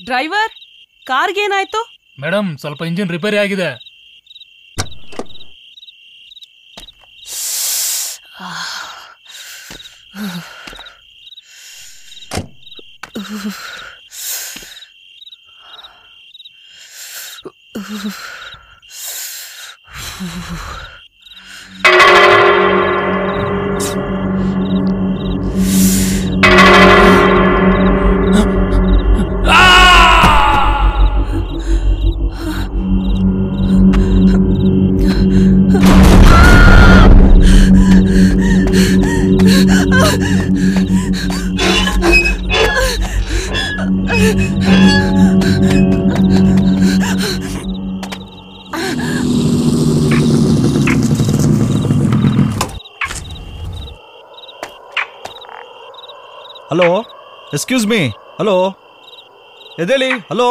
Driver ಕಾರ್ಗೇನಾಯ್ತು madam ಸ್ವಲ್ಪ engine repair ಆಗಿದೆ ಹಲೋ ಎಕ್ಸ್ಕ್ಯೂಸ್ ಮೀ ಹಲೋ ಎದೇಳಿ ಹಲೋ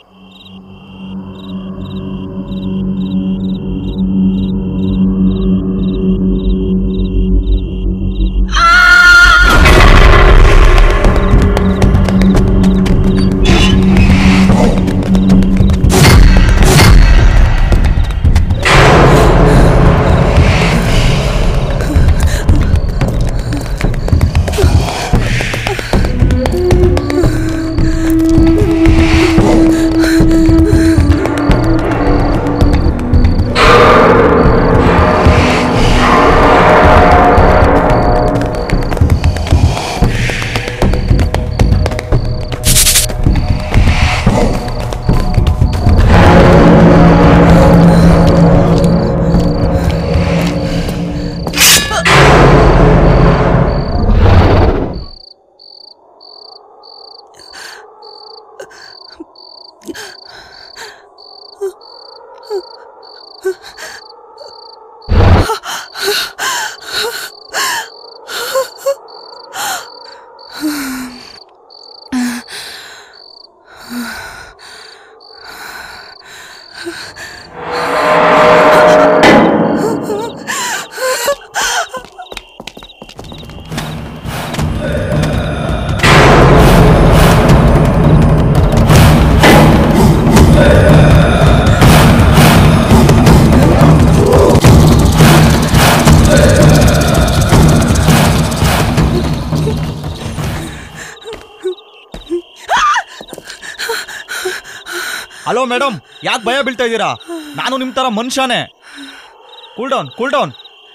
ಹಲೋ ಮೇಡಮ್ ಯಾಕೆ ಭಯ ಬೀಳ್ತಾ ಇದ್ದೀರಾ ನಾನು ನಿಮ್ಮ ಥರ ಮನುಷ್ಯನೇ cool down cool down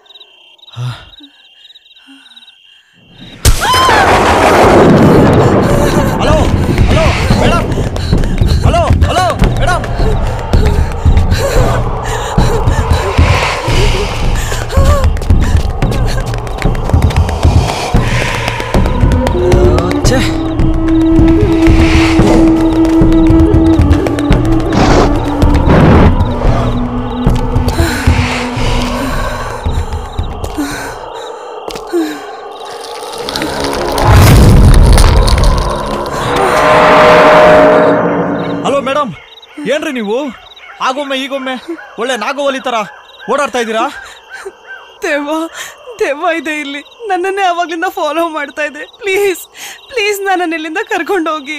hello hello madam hello hello madam ಛೇ ಹಲೋ ಮೇಡಮ್ ಏನ್ರಿ ನೀವು ಆಗೊಮ್ಮೆ ಈಗೊಮ್ಮೆ ಒಳ್ಳೆ ನಾಗೋವಲಿ ತರ ಓಡಾಡ್ತಾ ಇದ್ದೀರಾ ದೆವ್ವ ದೆವ್ವ ಇದೆ ಇಲ್ಲಿ ನನ್ನನ್ನೇ ಅವಾಗ್ಲಿಂದ ಫಾಲೋ ಮಾಡ್ತಾ ಇದೆ ಪ್ಲೀಸ್ ಪ್ಲೀಸ್ ನನ್ನನ್ನು ಇಲ್ಲಿಂದ ಕರ್ಕೊಂಡು ಹೋಗಿ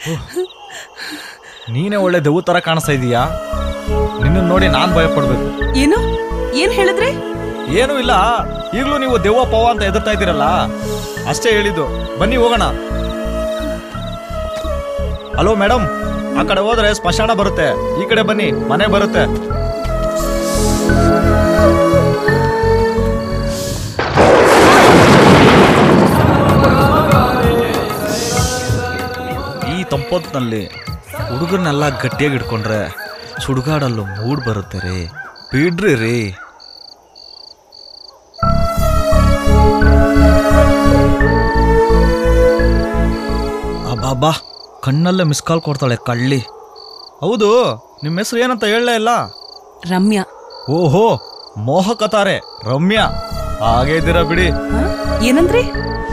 ನೀನೇ ಒಳ್ಳೆ ದೆವ್ವ ತರ ಕಾಣಿಸ್ತಾ ಇದೀಯಾ ನಿನ್ನ ನೋಡಿ ನಾನ್ ಭಯ ಪಡ್ಬೇಕು ಏನು ಏನ್ ಹೇಳಿದ್ರಿ ಏನೂ ಇಲ್ಲ ಈಗಲೂ ನೀವು ದೆವ್ವ ಪವ ಅಂತ ಎದುರ್ತಾ ಇದ್ದೀರಲ್ಲ ಅಷ್ಟೇ ಹೇಳಿದ್ದು ಬನ್ನಿ ಹೋಗೋಣ ಹಲೋ ಮೇಡಮ್ ಆ ಕಡೆ ಹೋದ್ರೆ ಸ್ಮಶಾನ ಬರುತ್ತೆ ಈ ಕಡೆ ಬನ್ನಿ ಮನೆ ಬರುತ್ತೆ ಈ ತಂಪೊತ್ತಿನಲ್ಲಿ ಹುಡುಗರನ್ನೆಲ್ಲ ಗಟ್ಟಿಯಾಗಿ ಇಟ್ಕೊಂಡ್ರೆ ಸುಡುಗಾಡಲ್ಲೂ ಮೂಡ್ ಬರುತ್ತೆ ರೀ ಬಿಡ್ರಿ ರೀ ಅಬ್ಬಾ ಕಣ್ಣಲ್ಲೇ ಮಿಸ್ ಕಾಲ್ ಕೊಡ್ತಾಳೆ ಕಳ್ಳಿ ಹೌದು ನಿಮ್ಮ ಹೆಸರು ಏನಂತ ಹೇಳಲೇ ಇಲ್ಲ ರಮ್ಯಾ ಓಹೋ ಮೋಹಕತಾರೆ ರಮ್ಯಾ ಹಾಗೆ ಇದ್ದೀರಾ ಬಿಡಿ ಹ? ಏನಂದ್ರಿ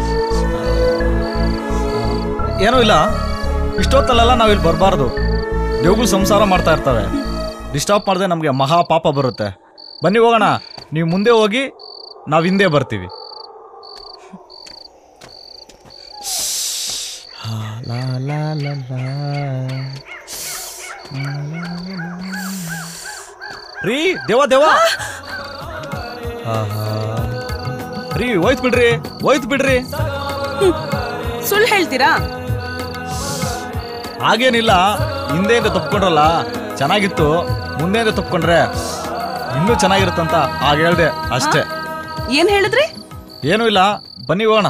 ಏನೂ ಇಲ್ಲ ಇಷ್ಟೊತ್ತಲ್ಲೆಲ್ಲ ನಾವಿಲ್ಲಿ ಬರಬಾರ್ದು ದೇವ್ಗಳು ಸಂಸಾರ ಮಾಡ್ತಾ ಇರ್ತವೆ ಡಿಸ್ಟರ್ಬ್ ಮಾಡದೆ ನಮಗೆ ಮಹಾ ಪಾಪ ಬರುತ್ತೆ ಬನ್ನಿ ಹೋಗೋಣ ನೀವು ಮುಂದೆ ಹೋಗಿ ನಾವು ಹಿಂದೆ ಬರ್ತೀವಿ ಲಾ ಲಾ ಲಾ ಲಾ. ರೀ ದೇವ ದೇವ ಆಹಾ. ರೀ ಹೋಯ್ತು ಬಿಡ್ರಿ ಹೋಯ್ತು ಬಿಡ್ರಿ ಸುಳ್ಳು ಹೇಳ್ತೀರಾ ಹಾಗೇನಿಲ್ಲ ಹಿಂದೆಯಿಂದ ತಪ್ಕೊಂಡ್ರಲ್ಲ ಚೆನ್ನಾಗಿತ್ತು ಮುಂದೆಯಿಂದ ತಪ್ಕೊಂಡ್ರೆ ಇನ್ನೂ ಚೆನ್ನಾಗಿರುತ್ತಂತ ಆಗ ಹೇಳ್ದೆ ಅಷ್ಟೇ ಏನ್ ಹೇಳಿದ್ರಿ ಏನೂ ಇಲ್ಲ ಬನ್ನಿ ಹೋಗೋಣ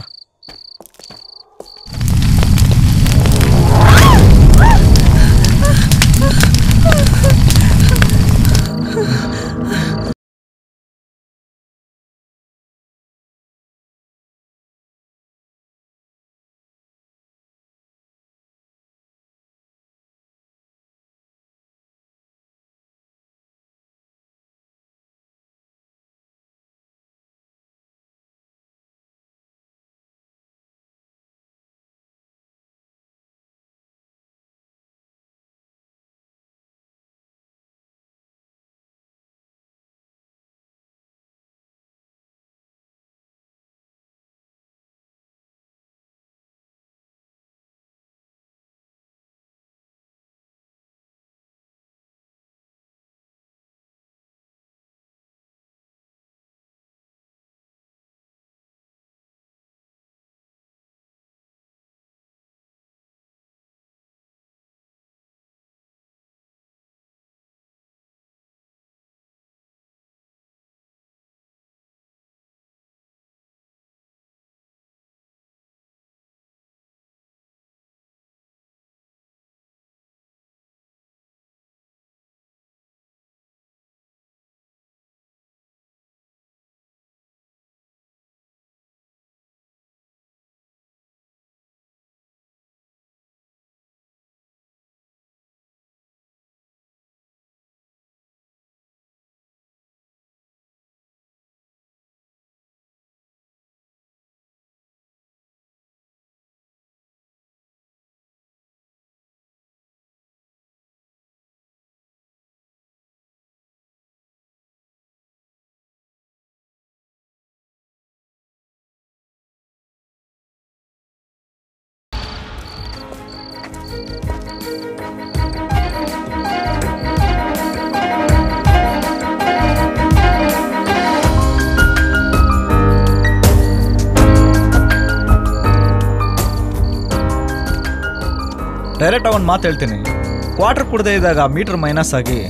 ಡೈರೆಕ್ಟ್ ಒಂದು ಮಾತು ಹೇಳ್ತೀನಿ ಕ್ವಾರ್ಟರ್ ಕುಡದೇ ಇದ್ದಾಗ ಮೀಟರ್ ಮೈನಸ್ ಆಗಿ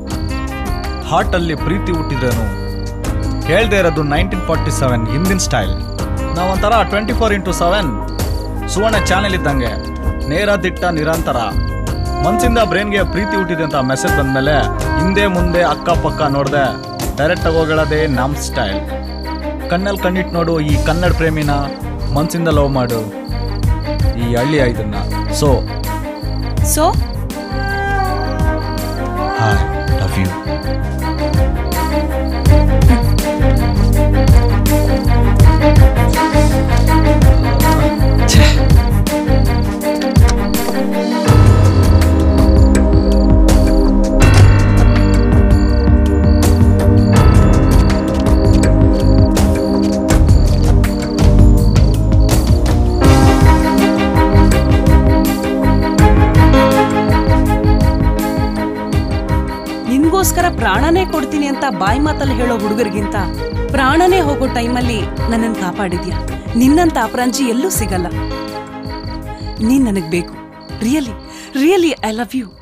ಹಾರ್ಟಲ್ಲಿ ಪ್ರೀತಿ ಹುಟ್ಟಿದ್ರೇನು ಹೇಳ್ದೇ ಇರೋದು ನೈನ್ಟೀನ್ ಫಾರ್ಟಿ ಸೆವೆನ್ ಹಿಂದಿನ ಸ್ಟೈಲ್ ನಾವೊಂಥರ twenty four into seven Suvarna channel ಇದ್ದಂಗೆ ನೇರ ದಿಟ್ಟ ನಿರಂತರ ಮನ್ಸಿಂದ ಬ್ರೈನ್ಗೆ ಪ್ರೀತಿ ಹುಟ್ಟಿದೆ ಅಂತ ಮೆಸೇಜ್ ಬಂದಮೇಲೆ ಹಿಂದೆ ಮುಂದೆ ಅಕ್ಕಪಕ್ಕ ನೋಡ್ದೆ ಡೈರೆಕ್ಟಾಗಿ ಹೋಗಳದೇ ನಮ್ ಸ್ಟೈಲ್ ಕಣ್ಣಲ್ಲಿ ಕಣ್ಣಿಟ್ಟು ನೋಡು ಈ ಕನ್ನಡ ಪ್ರೇಮಿನ ಮನ್ಸಿಂದ ಲವ್ ಮಾಡು ಈ ಹಳ್ಳಿ ಇದನ್ನ so so hi love you ನಿನ್ಗೋಸ್ಕರ ಪ್ರಾಣನೇ ಕೊಡ್ತೀನಿ ಅಂತ ಬಾಯಿ ಮಾತಲ್ಲಿ ಹೇಳೋ ಹುಡುಗರಿಗಿಂತ ಪ್ರಾಣನೇ ಹೋಗೋ ಟೈಮಲ್ಲಿ ನನ್ನನ್ನು ಕಾಪಾಡಿದ್ಯಾ ನಿನ್ನಂತ ಅಪರಂಜಿ ಎಲ್ಲೂ ಸಿಗಲ್ಲ ನೀನ್ ನನಗ್ ಬೇಕು really really I love you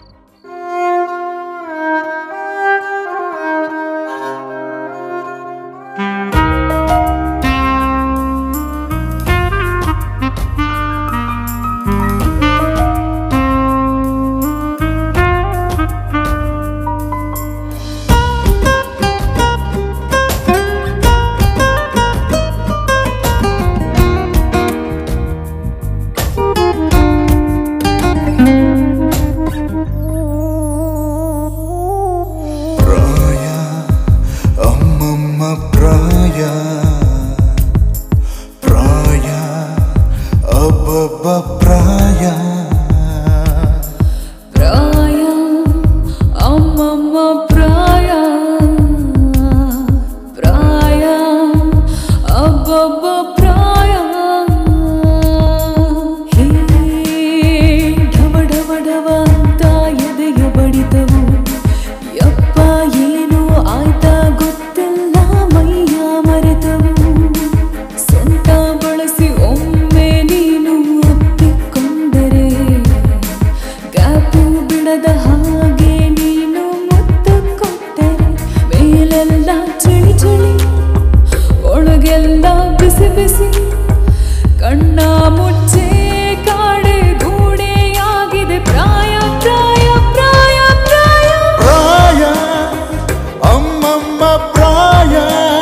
ತಪ್ಪಿಸಿ ಕಣ್ಣ ಮುಚ್ಚೆ ಕಾಡೆ ಗೂಡೆಯಾಗಿದೆ ಪ್ರಾಯ ಪ್ರಾಯ ಪ್ರಾಯ ಪ್ರಾಯ ಪ್ರಾಯ ಅಮ್ಮಮ್ಮ ಪ್ರಾಯ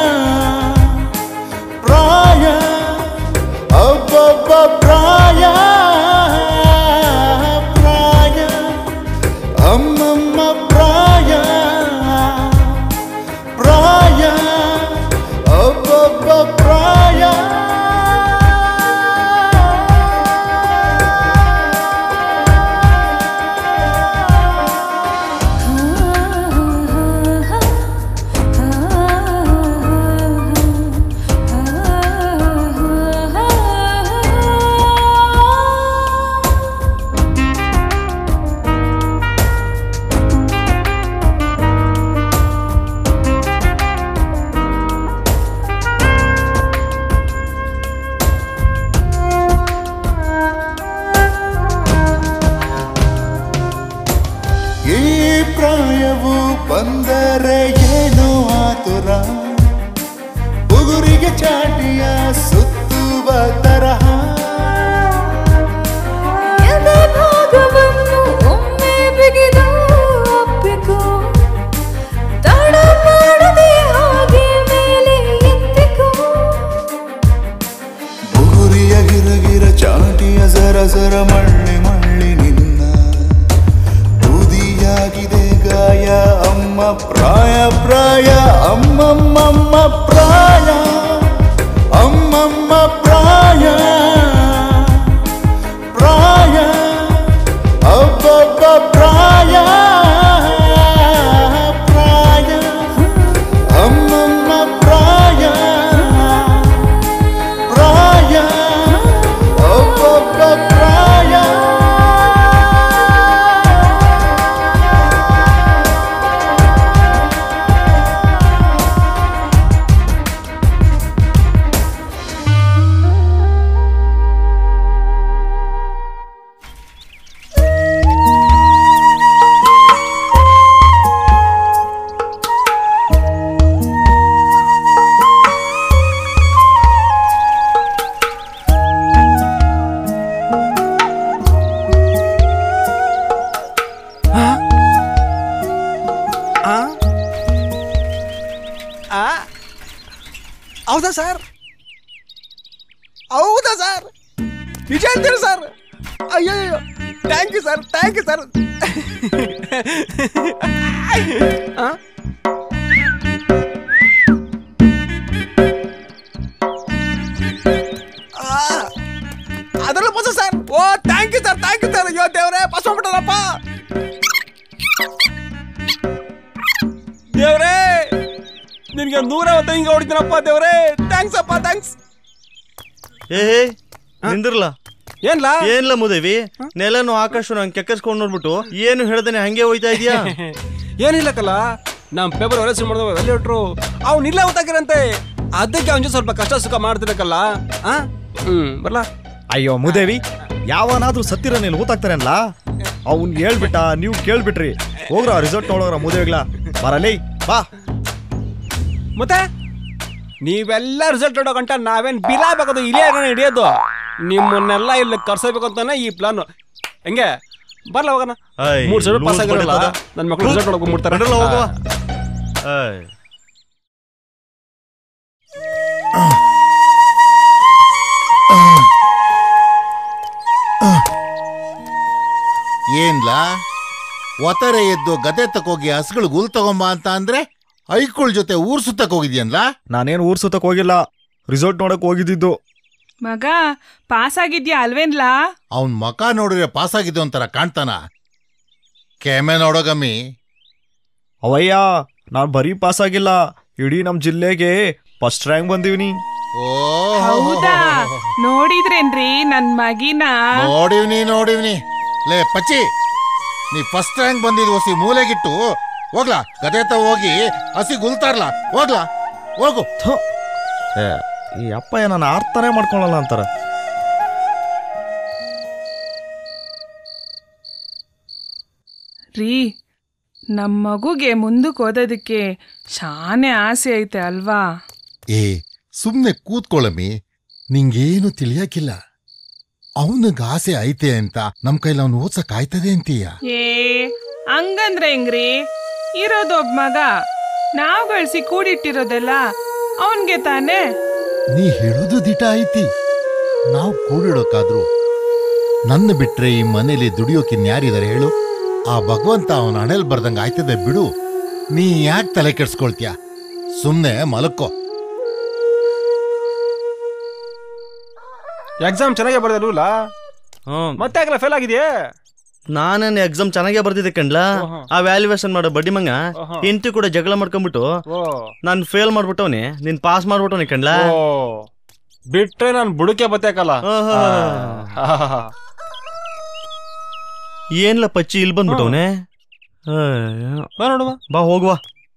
ಪ್ರಾಯ ಅಬ್ಬಬ್ಬ ಪ್ರಾಯ ಪ್ರಾಯ ಅಮ್ಮಮ್ಮ ಪ್ರಾಯ ಪ್ರಾಯ ಅಬ್ಬಬ್ಬ ಪ್ರಾಯ ಈ ಪ್ರಾಯವು ಬಂದರೆ ಏನೋ ಆತುರ ಬುಗುರಿಗೆ ಚಾಟಿಯ ಸುತ್ತುವ ತರಹ ಎದೆ ಭಾಗವನ್ನು ಒಮ್ಮೆ ಬಿಗಿದು ಅಪ್ಪಿಕೋ ತಡ ಮಾಡದೆ ಹಾಗೆ ಮೇಲೆ ಎತ್ತಿಕೋ ಬುಗುರಿಯ ಗಿರಗಿರ ಚಾಟಿಯ ಸರ ಸರ ಮಳ್ಳಿ ಮಳ್ಳಿ ನಿನ್ನ ಬೂದಿಯಾಗಿದೆ ಗಾಯ ಅಮ್ಮ ಪ್ರಾಯ ಪ್ರಾಯ ಅಮ್ಮಮ್ಮಮ್ಮ ಪ್ರಾಯ ಅಮ್ಮಮ್ಮ ಪ್ರಾಯ ಪ್ರಾಯ ಅಬ್ಬಬ್ಬ ಪ್ರಾಯ ಪ್ರಾಯ ಅಮ್ಮಮ್ಮ ಪ್ರಾಯ ಪ್ರಾಯ ಅಬ್ಬಬ್ಬ ಪ್ರಾಯ ಹೌದಾ ಸರ್ ಹೌದಾ ಸರ್ ನಿಜ ಹೇಳ್ತೀರಾ ಸರ್ ಅಯ್ಯೋ thank you sir thank you sir ಅದರಲ್ಲೂ ಬಸ್ ಸರ್ ಓ thank you sir thank you sir ಅಯ್ಯೋ ದೇವ್ರೆ ಬಸ್ ಮಾಡ್ಬಿಟ್ಟಲ್ಲಪ್ಪ ದೇವ್ರೇ ನಿನ್ಗೆ ನೂರ ಹಿಂಗೆ ಹೊಡಿತೀನಪ್ಪ ದೇವ್ರೇ ಥ್ಯಾಂಕ್ಸ್ ಅಪ್ಪ ಥ್ಯಾಂಕ್ಸ್ ಏ ನಿಂದಿರ್ಲ ಏನ್ಲಾ ಏನ್ಲ ಮುದೇವಿ ನೆಲನು ಆಕಾಶನು ಹಂಗೆ ಕೆಕ್ಕಸ್ಕೊಂಡು ನೋಡ್ಬಿಟ್ಟು ಏನು ಹೇಳ್ದೇನೆ ಹಂಗೆ ಹೋಯ್ತಾ ಇದೀಯಾ ಏನಿಲ್ಲಕ್ಕಲ್ಲ ನಮ್ ಪೇಪರ್ ಹೊರಸಿ ಮಾಡಿದವ ಎಲ್ಲಿ ಹೊಟ್ರು ಅವ್ನು ಇಲ್ಲ ಗೊತ್ತಾಗಿರಂತೆ ಅದಕ್ಕೆ ಅವನ್ ಸ್ವಲ್ಪ ಕಷ್ಟ ಸುಖ ಮಾಡ್ತಿರ್ಬೇಕಲ್ಲ ಆ ಹ್ಮ್ ಬರ್ಲಾ ಅಯ್ಯೋ ಮುದೇವಿ ಯಾವನಾದ್ರೂ ಸತ್ತಿರ ನೀನು ಊತಾಕ್ತಾರಲ್ಲ ಅವ್ನ್ ಹೇಳ್ಬಿಟ್ಟ ನೀವು ಕೇಳ್ಬಿಟ್ರಿ ಹೋಗ್ರ ರಿಸಲ್ಟ್ ನೋಡೋರ ಮುದೇವಿಗ್ಲ ಬರಲಿ ಬಾ ಮತ್ತೆ ನೀವೆಲ್ಲ ರಿಸಲ್ಟ್ ನೋಡೋ ಗಂಟ ನಾವೇನ್ ಬಿಲಾ ಬೇಕದು ಇಲ್ಲೇ ಹಿಡಿಯೋದು ನಿಮ್ಮನ್ನೆಲ್ಲ ಇಲ್ಲಿ ಕರ್ಸಬೇಕು ಅಂತಾನೆ ಈ ಪ್ಲಾನ್ ಹೆಂಗೆ ಬರ್ಲ ಹೋಗೋಣ ಐ, ಮೂರ್ ಸಾವಿರ ಪಾಸ್ ಲೂಸ್ ಆಗಿರಲ್ಲ ಬಡಿತದ. ನನ್ನ ಮಕ್ಕಳು ರಿಸಲ್ಟ್ ನೋಡಕ್ ಬಿಡ್ತಾರೆ ನಡ್ರಲ್ಲ ಹೋಗುವ ಐ. ಏನ್ಲಾ ಒತ್ತಾರೆ ಎದ್ದು ಗದೆ ತಕೋಗಿ ಹಸ್ಗಳು ಹುಲ್ ತಗೊಂಬ ಅಂತ ಅಂದ್ರೆ ಐಕುಳ್ ಜೊತೆ ಊರ್ ಸುತ್ತಕ್ ಹೋಗಿದ್ಯನ್ಲಾ ನಾನೇನು ಊರ್ ಸುತ್ತಕ್ ಹೋಗಿಲ್ಲ ರಿಸಲ್ಟ್ ನೋಡಕ್ ಹೋಗಿದ್ದಿದ್ದು ಮಗ ಪಾಸ್ ಆಗಿದ್ಯಾ ಅಲ್ವೇನ್ಲಾ ಅವನ್ ಮಕ ನೋಡಿದ್ರೆ ಪಾಸ್ ಆಗಿದ್ದು ಒಂಥರ ಕಾಣ್ತಾನ ಕೆಮ್ಮೆ ನೋಡೋಗಮ್ಮಿ ಅವಯ್ಯ ನಾನ್ ಬರೀ ಪಾಸ್ ಆಗಿಲ್ಲ ಇಡೀ ನಮ್ ಜಿಲ್ಲೆಗೆ ಫಸ್ಟ್ ರ್ಯಾಂಕ್ ಬಂದಿವ್ನಿ ಓ ಹೌದಾ ನೋಡಿದ್ರೇನ್ರಿ ನನ್ ಮಗಿನ ನೋಡಿವ್ನಿ ನೋಡಿವ್ನಿ ಲೇ ಪಚ್ಚಿ ನೀ ಫಸ್ಟ್ ರ್ಯಾಂಕ್ ಬಂದಿದ್ ಹೊಸಿ ಮೂಲೆಗಿಟ್ಟು ಹೋಗ್ಲಾ ಗದೆ ತ ಹೋಗಿ ಹಸಿ ಗುಲ್ತಾರ್ಲಾ ಹೋಗ್ಲಾ ಹೋಗು ಥು. ಏ, ಈ ಅಪ್ಪ ಏನನ್ನ ಅರ್ಥನೇ ಮಾಡ್ಕೊಳಲ್ಲ ಅಂತಾರ ರೀ ನಮ್ ಮಗುಗೆ ಮುಂದಕ್ಕೆ ಓದೋದಕ್ಕೆ ಶಾನೆ ಆಸೆ ಐತೆ ಅಲ್ವಾ ಏ ಸುಮ್ನೆ ಕೂತ್ಕೊಳ್ಳಮ್ಮಿ ನಿಂಗೇನು ತಿಳಿಯಕ್ಕಿಲ್ಲ ಅವನಿಗೆ ಆಸೆ ಐತೆ ಅಂತ ನಮ್ ಕೈಲಿ ಅವ್ನು ಓದ್ಸಕ್ ಆಯ್ತದೆ ಅಂತೀಯ ಏ ಹಂಗಂದ್ರೆ ಹೆಂಗ್ರಿ ಇರೋದೊಬ್ಬ ಮಗ ನಾವ್ ಗಳಿಸಿ ಕೂಡಿಟ್ಟಿರೋದೆಲ್ಲ ಅವನ್ಗೆ ತಾನೇ ನೀ ಹೇಳೋದು ದಿಟ ಐತಿ ನಾವು ಕೂಡಿಡೋಕಾದ್ರು ನನ್ನ ಬಿಟ್ರೆ ಈ ಮನೇಲಿ ದುಡಿಯೋಕಿನ್ಯಾರಿದಾರೆ ಹೇಳು ಆ ಭಗವಂತ ಅವನ ಹಣೆಲ್ ಬರ್ದಂಗ ಆಯ್ತದೆ ಬಿಡು ನೀ ಯಾಕೆ ತಲೆ ಕೆಡ್ಸ್ಕೊಳ್ತೀಯ ಸುಮ್ನೆ ಮಲಕ್ಕೋ ಎಕ್ಸಾಮ್ ಚೆನ್ನಾಗೇ ಬರ್ದಿಲ್ವಲ್ಲ ಹ್ಮ್ ಮತ್ತೆ ಆಗಲ್ಲ ಫೇಲ್ ಆಗಿದೆಯೇ ನಾನೇನು ಎಕ್ಸಾಮ್ ಚೆನ್ನಾಗೇ ಬರ್ದಿದ್ದೆ ಕಣ್ಲಾ ಓಹೋ. ಆ ವ್ಯಾಲ್ಯೂಯೇಷನ್ ಮಾಡೋ ಬಡ್ಡಿ ಮಂಗ ಓಹೋ. ಇಂಟಿ ಕೂಡ ಜಗಳ ಮಾಡ್ಕೊಂಡ್ಬಿಟ್ಟು ಓ ನಾನು ಫೇಲ್ ಮಾಡ್ಬಿಟ್ಟವನಿ ನೀನ್ ಪಾಸ್ ಮಾಡ್ಬಿಟ್ಟವನಿ ಕಣ್ಲಾ ಓ ಬಿಟ್ರೆ ನಾನು ಬುಡಕೆ ಬತ್ತಾಕಲ್ಲ ಓಹೋ. ಏನ್ಲ ಪಚ್ಚಿ ಇಲ್ಲಿ ಬಂದ್ಬಿಟ್ಟವನೆ ಬಾ ನೋಡುವ ಬಾ ಹೋಗುವ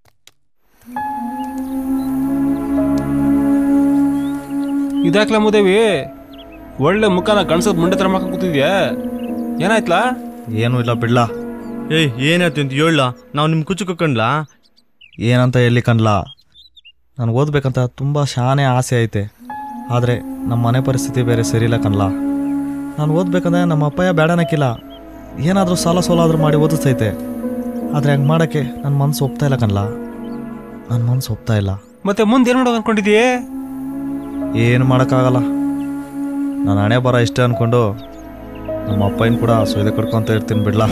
ಇದಾಕ್ಲ ಮುದೇವಿ ಒಳ್ಳೆ ಮುಖನ ಕಣ್ಸದ್ ಮುಂಡೆ ತರ ಮಾಡ್ಕೊಂಡ್ ಕೂತಿದ್ಯಾ ಏನಾಯ್ತ್ಲಾ ಏನೂ ಇಲ್ಲ ಬಿಡ್ಲಾ ಏಯ್ ಏನಾಯ್ತು ಅಂತ ಹೇಳ ನಾವು ನಿಮ್ ಕುಚ್ಚು ಕುಕ್ಕಂಡ್ಲಾ ಏನಂತ ಎಲ್ಲಿ ಕಣ್ಲಾ ನಾನು ಓದ್ಬೇಕಂತ ತುಂಬ ಶಾನೆ ಆಸೆ ಐತೆ ಆದರೆ ನಮ್ಮ ಮನೆ ಪರಿಸ್ಥಿತಿ ಬೇರೆ ಸರಿಯಿಲ್ಲ ಕಣ್ಲಾ ನಾನು ಓದ್ಬೇಕಂದ್ರೆ ನಮ್ಮ ಅಪ್ಪಯ್ಯ ಬೇಡನಕ್ಕಿಲ್ಲ ಏನಾದರೂ ಸಾಲ ಸೋಲಾದರೂ ಮಾಡಿ ಓದಿಸ್ತೈತೆ ಆದರೆ ಹಂಗೆ ಮಾಡೋಕ್ಕೆ ನನ್ನ ಮನಸ್ಸು ಒಪ್ತಾ ಇಲ್ಲ ಕಣ್ಲಾ ನನ್ನ ಮನಸ್ಸು ಒಪ್ತಾ ಇಲ್ಲ ಮತ್ತೆ ಮುಂದೆ ಏನ್ ಮಾಡೋದು ಅನ್ಕೊಂಡಿದ್ಯೇ ಏನು ಮಾಡೋಕ್ಕಾಗಲ್ಲ ನಾನು ಹಣೆ ಬರ ಇಷ್ಟೇ ಅಂದ್ಕೊಂಡು ನಮ್ಮ ಅಪ್ಪಯ್ಯನ ಕೂಡ ಸೊಯ್ದೆ ಕಡ್ಕೊತ ಇರ್ತೀನಿ ಬಿಡ್ಲಾ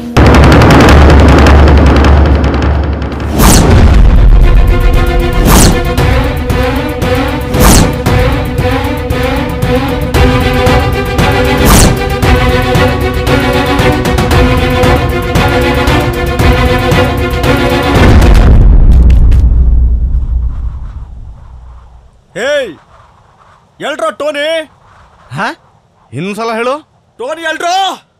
ಏಯ್ ಎಲ್ರೋ ಟೋನಿ ಹಾ ಇನ್ನೊಂದ್ಸಲ ಹೇಳು ಟೋನಿ ಎಲ್ರು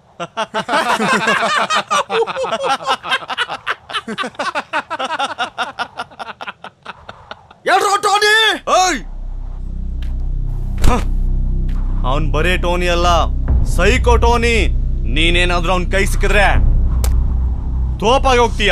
ಎಲ್ರು ಟೋನಿ ಓಯ್ ಅವನ್ ಬರೇ ಟೋನಿ ಅಲ್ಲ ಸೈಕೋ ಟೋನಿ ನೀನೇನಾದ್ರೂ ಅವನ್ ಕೈ ಸಿಕ್ಕಿದ್ರೆ ತೋಪಾಗಿ ಹೋಗ್ತೀಯ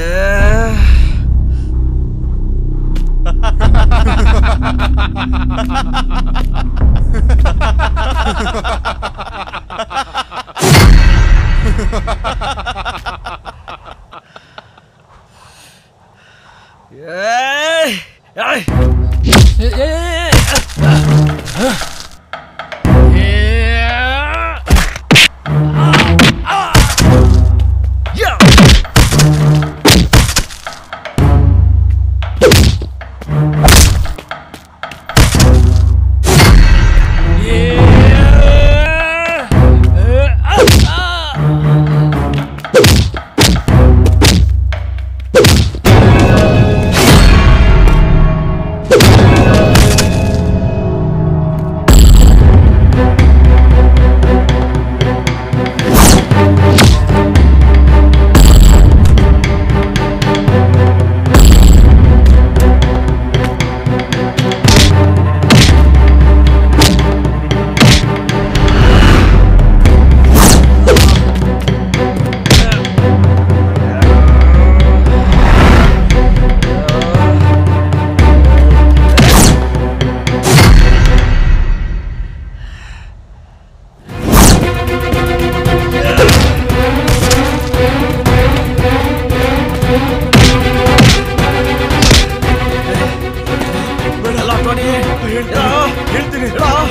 ಹೇಳ್ತೀನಿ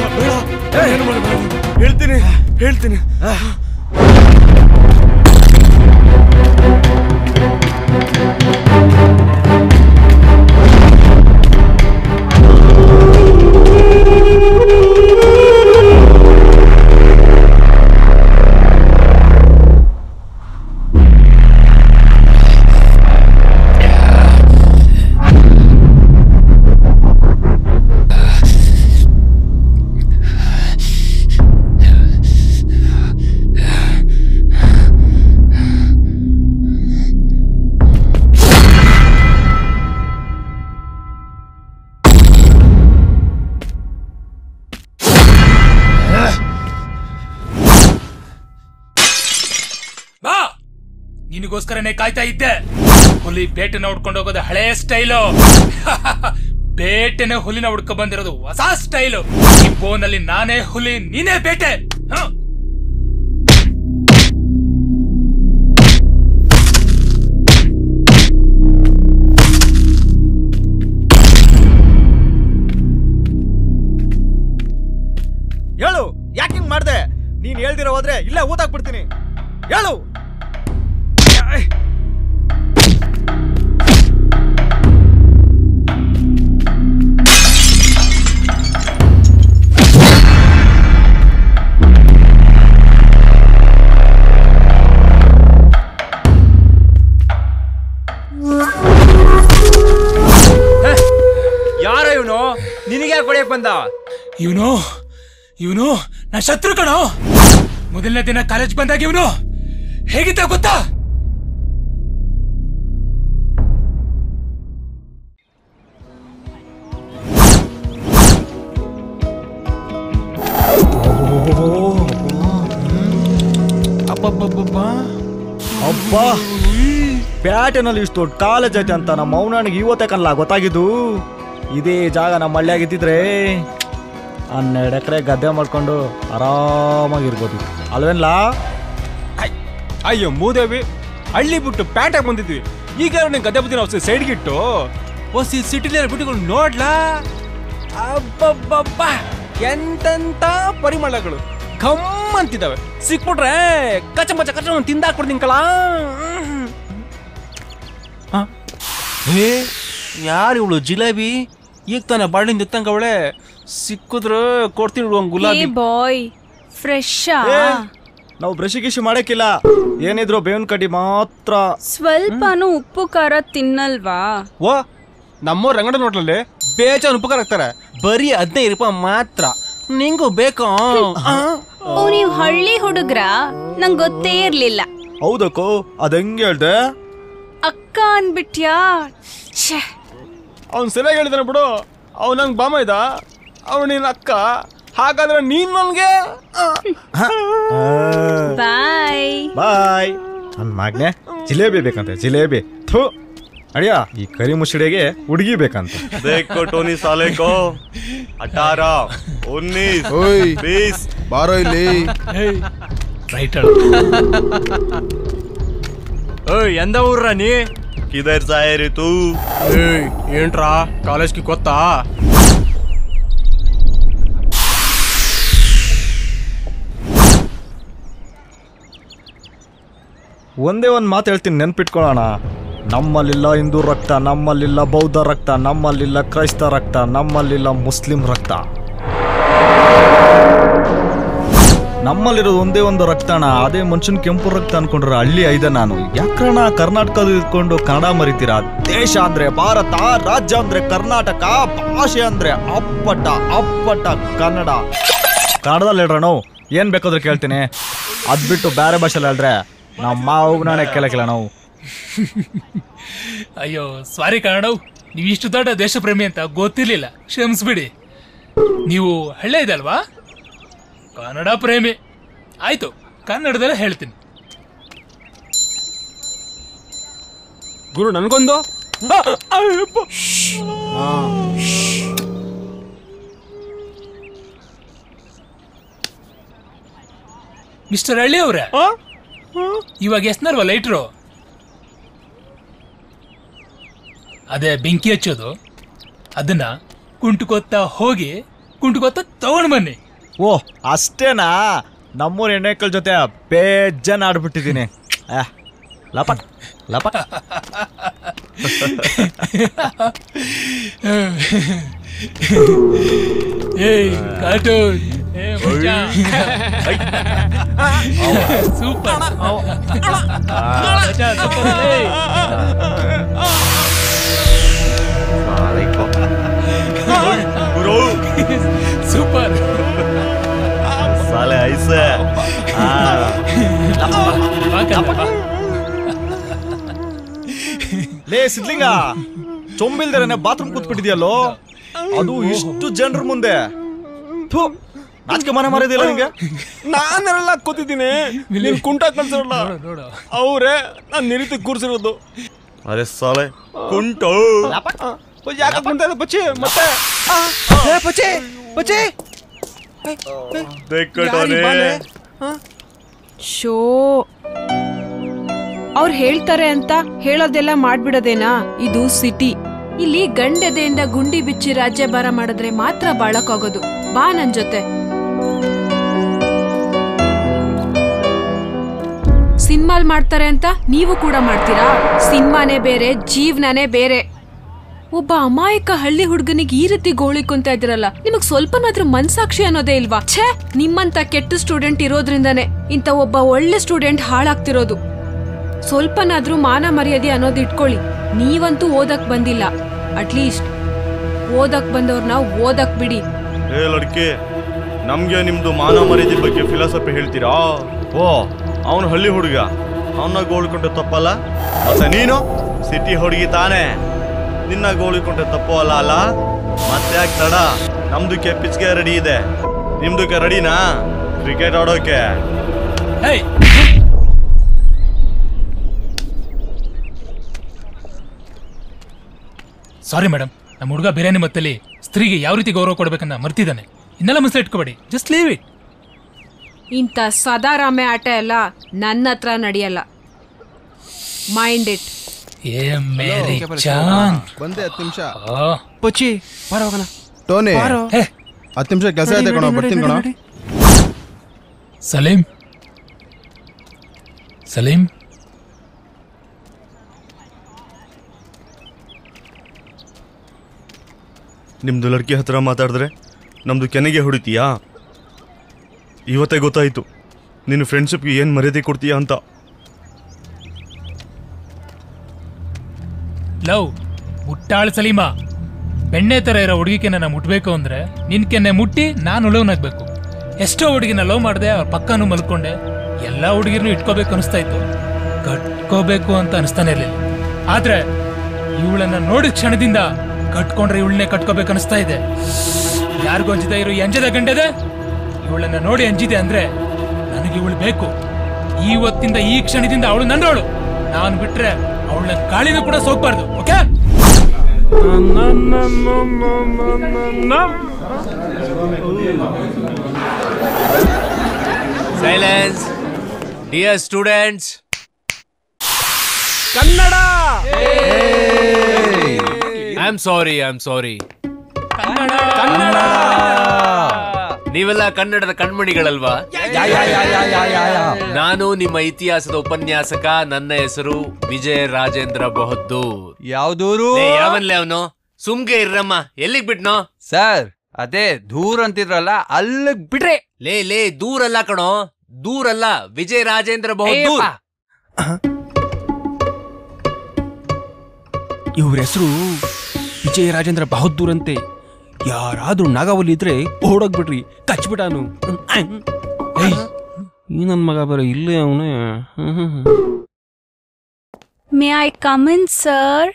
ಹೇಳ್ತೀನಿ ಹೇಳ್ತೀನಿ ಬಾ ನಿನಗೋಸ್ಕರನೇ ಕಾಯ್ತಾ ಇದ್ದೆ ಹುಲಿ ಬೇಟೆ ನೋಡ್ಕೊಂಡು ಹೋಗೋದು ಹಳೇ ಸ್ಟೈಲು ಬೇಟೆನೆ ಹುಲಿನ ಹುಡ್ಕೊ ಬಂದಿರೋದು ಹೊಸ ಸ್ಟೈಲು ಈ ಬೋನಲ್ಲಿ ನಾನೇ ಹುಲಿ ನೀನೇ ಬೇಟೆ ಹ? ಹೇಳು ಯಾಕೆ ಹಿಂಗ್ ಮಾಡ್ದೆ ನೀನ್ ಹೇಳ್ದಿರೋ ಹೋದ್ರೆ ಇಲ್ಲೇ ಊತಾಕ್ಬಿಡ್ತೀನಿ ಹೇಳು ಯಾರ ಇವನು ನಿನಗೆ ಯಾಕೆ ಹೊಡೆಯಕ್ ಬಂದ ಇವನು ಇವನು ನಾ ಶತ್ರು ಕಣೋ ಮೊದಲನೇ ದಿನ ಕಾಲೇಜ್ ಬಂದಾಗ ಇವನು ಹೇಗಿದ್ದ ಗೊತ್ತಾ ಅಬ್ಬಬ್ಬಬ್ಬಬ್ಬಾ ಅಬ್ಬಾ ಪ್ಯಾಟೆನಲ್ಲಿ ಇಷ್ಟು ದೊಡ್ಡ ಕಾಲೇಜ್ ಐತೆ ಅಂತ ನಮ್ಮ ಮೌನನಿಗೆ ಇವತ್ತೇ ಕಲ್ಲ ಗೊತ್ತಾಗಿದ್ದು ಇದೇ ಜಾಗ ನಮ್ಮ ಹಳ್ಳಿಯಾಗಿದ್ದಿದ್ರೆ ಹನ್ನೆರಡು ಎಕರೆ ಗದ್ದೆ ಮಾಡ್ಕೊಂಡು ಆರಾಮಾಗಿರ್ಬೋದು ಅಲ್ವೇನ್ಲಾ ಅಯ್ಯೋ ಮೂದೇವಿ ಹಳ್ಳಿ ಬಿಟ್ಟು ಪ್ಯಾಟಾಗಿ ಬಂದಿದ್ವಿ ಈಗ ನೀನು ಗದ್ದೆ ಬುದ್ಧಿ ನಾವು ಸೈಡ್ಗಿಟ್ಟು ಹೊಸಿ ಸಿಟಿಲಿ ಬಿಟ್ಟು ನೋಡ್ಲಾ ಅಬ್ಬಬ್ಬಬ್ಬ ಎಂತೆಂತ ಪರಿಮಳಗಳು ಘಮ್ ಅಂತಿದ್ದಾವೆ ಸಿಕ್ಬಿಟ್ರೆ ಕಚಮಚ ಕಚ ತಿಂದಾಕ್ಬಿಡ್ತೀನಿ ಕಲ ಹೇ ಯಾರು ಇವಳು ಜಿಲೇಬಿ ಈಗ ತಾನೆ ಬಾಳಿಂದ ಎತ್ತಂಗ ಅವಳೆ ಸಿಕ್ಕಿದ್ರೆ ಕೊಡ್ತೀನಿ ಒಂದ್ ಗುಲಾಬಿ ಬಾಯ್ ಫ್ರೆಶ್ ಏ, ನಾವು ಬ್ರಷ್ ಗಿಶ್ ಮಾಡಕ್ಕಿಲ್ಲ ಏನಿದ್ರು ಬೇವಿನ ಕಡ್ಡಿ ಮಾತ್ರ ಸ್ವಲ್ಪನೂ ಉಪ್ಪು ಖಾರ ತಿನ್ನಲ್ವಾ ಓ ನಮ್ಮವ್ರ ರಂಗಡ ನೋಟ್ಲಲ್ಲಿ ಬೇಜಾನ್ ಉಪಕಾರ ಹಾಕ್ತಾರೆ ಬರೀ ಹದಿನೈದು ರೂಪಾಯಿ ಮಾತ್ರ ನಿಂಗೂ ಬೇಕು ಓ ನೀವ್ ಹಳ್ಳಿ ಹುಡುಗ್ರ ನಂಗ್ ಗೊತ್ತೇ ಇರ್ಲಿಲ್ಲ ಹೌದಕ್ಕೋ ಅದಂಗೆ ಹೇಳ್ದೆ ಅಕ್ಕ ಅನ್ಬಿಟ್ಯಾ ಛೆ, ಅವ್ನು ಸರಿಯಾಗಿ ಹೇಳಿದಾನೆ ಬಿಡು ಅವ್ನು ನಂಗೆ ಬಾಮ ಇದ್ದ ಅವ್ನು ನಿನ್ನ ಅಕ್ಕ ಹಾಗಾದ್ರೆ ನೀನ್ ನನ್ಗೆ ಬಾಯ್ ಬಾಯ್ ನನ್ನ ಮಗ್ನೆ ಜಿಲೇಬಿ ಬೇಕಂತೆ ಜಿಲೇಬಿ ಥೂ ಅಡಿಯ ಈ ಕರಿ ಮುಸುಡಿಗೆ ಹುಡುಗಿ ಬೇಕಂತ देखो टोनी साले को अठारह उन्नीस ಓಯ್ बीस ಬಾರೋ ಇಲ್ಲಿ ರೈಟ್ ಎಂದ ಊರ್ರ ನೀ किधर से आए रे तू ఏంట్రా కాలేజ్కి కొత్త ಒಂದೇ ಒಂದು ಮಾತು ಹೇಳ್ತೀನಿ ನೆನ್ಪಿಟ್ಕೊಳ್ಳೋಣ ನಮ್ಮಲ್ಲಿಲ್ಲ ಹಿಂದೂ ರಕ್ತ ನಮ್ಮಲ್ಲಿಲ್ಲ ಬೌದ್ಧ ರಕ್ತ ನಮ್ಮಲ್ಲಿಲ್ಲ ಕ್ರೈಸ್ತ ರಕ್ತ ನಮ್ಮಲ್ಲಿಲ್ಲ ಮುಸ್ಲಿಂ ರಕ್ತ ನಮ್ಮಲ್ಲಿರೋದು ಒಂದೇ ಒಂದು ರಕ್ತಣ ಅದೇ ಮನುಷ್ಯನ ಕೆಂಪು ರಕ್ತ ಅನ್ಕೊಂಡ್ರೆ ಹಳ್ಳಿ ಐದ ನಾನು ಯಾಕ್ರಣ ಕರ್ನಾಟಕದ ಇದ್ಕೊಂಡು ಕನ್ನಡ ಮರಿತೀರಾ ದೇಶ ಅಂದ್ರೆ ಭಾರತ ರಾಜ್ಯ ಅಂದ್ರೆ ಕರ್ನಾಟಕ ಭಾಷೆ ಅಂದ್ರೆ ಅಪ್ಪಟ ಅಪ್ಪಟ ಕನ್ನಡ ಕನ್ನಡದಲ್ಲಿ ಹೇಳ್ರಣ ಏನ್ ಬೇಕಾದ್ರೂ ಕೇಳ್ತೀನಿ ಅದ್ ಬಿಟ್ಟು ಬೇರೆ ಭಾಷೆಲಿ ಹೇಳ್ರೆ ನಮ್ಮ ಮಾವನಾಣೆ ಕೇಳಕ್ಕಿಲ್ಲ ನಾವು ಅಯ್ಯೋ ಸಾರಿ ಕನ್ನಡವ್ ನೀವು ಇಷ್ಟು ದೊಡ್ಡ ದೇಶ ಪ್ರೇಮಿ ಅಂತ ಗೊತ್ತಿರ್ಲಿಲ್ಲ ಕ್ಷಮಿಸ್ಬಿಡಿ ನೀವು ಹಳ್ಳೆ ಇದಲ್ವಾ ಕನ್ನಡ ಪ್ರೇಮಿ ಆಯ್ತು ಕನ್ನಡದಲ್ಲೇ ಹೇಳ್ತೀನಿ ಗುರು ನನ್ಗೊಂದು ಆ, ಅಯ್ಯಪ್ಪ. ಮಿಸ್ಟರ್ ಹಳ್ಳಿ ಅವ್ರೆ ಆ? ಇವಾಗ ಎಸ್ನರ್ವ ಲೈಟ್ರು ಅದೇ ಬೆಂಕಿ ಹಚ್ಚೋದು ಅದನ್ನ ಕುಂಟುಕೊತ್ತ ಹೋಗಿ ಕುಂಟುಕೊತ್ತ ತಗೊಂಡ್ ಬನ್ನಿ ಓ ಅಷ್ಟೇನಾ ನಮ್ಮೂರ ಹೆಣ್ಣೆಕ್ಕಳ ಜೊತೆ ಬೇಜನ್ ಆಡ್ಬಿಟ್ಟಿದ್ದೀನಿ ಆ, ಲಪಟ್ ಲಪಟ್ ಏಯ್ ಕಾರ್ಟೂನ್ ಏ ಮಚ್ಚಾ. ಸೂಪರ್ ಮಚ್ಚಾ, ಸೂಪರ್ ಅಲ್ಲೇ. गुरु ಸೂಪರ್ साले ऐसे हाँ ಬಾ ಕಣಪ್ಪ, ಬಾ. ಲೇ ಸಿದ್ಲಿಂಗ ಚೊಂಬಿಲ್ದರನೆ ಬಾತ್ರೂಮ್ ಕೂತ್ಬಿಟ್ಟಿದ್ಯಲ್ಲೋ ಅದು ಇಷ್ಟು ಜನರ ಮುಂದೆ ಥು, ನಾಚಿಕೆ ಮನೆ ಮಾರಿದಿಲ್ಲ ನಿಂಗೆ ನಾನೆಲ್ಲ ಕೂತಿದ್ದೀನಿ ನೀನ್ ಕುಂಟ ಕಳ್ಸಿರಲ್ಲ ನೋಡು ನೋಡು ಅವ್ರೆ ನಾನ್ ನಿರೀತಿ ಕೂರ್ಸಿರೋದು अरे साले कुंटो ಯಾಕೆ ಮುಂದೆ ಬಚ್ಚಿ ಮತ್ತೆ ಆ, ಏ, ಬಚ್ಚಿ ಬಚ್ಚಿ ಬೆಕ್ಕಟೋನೆ ಶೋ ಅವ್ರು ಹೇಳ್ತಾರೆ ಅಂತ ಹೇಳೋದೆಲ್ಲ ಮಾಡ್ಬಿಡೋದೇನಾ ಇದು ಸಿಟಿ ಇಲ್ಲಿ ಗಂಡೆದೆಯಿಂದ ಗುಂಡಿ ಬಿಚ್ಚಿ ರಾಜ್ಯಭಾರ ಮಾಡಿದ್ರೆ ಮಾತ್ರ ಬಾಳಕ್ಕಾಗೋದು ಬಾ ನನ್ ಜೊತೆ ಸಿನಿಮಾಲ್ ಮಾಡ್ತಾರೆ ಅಂತ ನೀವು ಕೂಡ ಮಾಡ್ತೀರಾ ಸಿನಿಮಾನೇ ಬೇರೆ ಜೀವನನೇ ಬೇರೆ ಒಬ್ಬ ಅಮಾಯಕ ಹಳ್ಳಿ ಹುಡುಗನಿಗೆ ಈ ರೀತಿ ಗೋಳಿಕೊಂತ ಇದ್ರಲ್ಲ ನಿಮಗ್ ಸ್ವಲ್ಪನಾದ್ರೂ ಮನ್ಸಾಕ್ಷಿ ಅನ್ನೋದೇ ಇಲ್ವಾ ಛೇ ನಿಮ್ಮಂತ ಕೆಟ್ಟ ಸ್ಟೂಡೆಂಟ್ ಇರೋದ್ರಿಂದಾನೆ ಇಂತ ಒಬ್ಬ ಒಳ್ಳೆ ಸ್ಟೂಡೆಂಟ್ ಹಾಳಾಗ್ತಿರೋದು ಸ್ವಲ್ಪನಾದ್ರೂ ಮಾನ ಮರ್ಯಾದೆ ಅನ್ನೋದು ಇಟ್ಕೊಳ್ಳಿ ನೀವಂತೂ ಓದಕ್ ಬಂದಿಲ್ಲ ಅಟ್ಲೀಸ್ಟ್ ಓದಕ್ ಬಂದವ್ರನ್ನ ಓದಕ್ ಬಿಡಿ ಏ ಲಡ್ಕೆ ನಮ್ಗೆ ನಿಮ್ದು ಮಾನ ಮರ್ಯಾದೆ ಬಗ್ಗೆ ಫಿಲಾಸಫಿ ಹೇಳ್ತೀರಾ ಓ ಅವನು ಹಳ್ಳಿ ಹುಡುಗ ಅವನ್ನ ಗೋಳ್ಕೊಂಡ್ರೆ ತಪ್ಪಲ್ಲ ಮತ್ತೆ ನೀನು ಸಿಟಿ ಹುಡುಗಿ ತಾನೇ ನಿನ್ನ ಗೋಳಿಕೊಂಡ್ರೆ ತಪ್ಪು ಅಲ್ಲ ಅಲ್ಲ ಮತ್ತೆ ಯಾಕೆ ತಡ ನಮ್ದಕ್ಕೆ ಪಿಚ್ಗೆ ರೆಡಿ ಇದೆ ನಿಮ್ದಕ್ಕೆ ರೆಡಿನಾ ಕ್ರಿಕೆಟ್ ಆಡೋಕೆ ಹೇಯ್ ಸಾರಿ ಮೇಡಮ್ ನಮ್ಮ ಹುಡುಗ ಬಿರಿಯಾನಿ ಮತ್ತಲ್ಲಿ ಸ್ತ್ರೀಗೆ ಯಾವ ರೀತಿ ಗೌರವ ಕೊಡ್ಬೇಕನ್ನ ಮರ್ತಿದ್ದಾನೆ ಇನ್ನೆಲ್ಲ ಮನಸ್ಸಲ್ಲಿ ಇಟ್ಕೋಬೇಡಿ ಜಸ್ಟ್ ಲೀವ್ ಇಟ್ ಇಂಥ ಸದಾರಾಮೆ ಆಟ ಎಲ್ಲ ನನ್ನ ಹತ್ರ ನಡೆಯಲ್ಲ ಮೈಂಡ್ ಇಟ್ ಏ ಮೇರಿ ಜಾನ್ ಬಂದೆ ಹತ್ತು ನಿಮಿಷ ಆ, ಬಚ್ಚಿ ಬಾರ ಹೋಗೋಣ ಟೋನಿ ಹೇ ಹತ್ತು ನಿಮಿಷ ಕೆಲಸ ಇದೆ ಕಣೋ ಬರ್ತೀನಿ ಕಣೋ ಸಲೀಂ ಸಲೀಂ ನಿಮ್ದು ಲಡ್ಕಿ ಹತ್ರ ಮಾತಾಡಿದ್ರೆ ನಮ್ದು ಕೆನೆಗೆ ಹೊಡಿತೀಯಾ ಇವತ್ತೇ ಗೊತ್ತಾಯ್ತು ನೀನು ಫ್ರೆಂಡ್ಶಿಪ್ಗೆ ಏನು ಮರ್ಯಾದೆ ಕೊಡ್ತೀಯಾ ಅಂತ ಲವ್ ಮುಟ್ಟಾಳ್ ಸಲೀಮಾ ಬೆಣ್ಣೆ ತರ ಇರೋ ಹುಡುಗಿಗೆ ನನ್ನ ಮುಟ್ಬೇಕು ಅಂದ್ರೆ ನಿನ್ ಕೆನ್ನೆ ಮುಟ್ಟಿ ನಾನು ಉಳವನಾಗ್ಬೇಕು ಎಷ್ಟೋ ಹುಡುಗಿನ ಲವ್ ಮಾಡಿದೆ ಅವ್ರ ಪಕ್ಕನೂ ಮಲ್ಕೊಂಡೆ ಎಲ್ಲಾ ಹುಡುಗಿರ್ನು ಇಟ್ಕೋಬೇಕು ಅನಿಸ್ತಾ ಇತ್ತು ಕಟ್ಕೋಬೇಕು ಅಂತ ಅನಿಸ್ತಾನೆ ಇರ್ಲಿಲ್ಲ ಆದ್ರೆ ಇವಳನ್ನ ನೋಡಿದ ಕ್ಷಣದಿಂದ ಕಟ್ಕೊಂಡ್ರೆ ಇವಳನ್ನೇ ಕಟ್ಕೋಬೇಕು ಅನಿಸ್ತಾ ಇದೆ ಯಾರಿಗೂ ಅಂಜಿದ ಇರೋ ಈ ಅಂಜದ ಗಂಡದೆ ಇವಳನ್ನ ನೋಡಿ ಅಂಜಿದೆ ಅಂದ್ರೆ ನನಗೆ ಇವಳು ಬೇಕು ಇವತ್ತಿಂದ ಈ ಕ್ಷಣದಿಂದ ಅವಳು ನನ್ನವಳು ನಾನು ಬಿಟ್ರೆ ಅವಳನ್ನ ಗಾಳಿನೂ ಕೂಡ ಸೋಗ್ಬಾರ್ದು okay silence dear students Kannada I am sorry I am sorry ನೀವೆಲ್ಲ ಕನ್ನಡದ ಕಣ್ಮಣಿಗಳಲ್ವಾ ನಾನು ನಿಮ್ಮ ಇತಿಹಾಸದ ಉಪನ್ಯಾಸಕ ನನ್ನ ಹೆಸರು ವಿಜಯ ರಾಜೇಂದ್ರ ಬಹದ್ದೂರ್ ಯಾವ್ದೂರು ಲೇ, ಯಾವನ್ಲೇ ಅವನು ಸುಮ್ಗೆ ಇರ್ರಮ್ಮ ಎಲ್ಲಿಗ್ ಬಿಟ್ನೋ ಸರ್ ಅದೇ ದೂರ ಅಂತಿದ್ರಲ್ಲ ಅಲ್ಲಿಗ್ ಬಿಡ್ರಿ ಲೇ ಲೇ ದೂರಲ್ಲ ಕಣೋ ದೂರಲ್ಲ ವಿಜಯ ರಾಜೇಂದ್ರ ಬಹದ್ದೂರ್ ಇವ್ರ ಹೆಸರು ವಿಜಯ ರಾಜೇಂದ್ರ ಬಹದ್ದೂರ್ ಅಂತೆ ಯಾರಾದ್ರೂ ನಾಗಾವಲಿ ಇದ್ರೆ ಓಡೋಗ್ಬಿಡ್ರಿ ಕಚ್ಬಿಟಾನು ಏಯ್, ಈ ನನ್ ಮಗ ಬರ ಇಲ್ಲೇ ಅವನೇ may I come in sir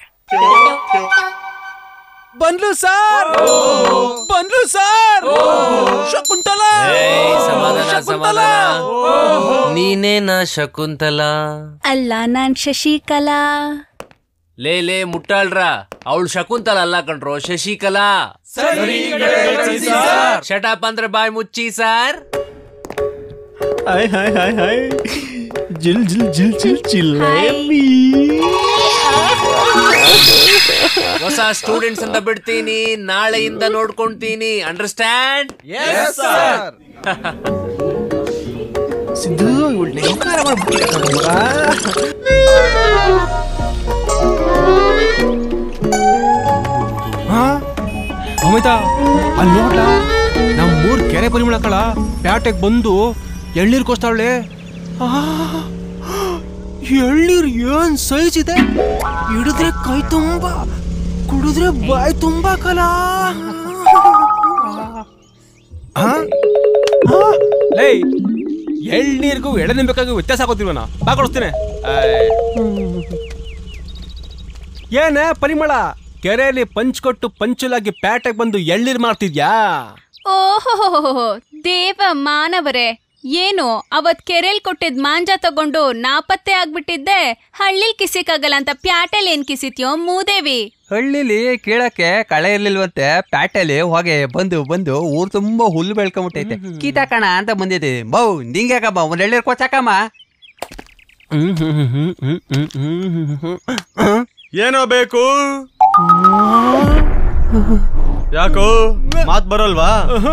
ಬಂದ್ಲು ಸರ್ ಬಂದ್ಲು ಸರ್ ಶಕುಂತಲ ಏಯ್, ಸಮಾಧಾನ ಸಮಾಧಾನ ನೀನೇನ ಶಕುಂತಲ ಅಲ್ಲ ನಾನ್ ಶಶಿಕಲಾ ಲೇ ಲೇ ಮುಟ್ಟಾಳ್ರ ಅವಳು ಶಕುಂತಲ ಅಲ್ಲ ಕಣ್ರೋ ಶಶಿಕಲಾ ಶಟಪ್ ಅಂದ್ರೆ ಬಾಯ್ ಮುಚ್ಚಿ sir hi hi hi hi ಜಿಲ್ ಜಿಲ್ ಜಿಲ್ ಜಿಲ್ ಜಿಲೇಬಿ ಹೊಸ ಸ್ಟೂಡೆಂಟ್ಸ್ ಅಂತ ಬಿಡ್ತೀನಿ ನಾಳೆಯಿಂದ ನೋಡ್ಕೊಂತೀನಿ ಅಂಡರ್ಸ್ಟ್ಯಾಂಡ್ ಸಿದ್ದು ಇವಳು ನೆಂಕಾರ ಮಾಡ್ಬಿಟ್ಟಿದ್ದಾಳೆ ಹಾ ಅಮಿತಾ ಅಲ್ಲಿ ನೋಡ್ಲಾ ನಮ್ ಮೂರ್ ಕೆರೆ ಪರಿಮಳ ಕಳ ಪ್ಯಾಟೆಗ್ ಬಂದು ಎಳ್ನೀರ್ ಕೋಸ್ತಾವಳೆ ಎಳ್ನೀರ್ ಏನ್ ಸೈಜ್ ಇದೆ ಹಿಡಿದ್ರೆ ಕೈ ತುಂಬಾ ಕುಡಿದ್ರೆ ಬಾಯಿ ತುಂಬಾ ಕಲ ಲೇ ಎಳ್ನೀರ್ಗೂ ಎಳೆನಿಂಬೇಕಾಗೂ ವ್ಯತ್ಯಾಸ ಆಗೋದಿಲ್ವನ ಬಾ ಕೊಡಿಸ್ತೀನಿ ಏನೇ ಪರಿಮಳ ಕೆರೆಯಲ್ಲಿ ಪಂಚ್ ಕೊಟ್ಟು ಪಂಚುಲಾಗಿ ಪ್ಯಾಟೆಗೆ ಬಂದು ಎಳ್ನೀರ್ ಮಾಡ್ತಿದ್ಯಾ ಓಹೋ ದೇವ ಮಾನವರೇ ಏನು ಅವತ್ ಕೆರೆಲ್ ಕೊಟ್ಟಿದ್ ಮಾಂಜ ತಗೊಂಡು ನಾಪತ್ತೆ ಆಗ್ಬಿಟ್ಟಿದ್ದೆ ಹಳ್ಳಿಲ್ ಕಿಸಿಕಾಗಲ್ಲ ಅಂತ ಪ್ಯಾಟೆಲ್ ಏನ್ ಕಿಸಿತ್ಯೋ ಮೂದೇವಿ ಹಳ್ಳಿಲಿ ಕೀಳಕ್ಕೆ ಕಳೆ ಇರ್ಲಿಲ್ವಂತೆ ಪ್ಯಾಟೆಲಿ ಹೊಗೆ ಬಂದು ಬಂದು ಊರ್ ತುಂಬಾ ಹುಲ್ಲು ಬೆಳ್ಕೊಂಬಿಟ್ಟೈತೆ ಕೀತಾಕಣ ಅಂತ ಬಂದಿದೆ ಬೌ ನಿಂಗ್ಯಾಕಮ್ಮ ಒಂದ್ ಎಳ್ನೀರ್ ಕೊಚ್ಚಾಕಮ್ಮ ಏನೋ ಬೇಕು ಯಾಕೋ ಮಾತ್ ಬರಲ್ವಾ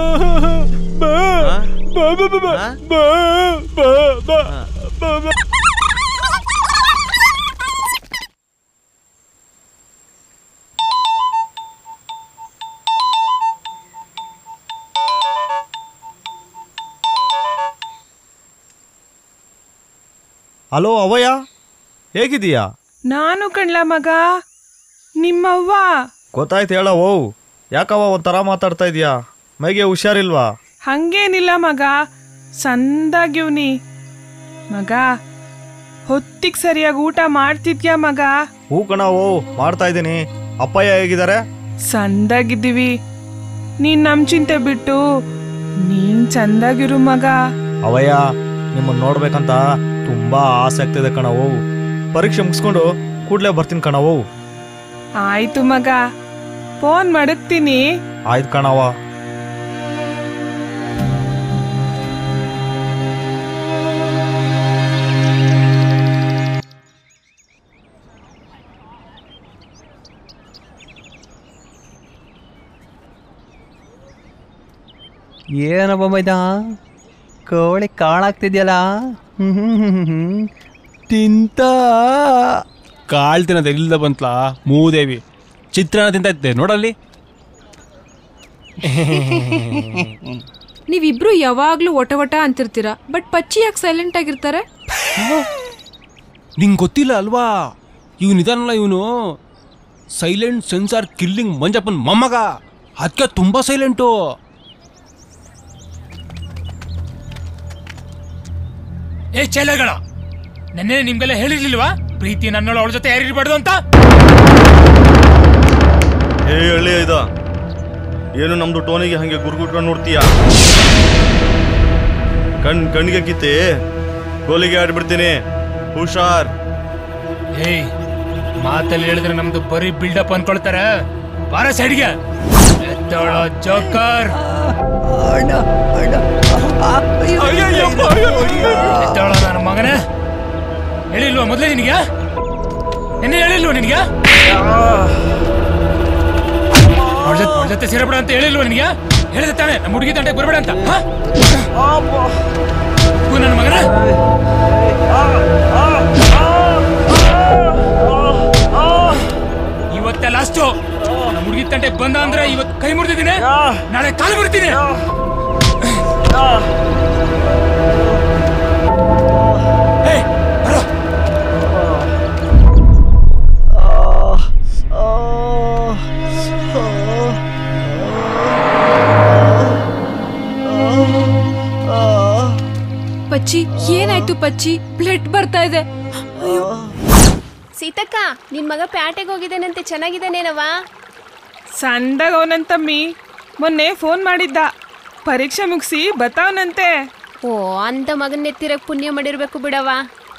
ಹಲೋ ಅವಯ್ಯ ಹೇಗಿದೀಯಾ ನಾನು ಕಣ್ಲ ಮಗ ನಿಮ್ಮವ್ವ ಗೊತ್ತಾಯ್ತು ಹೇಳ ಓ ಯಾಕವ್ವ ಒಂಥರ ಮಾತಾಡ್ತಾ ಇದೀಯಾ ಮೈಗೆ ಹುಷಾರಿಲ್ವಾ ಹಂಗೇನಿಲ್ಲ ಮಗ ಸಂದಾಗ್ಯುವ್ನಿ ಮಗ ಹೊತ್ತಿಗೆ ಸರಿಯಾಗಿ ಊಟ ಮಾಡ್ತಿದ್ಯಾ ಮಗ ಹೂ ಕಣ ಓ ಮಾಡ್ತಾ ಇದ್ದೀನಿ ಅಪ್ಪಯ್ಯ ಹೇಗಿದ್ದಾರೆ ಸಂದಾಗಿದ್ದೀವಿ ನೀನ್ ನಮ್ ಚಿಂತೆ ಬಿಟ್ಟು ನೀನ್ ಚಂದಾಗಿರು ಮಗ ಅವಯ್ಯ ನಿಮ್ಮನ್ನ ನೋಡ್ಬೇಕಂತ ತುಂಬಾ ಆಸೆ ಆಗ್ತಿದೆ ಕಣವು ಪರೀಕ್ಷೆ ಮುಗಿಸ್ಕೊಂಡು ಕೂಡ್ಲೇ ಬರ್ತೀನಿ ಕಣವು ಆಯ್ತು ಮಗ ಫೋನ್ ಮಡಗ್ತೀನಿ ಆಯ್ತು ಕಣವ ಏನಪ್ಪ ಮೈದ ಕೋಳಿ ಕಾಳಾಗ್ತಿದ್ಯಲ್ಲ ತಿಂತ ಕಾಳ್ ತಿನ್ನೋದು ಎಲ್ಲಿಂದ ಬಂತ್ಲಾ ಮೂದೇವಿ ಚಿತ್ರಾನ್ನ ತಿಂತ ಇದ್ದೆ ನೋಡಲ್ಲಿ ನೀವಿಬ್ರು ಯಾವಾಗ್ಲೂ ಒಟ ಒಟ ಅಂತಿರ್ತೀರಾ ಬಟ್ ಪಚ್ಚಿ ಯಾಕೆ ಸೈಲೆಂಟ್ ಆಗಿರ್ತಾರೆ ನಿಂಗೆ ಗೊತ್ತಿಲ್ಲ ಅಲ್ವಾ ಇವನು ಇದಾನಲ್ಲ ಇವನು ಸೈಲೆಂಟ್ ಸೆನ್ಸಾರ್ ಕಿಲ್ಲಿಂಗ್ ಮಂಜಪ್ಪನ್ ಮೊಮ್ಮಗ ಅದಕ್ಕೆ ತುಂಬಾ ಸೈಲೆಂಟು ಏ ಚೇಲೆಗಳ ನೆನ್ನೆ ನಿಮ್ಗೆಲ್ಲ ಹೇಳಿರ್ಲಿಲ್ವಾ ಪ್ರೀತಿ ನನ್ನೊಳ ಅವಳ ಜೊತೆ ಯಾರಿರ್ಬಾರ್ದು ಅಂತ ಏ ಹಳ್ಳಿ ಇದ ಏನು ನಮ್ದು ಟೋನಿಗೆ ಹಂಗೆ ಗುರ್ಗುಟ್ಕೊಂಡು ನೋಡ್ತೀಯ ಕಣ್ ಕಣ್ಣಿಗೆ ಕಿತ್ತಿ ಗೋಲಿಗೆ ಆಡ್ಬಿಡ್ತೀನಿ ಹುಷಾರ್ ಏಯ್ ಮಾತಲ್ಲಿ ಹೇಳಿದ್ರೆ ನಮ್ದು ಬರೀ ಬಿಲ್ಡಪ್ ಅನ್ಕೊಳ್ತಾರ ಬಾರ ಸೈಡ್ಗೆ ಎದ್ದೋಳೋ ಜೋಕರ್ ಎದ್ದೋಳೋ ನನ್ನ ಮಗನ ಹೇಳಿಲ್ವಾ ಮೊದಲೇ ನಿನಗೆ ನಿನ್ನೆ ಹೇಳಿಲ್ವಾ ನಿನಗೆ ಅವ್ಳ ಜೊತೆ ಅವ್ಳ ಜೊತೆ ಸೇರಬೇಡ ಅಂತ ಹೇಳಿಲ್ವಾ ನಿನಗೆ ಹೇಳಿದೆ ತಾನೆ ನಮ್ಮ ಹುಡುಗಿ ತಂಟೆಗೆ ಬರಬೇಡ ಅಂತ ಹಾ? ಹೂ ನನ್ನ ಮಗನ ಇವತ್ತೇ ಲಾಸ್ಟು ನಮ್ಮ ಹುಡುಗಿ ತಂಟೆಗೆ ಬಂದ ಅಂದ್ರೆ ಇವತ್ತು ಕೈ ಮುರಿದಿದ್ದೀನಿ ನಾಳೆ ಕಾಲು ಮುರಿತೀನಿ ಏಯ್, ಬರೋ. ಪಚ್ಚಿ ಏನಾಯ್ತು ಪಚ್ಚಿ ಬ್ಲಡ್ ಬರ್ತಾ ಇದೆ ಸೀತಕ್ಕ ನಿನ್ ಮಗ ಪ್ಯಾಟೆಗೆ ಹೋಗಿದ್ದಾನಂತೆ ಚೆನ್ನಾಗಿದ್ದಾನೇನವ ಸಂದಾಗ ಅವನಂತಮ್ಮಿ ಮೊನ್ನೆ ಫೋನ್ ಮಾಡಿದ್ದ ಪರೀಕ್ಷೆ ಮುಗಿಸಿ ಬತಾವನಂತೆ ಓ ಅಂತ ಮಗನ್ ಎತ್ತಿರಕ್ ಪುಣ್ಯ ಮಾಡಿರ್ಬೇಕು ಬಿಡವ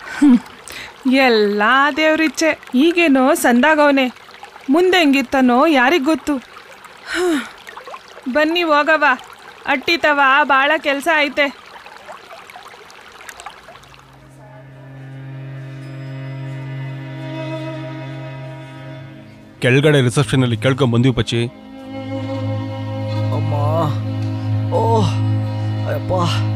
ಎಲ್ಲ ದೇವ್ರಿಚ್ಛೆ ಈಗೇನೋ ಸಂದಾಗವನೆ ಮುಂದೆ ಹೆಂಗಿರ್ತಾನೋ ಯಾರಿಗ್ ಗೊತ್ತು ಹ್ಮ್. ಬನ್ನಿ ಹೋಗವ ಅಟ್ಟಿತವ ಭಾಳ ಕೆಲಸ ಐತೆ ಕೆಳಗಡೆ ರಿಸೆಪ್ಷನ್ ಅಲ್ಲಿ ಕೇಳ್ಕೊಂಡ್ ಬಂದಿವಿ ಪಚ್ಚಿ ಅಮ್ಮ ಓ ಅಯ್ಯಪ್ಪ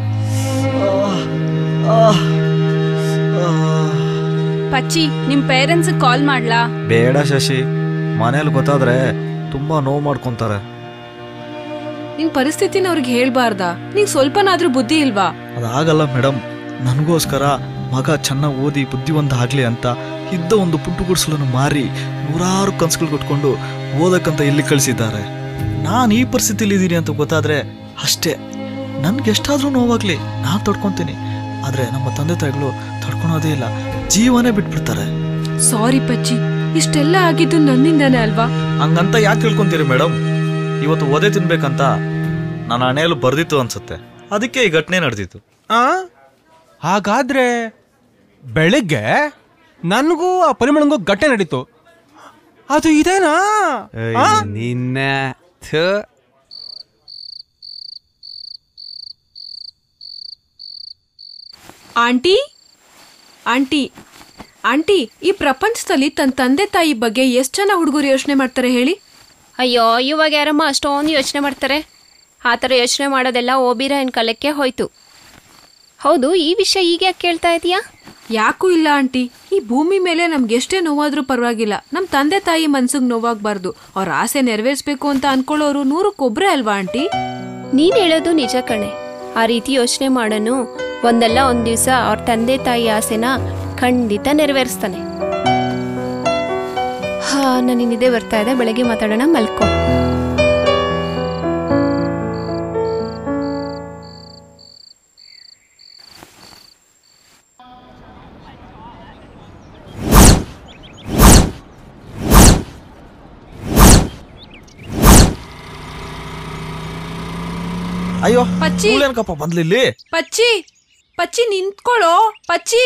ಪಚ್ಚಿ ನಿಮ್ ಪೇರೆಂಟ್ಸ್ ಕಾಲ್ ಮಾಡ್ಲಾ ಬೇಡ ಶಶಿ ಮನೇಲಿ ಗೊತ್ತಾದ್ರೆ ತುಂಬಾ ನೋವು ಮಾಡ್ಕೊಂತಾರೆ ನಿನ್ ಪರಿಸ್ಥಿತಿನ ಅವ್ರಿಗೆ ಹೇಳ್ಬಾರ್ದಾ ನಿಂಗ್ ಸ್ವಲ್ಪನಾದ್ರೂ ಬುದ್ಧಿ ಇಲ್ವಾ ಅದಾಗಲ್ಲ ಮೇಡಮ್ ನನಗೋಸ್ಕರ ಮಗ ಚೆನ್ನಾಗಿ ಓದಿ ಬುದ್ಧಿವಂತ ಆಗ್ಲಿ ಅಂತ ಇದ್ದ ಒಂದು ಪುಟ್ಟು ಗುಡಿಸಲನ್ನು ಮಾರಿ ನೂರಾರು ಕನ್ಸುಗಳು ಕೊಟ್ಕೊಂಡು ಓದಕ್ಕಂತ ಇಲ್ಲಿ ಕಳಿಸಿದ್ದಾರೆ ನಾನು ಈ ಪರಿಸ್ಥಿತಿಲಿ ಇದ್ದೀನಿ ಅಂತ ಗೊತ್ತಾದ್ರೆ ಅಷ್ಟೇ ನನ್ಗೆ ಎಷ್ಟಾದ್ರೂ ನೋವಾಗ್ಲಿ ನಾನು ತಡ್ಕೊತೀನಿ ಆದ್ರೆ ನಮ್ಮ ತಂದೆ ತಾಯಿಗಳು ತಡ್ಕೊಳೋದೇ ಇಲ್ಲ ಜೀವನೇ ಬಿಟ್ಬಿಡ್ತಾರೆ ಸಾರಿ ಪಚ್ಚಿ ಇಷ್ಟೆಲ್ಲ ಆಗಿದ್ದು ನನ್ನಿಂದಾನೇ ಅಲ್ವಾ ಹಂಗಂತ ಯಾಕೆ ತಿಳ್ಕೊಂತೀರಿ ಮೇಡಮ್ ಇವತ್ತು ಓದೇ ತಿನ್ಬೇಕಂತ ನನ್ನ ಹಣೆಯಲ್ಲೂ ಬರ್ದಿತ್ತು ಅನ್ಸುತ್ತೆ ಅದಕ್ಕೆ ಈ ಘಟನೆ ನಡೆದಿತ್ತು ಆ ಹಾಗಾದ್ರೆ ಬೆಳಗ್ಗೆ ನನಗೂ ಆ ಪರಿಮಳಂಗೂ ಗಟ್ಟೆ ನಡೀತು ಅದು ಇದೇನಾ ಆ? ನಿನ್ನ ಥು. ಆಂಟಿ ಆಂಟಿ ಆಂಟಿ ಈ ಪ್ರಪಂಚದಲ್ಲಿ ತನ್ನ ತಂದೆ ತಾಯಿ ಬಗ್ಗೆ ಎಷ್ಟು ಜನ ಹುಡುಗರು ಯೋಚನೆ ಮಾಡ್ತಾರೆ ಹೇಳಿ ಅಯ್ಯೋ ಇವಾಗ ಯಾರಮ್ಮ ಅಷ್ಟೊಂದು ಯೋಚನೆ ಮಾಡ್ತಾರೆ ಆ ಥರ ಯೋಚನೆ ಮಾಡೋದೆಲ್ಲ ಓಬಿರಾಯನ್ ಕಾಲಕ್ಕೆ ಹೋಯ್ತು ಹೌದು ಈ ವಿಷಯ ಈಗ ಯಾಕೆ ಕೇಳ್ತಾ ಇದೀಯಾ ಯಾಕೂ ಇಲ್ಲ ಆಂಟಿ ಈ ಭೂಮಿ ಮೇಲೆ ನಮ್ಗೆ ಎಷ್ಟೇ ನೋವಾದ್ರೂ ಪರವಾಗಿಲ್ಲ ನಮ್ಮ ತಂದೆ ತಾಯಿ ಮನ್ಸಿಗೆ ನೋವಾಗಬಾರ್ದು ಅವ್ರ ಆಸೆ ನೆರವೇರಿಸ್ಬೇಕು ಅಂತ ಅನ್ಕೊಳ್ಳೋರು ನೂರಕ್ಕೊಬ್ರೇ ಅಲ್ವಾ ಆಂಟಿ ನೀನ್ ಹೇಳೋದು ನಿಜ ಕಣೆ ಆ ರೀತಿ ಯೋಚನೆ ಮಾಡೋನು ಒಂದಲ್ಲ ಒಂದ್ ದಿವಸ ಅವ್ರ ತಂದೆ ತಾಯಿ ಆಸೆನ ಖಂಡಿತ ನೆರವೇರಿಸ್ತಾನೆ ಹಾ ನನಗೆ ನಿದ್ದೆ ಬರ್ತಾ ಇದೆ ಬೆಳಗ್ಗೆ ಮಾತಾಡೋಣ ಮಲ್ಕೋ ಅಯ್ಯೋ ಪಚ್ಚಿ. ಇವ್ಳೇನ್ಕಪ್ಪ ಬಂದ್ಲಿಲ್ಲಿ ಪಚ್ಚಿ ಪಚ್ಚಿ ನಿಂತ್ಕೊಳ್ಳೋ ಪಚ್ಚಿ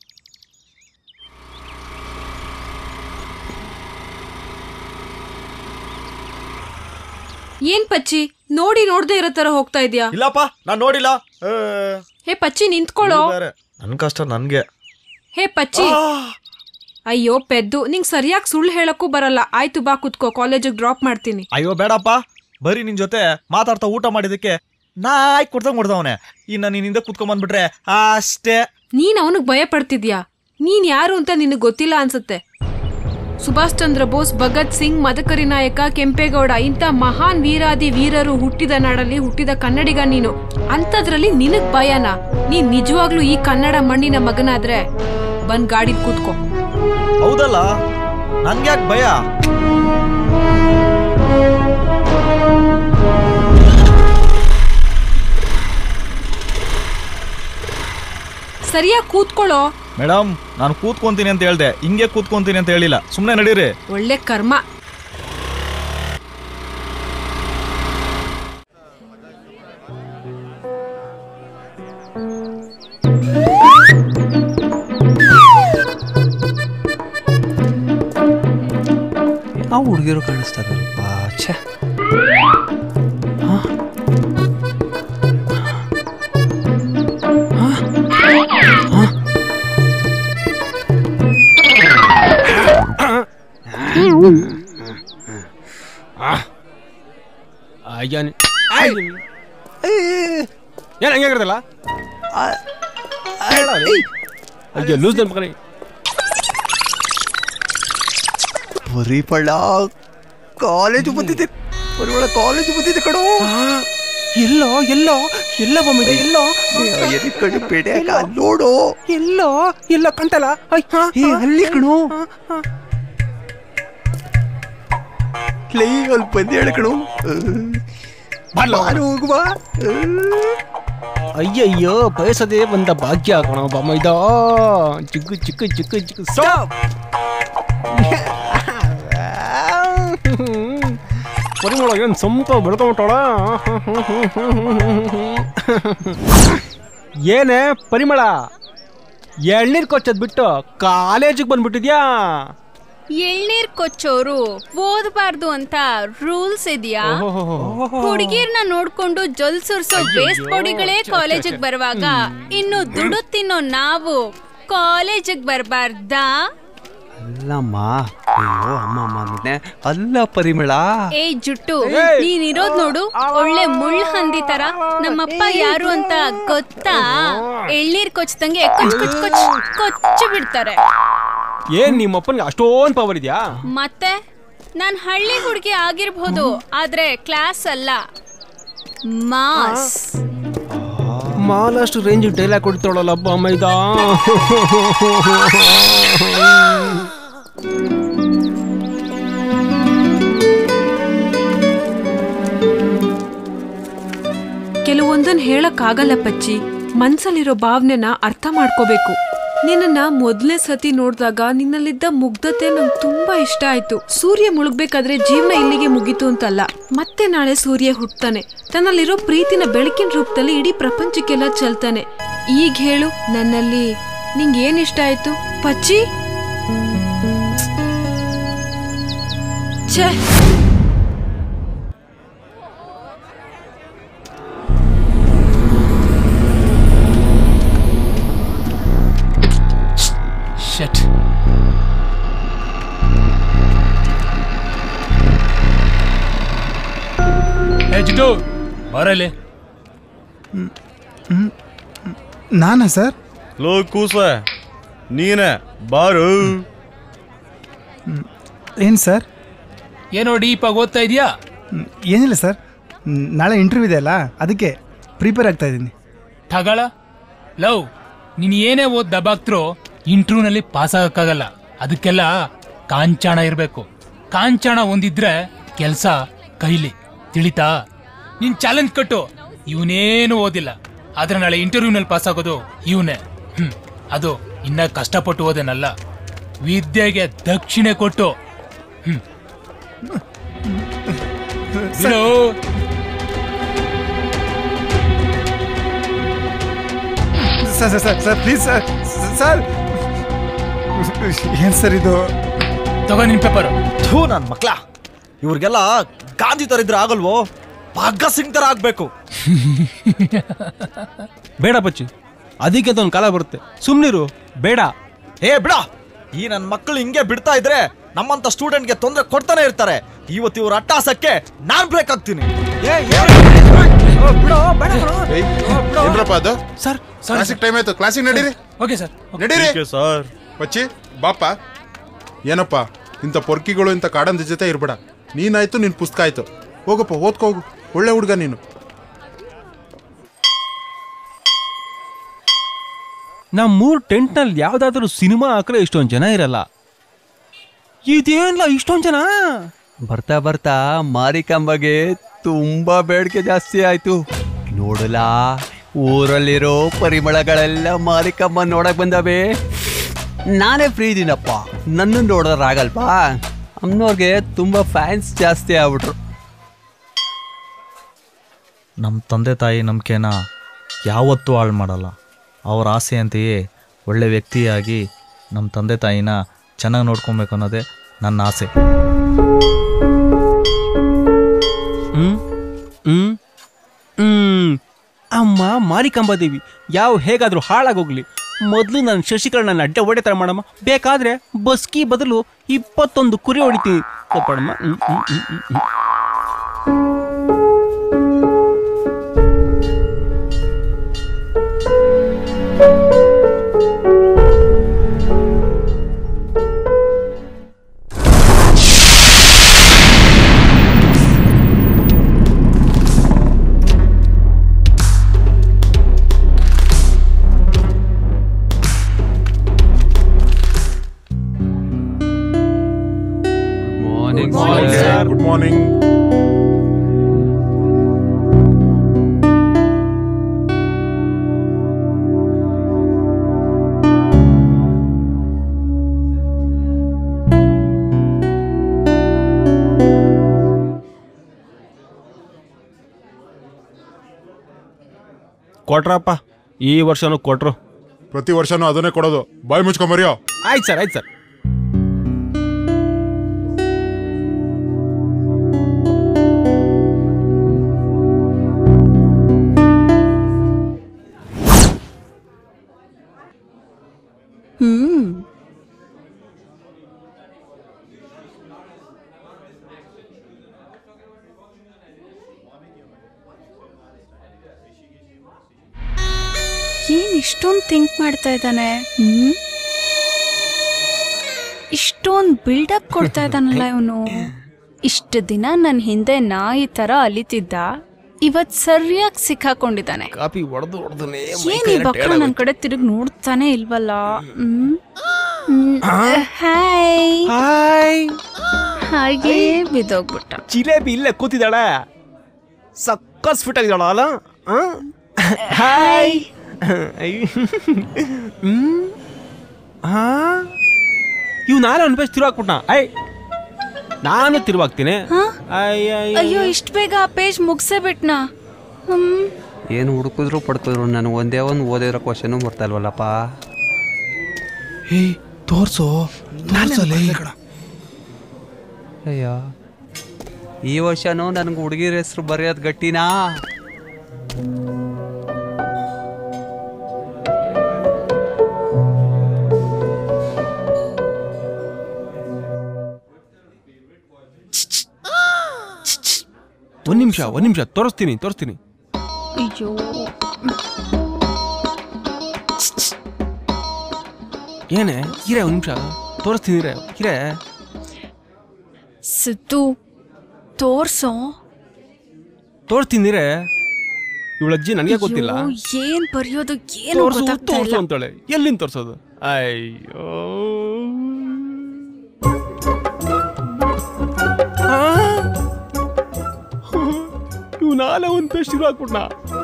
ಏನ್ ಪಚ್ಚಿ ನೋಡಿ ನೋಡ್ದೆ ಇರೋ ತರ ಹೋಗ್ತಾ ಇದ್ಯಾ ಇಲ್ಲಪ್ಪ ನಾನ್ ನೋಡಿಲ್ಲ ಏ, ಹೇ ಪಚ್ಚಿ ನಿಂತ್ಕೊಳ್ಳೋ ಇವ್ಳು ಬೇರೆ. ನನ್ ಕಷ್ಟ ನನ್ಗೆ ಹೇ ಪಚ್ಚಿ ಅಯ್ಯೋ ಪೆದ್ದು ನಿಂಗ್ ಸರಿಯಾಗಿ ಸುಳ್ಳು ಹೇಳಕ್ಕೂ ಬರಲ್ಲ ಆಯ್ತು ಬಾ ಕುತ್ಕೋ ಕಾಲೇಜಿಗೆ ಡ್ರಾಪ್ ಮಾಡ್ತೀನಿ ಅಯ್ಯೋ ಬೇಡಪ್ಪ ಬರೀ ನಿನ್ ಜೊತೆ ಮಾತಾಡ್ತಾ ಊಟ ಮಾಡಿದಕ್ಕೆ ನಾಯ್ ಕೊಡ್ದಂಗ್ ಕೊಡ್ದವನೆ ಇನ್ನ ನೀನಿಂದ ಕುತ್ಕೊಂಡ್ ಬಂದ್ಬಿಟ್ರೆ ಅಷ್ಟೇ ನೀನ್ ಅವನಿಗೆ ಭಯ ಪಡ್ತಿದ್ಯಾ ನೀನ್ ಯಾರು ಅಂತ ನಿನಗೆ ಗೊತ್ತಿಲ್ಲ ಅನ್ಸುತ್ತೆ ಸುಭಾಷ್ ಚಂದ್ರ ಬೋಸ್ ಭಗತ್ ಸಿಂಗ್ ಮದಕರಿ ನಾಯಕ ಕೆಂಪೇಗೌಡ ಇಂಥ ಮಹಾನ್ ವೀರಾದಿ ವೀರರು ಹುಟ್ಟಿದ ನಾಡಲ್ಲಿ ಹುಟ್ಟಿದ ಕನ್ನಡಿಗ ನೀನು ಅಂಥದ್ರಲ್ಲಿ ನಿನಗ್ ಭಯನಾ ನೀನ್ ನಿಜವಾಗ್ಲೂ ಈ ಕನ್ನಡ ಮಣ್ಣಿನ ಮಗನಾದ್ರೆ ಬಂದ್ ಗಾಡಿ ಕೂತ್ಕೋ ಹೌದಲ್ಲ ನನ್ಗ್ಯಾಕ್ ಭಯ ಸರಿಯಾಗಿ ಕೂತ್ಕೊಳ್ಳೋ ಮೇಡಮ್ ನಾನು ಕೂತ್ಕೊಂತೀನಿ ಅಂತ ಹೇಳ್ದೆ ಹಿಂಗೆ ಕೂತ್ಕೊಂತೀನಿ ಅಂತ ಹೇಳಿಲ್ಲ ಸುಮ್ನೆ ನಡೀರಿ ಒಳ್ಳೆ ಕರ್ಮ ಆ ಹುಡುಗಿರು ಕಾಣಿಸ್ತಾರಲ್ಪ ಛೆ ಆ? ಆ? ಆ? ಅಯ್ಯ ನಿ- ಆಯ್ ನಿ- ಏನ್ ಹಂಗೆ ಆಗಿರ್ತಲ್ಲ ಅಯ್ಯೋ ಲೂಸ್ ನನ್ ಮಗನೇ ಪರಿಪಳ ಕಾಲೇಜು ಬಂದಿದೆ ಪರಿಮಳ ಕಾಲೇಜು ಬಂದಿದೆ ಕಣೋ ಎಲ್ಲೋ ಎಲ್ಲೋ ಎಲ್ಲ ಬಂದಿದೆ ಎಲ್ಲೋ ಎದೆ ಕಣ್ಣು ಬೇಡ ನೋಡು ಎಲ್ಲೋ ಎಲ್ಲೋ ಕಂತಲ್ಲ ಏ ಅಲ್ಲಿ ಕಣೋ ಲೈ ಅಲ್ಲಿ ಬಂದೇಳ ಕಣೋ ಬಾರು ಹೋಗುವ ಅಯ್ಯಯ್ಯೋ ಬಯಸದೆ ಬಂದ ಭಾಗ್ಯ ಕಣ ಬಮ್ಮೈದ ಚಿಕ್ಕು ಚಿಕ್ಕು ಚಿಕ್ಕು ಚಿಕ್ಕು ಸ್ಟಾಪ್ ಪರಿಮಳ ಏನ್ ಸಂಪ ಬೆಳ್ಕೊಂಬಿಟ್ಟೋಳ ಏನೇ ಪರಿಮಳ ಎಳ್ನೀರ್ ಕೊಚ್ಚದ್ ಬಿಟ್ಟು ಕಾಲೇಜಿಗೆ ಬಂದ್ಬಿಟ್ಟಿದ್ಯಾ ಎಳ್ನೀರ್ ಕೊಚ್ಚೋರು ಓದಬಾರ್ದು ಅಂತ ರೂಲ್ಸ್ ಇದೆಯಾ ಹುಡುಗಿರ್ನ ನೋಡ್ಕೊಂಡು ಜೊಲ್ ಸುರ್ಸೋ ವೇಸ್ಟ್ ಬಾಡಿಗಳೇ ಕಾಲೇಜಿಗೆ ಬರುವಾಗ ಇನ್ನು ದುಡು ತಿನ್ನೋ ನಾವು ಕಾಲೇಜಿಗೆ ಬರಬಾರ್ದಾ ಅಲ್ಲಮ್ಮ ಅಯ್ಯೋ ಅಮ್ಮ ಅಮ್ಮ ನಿನ್ನೆ ಅಲ್ಲ ಪರಿಮಳ ಏ ಜುಟ್ಟು ನೀನಿರೋದ್ ನೋಡು ಒಳ್ಳೆ ಮುಳ್ಳು ಹಂದಿ ತರ ನಮ್ಮಪ್ಪ ಯಾರು ಅಂತ ಗೊತ್ತಾ ಎಳ್ನೀರ್ ಕೊಚ್ಚದಂಗೆ ಕೊಚ್ ಕೊಚ್ ಕೊಚ್ ಕೊಚ್ಚು ಬಿಡ್ತಾರೆ ಏನ್ ನಿಮ್ಮಪ್ಪನ್ಗೆ ಅಷ್ಟೊಂದು ಪವರ್ ಇದೆಯಾ ಮತ್ತೆ ನಾನ್ ಹಳ್ಳಿ ಹುಡುಗಿ ಆಗಿರ್ಬೋದು ಆದ್ರೆ ಕ್ಲಾಸ್ ಅಲ್ಲ ಮಾಸ್ ಮಾಲಷ್ಟು ರೇಂಜ್ ಡೈಲಾಗ್ ಕೊಡ್ತಾಳಲ್ಲ ಹಬ್ಬ ಮೈದಾ ಕೆಲವೊಂದನ್ ಹೇಳಕ್ಕಾಗಲ್ಲ ಪಚ್ಚಿ ಮನ್ಸಲ್ಲಿರೋ ಭಾವನೆನ ಅರ್ಥ ಮಾಡ್ಕೋಬೇಕು ನಿನ್ನನ್ನ ಮೊದಲನೇ ಸತಿ ನೋಡಿದಾಗ ನಿನ್ನಲ್ಲಿದ್ದ ಮುಗ್ಧತೆ ನಂಗೆ ತುಂಬಾ ಇಷ್ಟ ಆಯ್ತು ಸೂರ್ಯ ಮುಳುಗ್ಬೇಕಾದ್ರೆ ಜೀವನ ಇಲ್ಲಿಗೆ ಮುಗೀತು ಅಂತಲ್ಲ ಮತ್ತೆ ನಾಳೆ ಸೂರ್ಯ ಹುಟ್ತಾನೆ ತನ್ನಲ್ಲಿರೋ ಪ್ರೀತಿನ ಬೆಳಕಿನ ರೂಪದಲ್ಲಿ ಇಡೀ ಪ್ರಪಂಚಕ್ಕೆಲ್ಲ ಚೆಲ್ತಾನೆ ಈಗ ಹೇಳು ನನ್ನಲ್ಲಿ ನಿಂಗೆ ಏನ್ ಇಷ್ಟ ಆಯ್ತು ಪಚ್ಚಿ ಛೇ ಶಟ್ ಏ ಜಿಟ್ಟು ಬರಲಿ ನಾನಾ ಸರ್ ಲೋ ಕೂಸ ನೀನೆ ಬಾರು ಏನು ಸರ್ ಏನೋ ಡೀಪಾಗಿ ಓದ್ತಾ ಇದೀಯಾ ಏನಿಲ್ಲ ಸರ್ ಮ್, ನಾಳೆ ಇಂಟರ್ವ್ಯೂ ಇದೆ ಅಲ್ಲ ಅದಕ್ಕೆ ಪ್ರಿಪೇರ್ ಆಗ್ತಾ ಇದ್ದೀನಿ ತಗಳ ಲವ್ ನೀನ್ ಏನೇ ಓದ್ ದಬಾಕ್ತ್ರೋ ಇಂಟರ್ವ್ಯೂನಲ್ಲಿ ಪಾಸ್ ಆಗಕ್ಕಾಗಲ್ಲ ಅದಕ್ಕೆಲ್ಲ ಕಾಂಚಾಣ ಇರಬೇಕು ಕಾಂಚಾಣ ಒಂದಿದ್ರೆ ಕೆಲಸ ಕೈಲಿ ತಿಳಿತಾ ನೀನ್ ಚಾಲೆಂಜ್ ಕಟ್ಟು ಇವನೇನು ಓದಿಲ್ಲ ಆದ್ರೆ ನಾಳೆ ಇಂಟರ್ವ್ಯೂನಲ್ಲಿ ಪಾಸ್ ಆಗೋದು ಇವನೇ ಹ್ಮ್ ಅದು ಇನ್ನ ಕಷ್ಟಪಟ್ಟು ಓದೇನಲ್ಲ ವಿದ್ಯೆಗೆ ದಕ್ಷಿಣೆ ಕೊಟ್ಟು ಹ್ಮ್ ಬಿಡು. Sir sir sir sir please sir sir ಏನು ಸರ್ ಇದು ತಗೋ ನಿನ್ ಪೇಪರ್ ಥೂ ನನ್ ಮಕ್ಳ ಇವ್ರಿಗೆಲ್ಲ ಗಾಂಧಿ ತರ ಇದ್ರೆ ಆಗಲ್ವೋ ಭಗತ್ ಸಿಂಗ್ ತರ ಆಗ್ಬೇಕು ಬೇಡ ಬಚ್ಚು ಅದಕ್ಕೆ ಅಂತ ಒಂದು ಕಾಲ ಬರುತ್ತೆ ಸುಮ್ನಿರು ಬೇಡ ಏ ಬಿಡ ಈ ನನ್ ಮಕ್ಕಳು ಹಿಂಗೆ ಬಿಡ್ತಾ ಇದ್ರೆ ನಮ್ಮಂತ ಸ್ಟೂಡೆಂಟ್ಗೆ ತೊಂದರೆ ಕೊಡ್ತಾನೆ ಇರ್ತಾರೆ ಇವತ್ತು ಇವ್ರ ಅಟ್ಟಾಸಕ್ಕೆ ನಾನ್ ಬ್ರೇಕ್ ಆಗ್ತೀನಿ ಏ, ಏ, ಓ, ಬಿಡೋ, ಬೇಡ ಕಣೋ. ಏನ್ರಪ್ಪ ಅದು ಸರ್ ಕ್ಲಾಸಿಕ್ ಟೈಮ್ ಆಯ್ತು ಕ್ಲಾಸಿಗೆ ನಡೀರಿ ಓಕೆ ಸರ್ ನಡೀರಿ ಸರ್ ಬಚ್ಚಿ ಬಾಪ ಏನಪ್ಪ ಇಂಥ ಪೊರ್ಕಿಗಳು ಇಂಥ ಕಾಡಂದ ಜೊತೆ ಇರ್ಬೇಡ ನೀನಾಯ್ತು ನಿನ್ ಪುಸ್ತಕ ಆಯ್ತು ಹೋಗಪ್ಪ ಓದ್ಕೋ ಹೋಗು ಒಳ್ಳೆ ಹುಡುಗ ನೀನು ನಮ್ಮ ಮೂರು ಟೆಂಟ್ನಲ್ಲಿ ಯಾವ್ದಾದ್ರು ಸಿನಿಮಾ ಹಾಕ್ರೆ ಇಷ್ಟೊಂದು ಜನ ಇರಲ್ಲ ಇದೇನಿಲ್ಲ ಇಷ್ಟೊಂದು ಜನ ಬರ್ತಾ ಬರ್ತಾ ಮಾರಿಕಂಬಗೆ ತುಂಬಾ ಬೇಡಿಕೆ ಜಾಸ್ತಿ ಆಯ್ತು ನೋಡಲಾ ಊರಲ್ಲಿರೋ ಪರಿಮಳಗಳೆಲ್ಲ ಮಾರಿಕಂಬ ನೋಡಕ್ ಬಂದವೆ ನಾನೇ ಫ್ರೀ ಇದೀನಪ್ಪ ನನ್ನ ನೋಡೋರಾಗಲ್ವಾ ಅಮ್ಮನವ್ರಿಗೆ ತುಂಬಾ ಫ್ಯಾನ್ಸ್ ಜಾಸ್ತಿ ಆಗ್ಬಿಟ್ರು ನಮ್ಮ ತಂದೆ ತಾಯಿ ನಂಬಿಕೆನ ಯಾವತ್ತೂ ಹಾಳು ಮಾಡಲ್ಲ ಅವ್ರ ಆಸೆ ಅಂತೆಯೇ ಒಳ್ಳೆ ವ್ಯಕ್ತಿಯಾಗಿ ನಮ್ಮ ತಂದೆ ತಾಯಿನ ಚೆನ್ನಾಗಿ ನೋಡ್ಕೊಬೇಕು ಅನ್ನೋದೇ ನನ್ನ ಆಸೆ ಹ್ಮ್ ಹ್ಮ್ ಹ್ಮ್ ಅಮ್ಮ ಮಾರಿಕಂಬದೇವಿ ಯಾವ ಹೇಗಾದ್ರೂ ಹಾಳಾಗೋಗ್ಲಿ ಮೊದಲು ನಾನು ಶಶಿಕರಣನ ಅಡ್ಡ ಹೊಡೆ ಥರ ಮಾಡಮ್ಮ ಬೇಕಾದ್ರೆ ಬಸ್ಕಿ ಬದಲು ಇಪ್ಪತ್ತೊಂದು ಕುರಿ ಹೊಡಿತೀನಿ ಕೊಪ್ಪಳಮ್ಮ ಹ್ಮ್ ಹ್ಮ್ ಹ್ಮ್ ಹ್ಮ್ ಹ್ಮ್ ಮಾರ್ನಿಂಗ್ ಗುಡ್ ಮಾರ್ನಿಂಗ್ ಕೊಟ್ರಪ್ಪ ಈ ವರ್ಷನೂ ಕೊಟ್ರು ಪ್ರತಿ ವರ್ಷನೂ ಅದನ್ನೇ ಕೊಡೋದು ಬಾಯ್ ಮುಚ್ಕೊಂಬರಿಯೋ ಆಯ್ತು ಸರ್ ಆಯ್ತು ಸರ್ ಹ್ಮ್ ಏನ್ ಇಷ್ಟೊಂದು ಥಿಂಕ್ ಮಾಡ್ತಾ ಇದ್ದಾನೆ ಹ್ಮ್ ಇಷ್ಟೊಂದು ಬಿಲ್ಡಪ್ ಕೊಡ್ತಾ ಇದ್ದಾನಲ್ಲ ಇವನು ಇಷ್ಟು ದಿನ ನನ್ನ ಹಿಂದೆ ನಾಯಿ ತರ ಅಲಿತಿದ್ದ ಇವತ್ ಸರಿಯಾಗಿ ಸಿಕ್ಕಾಕೊಂಡಿದ್ದಾನೆ ಕಾಪಿ ಹೊಡೆದು ಹೊಡೆದು ಏನ್ ಈ ಬಕ್ರ ನನ್ ಕಡೆ ತಿರುಗಿ ನೋಡ್ತಾನೆ ಇಲ್ವಲ್ಲ ಹ್ಮ್ ಹ್ಮ್. ಹಾಯ್ ಹಾಯ್ ಹಾಗೆ ಬಿದ್ದೋಗ್ಬಿಟ್ಟ ಜಿಲೇಬಿ ಇಲ್ಲೇ ಕೂತಿದ್ದಾಳೆ ಸಕ್ಕಸ್ ಫಿಟ್ ಆಗಿದ್ದಾಳ ಅಲ್ಲ ಆ? ಹಾಯ್ ಅಯ್ಯ್. ಹ್ಮ್ ಹಾ ಇವ್ ನಾನು ಅನ್ಬೇಸ್ ತಿರುವಾಕ್ಬಿಟ್ನ ಐ ನಾನು ತಿರುವಾಗ್ತೀನಿ ಹಾ? ಅಯ್ಯಯ್ಯ. ಅಯ್ಯೋ ಇಷ್ಟ ಬೇಗ ಆ ಪೇಜ್ ಮುಗ್ಸೇ ಬಿಟ್ನಾ ಹ್ಮ್ ಏನು ಹುಡುಕಿದ್ರು ಪಡ್ಕಿದ್ರು ನಾನು ಒಂದೇ ಒಂದು ಓದಿರೋ ಕ್ವಶನು ಬರ್ತಾ ಇಲ್ವಲ್ಲಪ್ಪ ಏಯ್ ತೋರ್ಸು ತೋರ್ಸಲೇ ಅಯ್ಯೋ ಈ ವರ್ಷನೂ ನನಗೆ ಹುಡುಗಿರ ಹೆಸರು ಬರೆಯೋದು ಗಟ್ಟಿನಾ ಒಂದ್ ನಿಮಿಷ ಒಂದ್ ನಿಮಿಷ ತೋರಿಸ್ತೀನಿ ತೋರಿಸ್ತೀನಿ ಅಯ್ಯೋ ಏನೇ ಹಿರೇ ಒಂದ್ ನಿಮಿಷ ತೋರಿಸ್ತೀನಿ ಹಿರೇ ಹಿರೇ ಸಿದ್ದು ತೋರ್ಸೋ ತೋರಿಸ್ತೀನಿ ಹಿರೇ ಇವಳ ಅಜ್ಜಿ ನನಗೆ ಗೊತ್ತಿಲ್ಲ ಅಯ್ಯೋ, ಏನ್ ಬರೆಯೋದು ಏನು ತೋರ್ಸು ಗೊತ್ತಾಗ್ತಾ ತೋರ್ಸು ಇಲ್ಲ ಅಂತಾಳೆ ಎಲ್ಲಿಂದ ತೋರ್ಸೋದು ಅಯ್ಯೋ ಇವ್ ನಾಳೆ ಒಂದ್ ಪೇಸ್ಟ್ ಶುರು ಹಾಕ್ಬಿಟ್ನ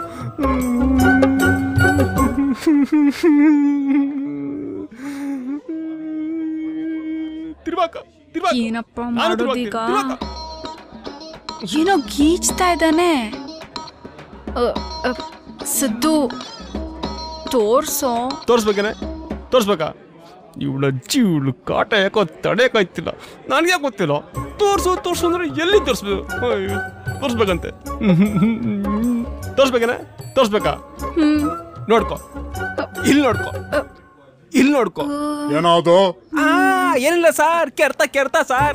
ತಿರ್ವಾಕ ಏನಪ್ಪ ಮಾಡೋದೀಗ ಏನೋ ಗೀಚ್ತಾ ಇದ್ದಾನೆ ಅ, ಅ, ಸಿದ್ದು ತೋರ್ಸೋ ತೋರಿಸ್ಬೇಕೇನೆ ತೋರಿಸ್ಬೇಕಾ ಇವಳ ಅಜ್ಜಿ ಇವಳು ಕಾಟ ಯಾಕೋ ತಡೆಯಕ್ಕಾಯ್ತಿಲ್ಲ ನನಗೆ ಗೊತ್ತಿಲ್ಲ ತೋರ್ಸು ತೋರ್ಸು ಅಂದ್ರೆ ಎಲ್ಲಿ ತೋರಿಸ್ಬೇಕು ಅಯ್ಯೋ, ತೋರಿಸ್ಬೇಕಂತೆ ತೋರಿಸ್ಬೇಕೇನೆ ತೋರಿಸ್ಬೇಕಾ ಹ್ಮ್ ನೋಡ್ಕೊ ಇಲ್ಲಿ ನೋಡ್ಕೊ ಇಲ್ಲಿ ನೋಡ್ಕೊ ಏನಾದು ಆ ಏನಿಲ್ಲ ಸಾರ್ ಕೆರ್ತ ಕೆರ್ತ ಸಾರ್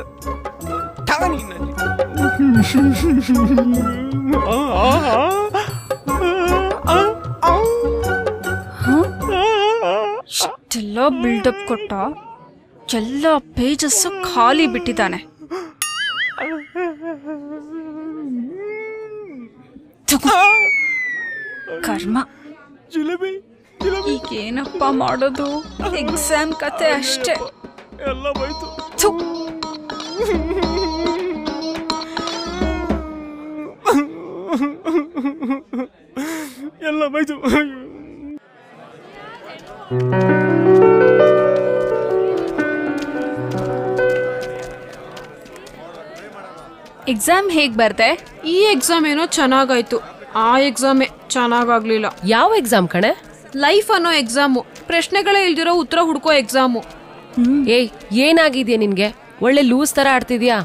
ಇಷ್ಟೆಲ್ಲ ಬಿಲ್ಡಪ್ ಕೊಟ್ಟ ಎಲ್ಲ ಪೇಜಸ್ ಖಾಲಿ ಬಿಟ್ಟಿದ್ದಾನೆ ಥು. ಕರ್ಮ ಜಿಲೇಬಿ ಈಗೇನಪ್ಪ ಮಾಡೋದು ಎಕ್ಸಾಮ್ ಕತೆ ಅಷ್ಟೇ ಎಲ್ಲ ಬೈತು ಥು. ಎಲ್ಲ ಬೈತು ಎಕ್ಸಾಮ್ ಹೇಗ್ ಬರ್ದೆ ಈ ಎಕ್ಸಾಮ್ ಏನೋ ಚೆನ್ನಾಗಾಯ್ತು ಆ ಎಕ್ಸಾಮೇ ಚೆನ್ನಾಗಾಗ್ಲಿಲ್ಲ ಯಾವ ಎಕ್ಸಾಮ್ ಕಣೆ ಲೈಫ್ ಅನ್ನೋ ಎಕ್ಸಾಮು ಪ್ರಶ್ನೆಗಳೇ ಇಲ್ದಿರೋ ಉತ್ತರ ಹುಡ್ಕೋ ಎಕ್ಸಾಮು ಏಯ್ ಏನಾಗಿದ್ಯಾ ನಿನ್ಗೆ ಒಳ್ಳೆ ಲೂಸ್ ತರ ಆಡ್ತಿದ್ಯಾ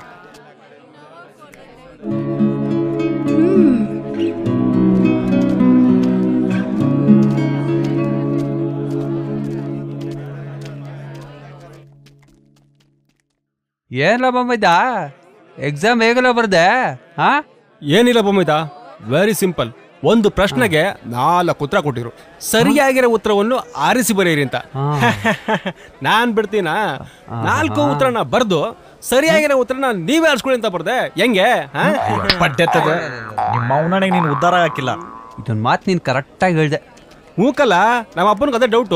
ಏನಿಲ್ಲ ಬೊಮ್ಮಯ್ದ ಎಕ್ಸಾಮ್ ಹೇಗಲ್ಲ ಬರ್ದೆ ಹಾ ಏನಿಲ್ಲ ಬೊಮ್ಮಿದ ವೆರಿ ಸಿಂಪಲ್ ಒಂದು ಪ್ರಶ್ನೆಗೆ ನಾಲ್ಕು ಉತ್ತರ ಕೊಟ್ಟಿರು ಸರಿಯಾಗಿರೋ ಉತ್ತರವನ್ನು ಆರಿಸಿ ಬರೆಯಿರಿ ಅಂತ ನಾನ್ ಬಿಡ್ತೀನ ನಾಲ್ಕು ಉತ್ತರನ ಬರ್ದು ಸರಿಯಾಗಿರೋ ಉತ್ತರನ ನೀವೇ ಆರಿಸ್ಕೊಳ್ಳಿ ಅಂತ ಬರ್ದೆ ಹೆಂಗೆ ಹಾ? ಪಡ್ಡೆತ್ತದೆ ನಿಮ್ಮ ಅವನಣಿಗೆ ನೀನು ಉದ್ಧಾರ ಹಾಕಿಲ್ಲ ಇದೊಂದು ಮಾತು ನೀನು ಕರೆಕ್ಟಾಗಿ ಹೇಳ್ದೆ ಹೂಕಲ್ಲ ನಮ್ಮ ಅಪ್ಪನಿಗೆ ಅದೇ ಡೌಟು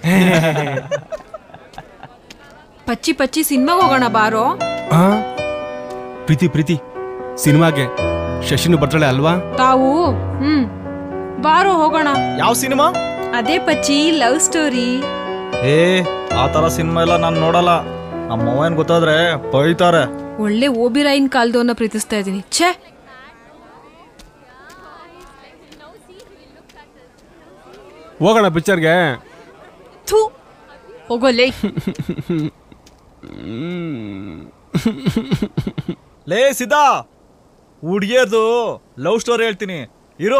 ಪಚ್ಚಿ ಪಚ್ಚಿ ಸಿನಿಮಾಗೆ ಹೋಗೋಣ ಬಾರೋ ಪ್ರೀತಿ ಪ್ರೀತಿ ಸಿನಿಮಾಗೆ ಶಶಿನು ಬರ್ತಾಳೆ ಅಲ್ವಾ ತಾವು ಹ್ಮ್ ಬಾರೋ ಹೋಗೋಣ ಯಾವ ಸಿನಿಮಾ ಅದೇ ಪಚ್ಚಿ ಲವ್ ಸ್ಟೋರಿ ಏ ಆ ಥರ ಸಿನಿಮಾ ಎಲ್ಲ ನಾನು ನೋಡಲ್ಲ ನಮ್ಮ ಅವ್ವನ್ ಗೊತ್ತಾದ್ರೆ ಬೈತಾರೆ ಒಳ್ಳೆ ಓಬಿರಾಯಿನ್ ಕಾಲ್ದವನ್ನ ಪ್ರೀತಿಸ್ತಾ ಇದ್ದೀನಿ ಛೇ ಹೋಗೋಣ ಪಿಕ್ಚರ್ಗೆ ಥೂ ಹೋಗೋಲ್ಲೇ ಲೇ ಸಿದ್ದಾ ಹುಡ್ಗಿಯರ್ದು ಲವ್ ಸ್ಟೋರಿ ಹೇಳ್ತೀನಿ ಇರೋ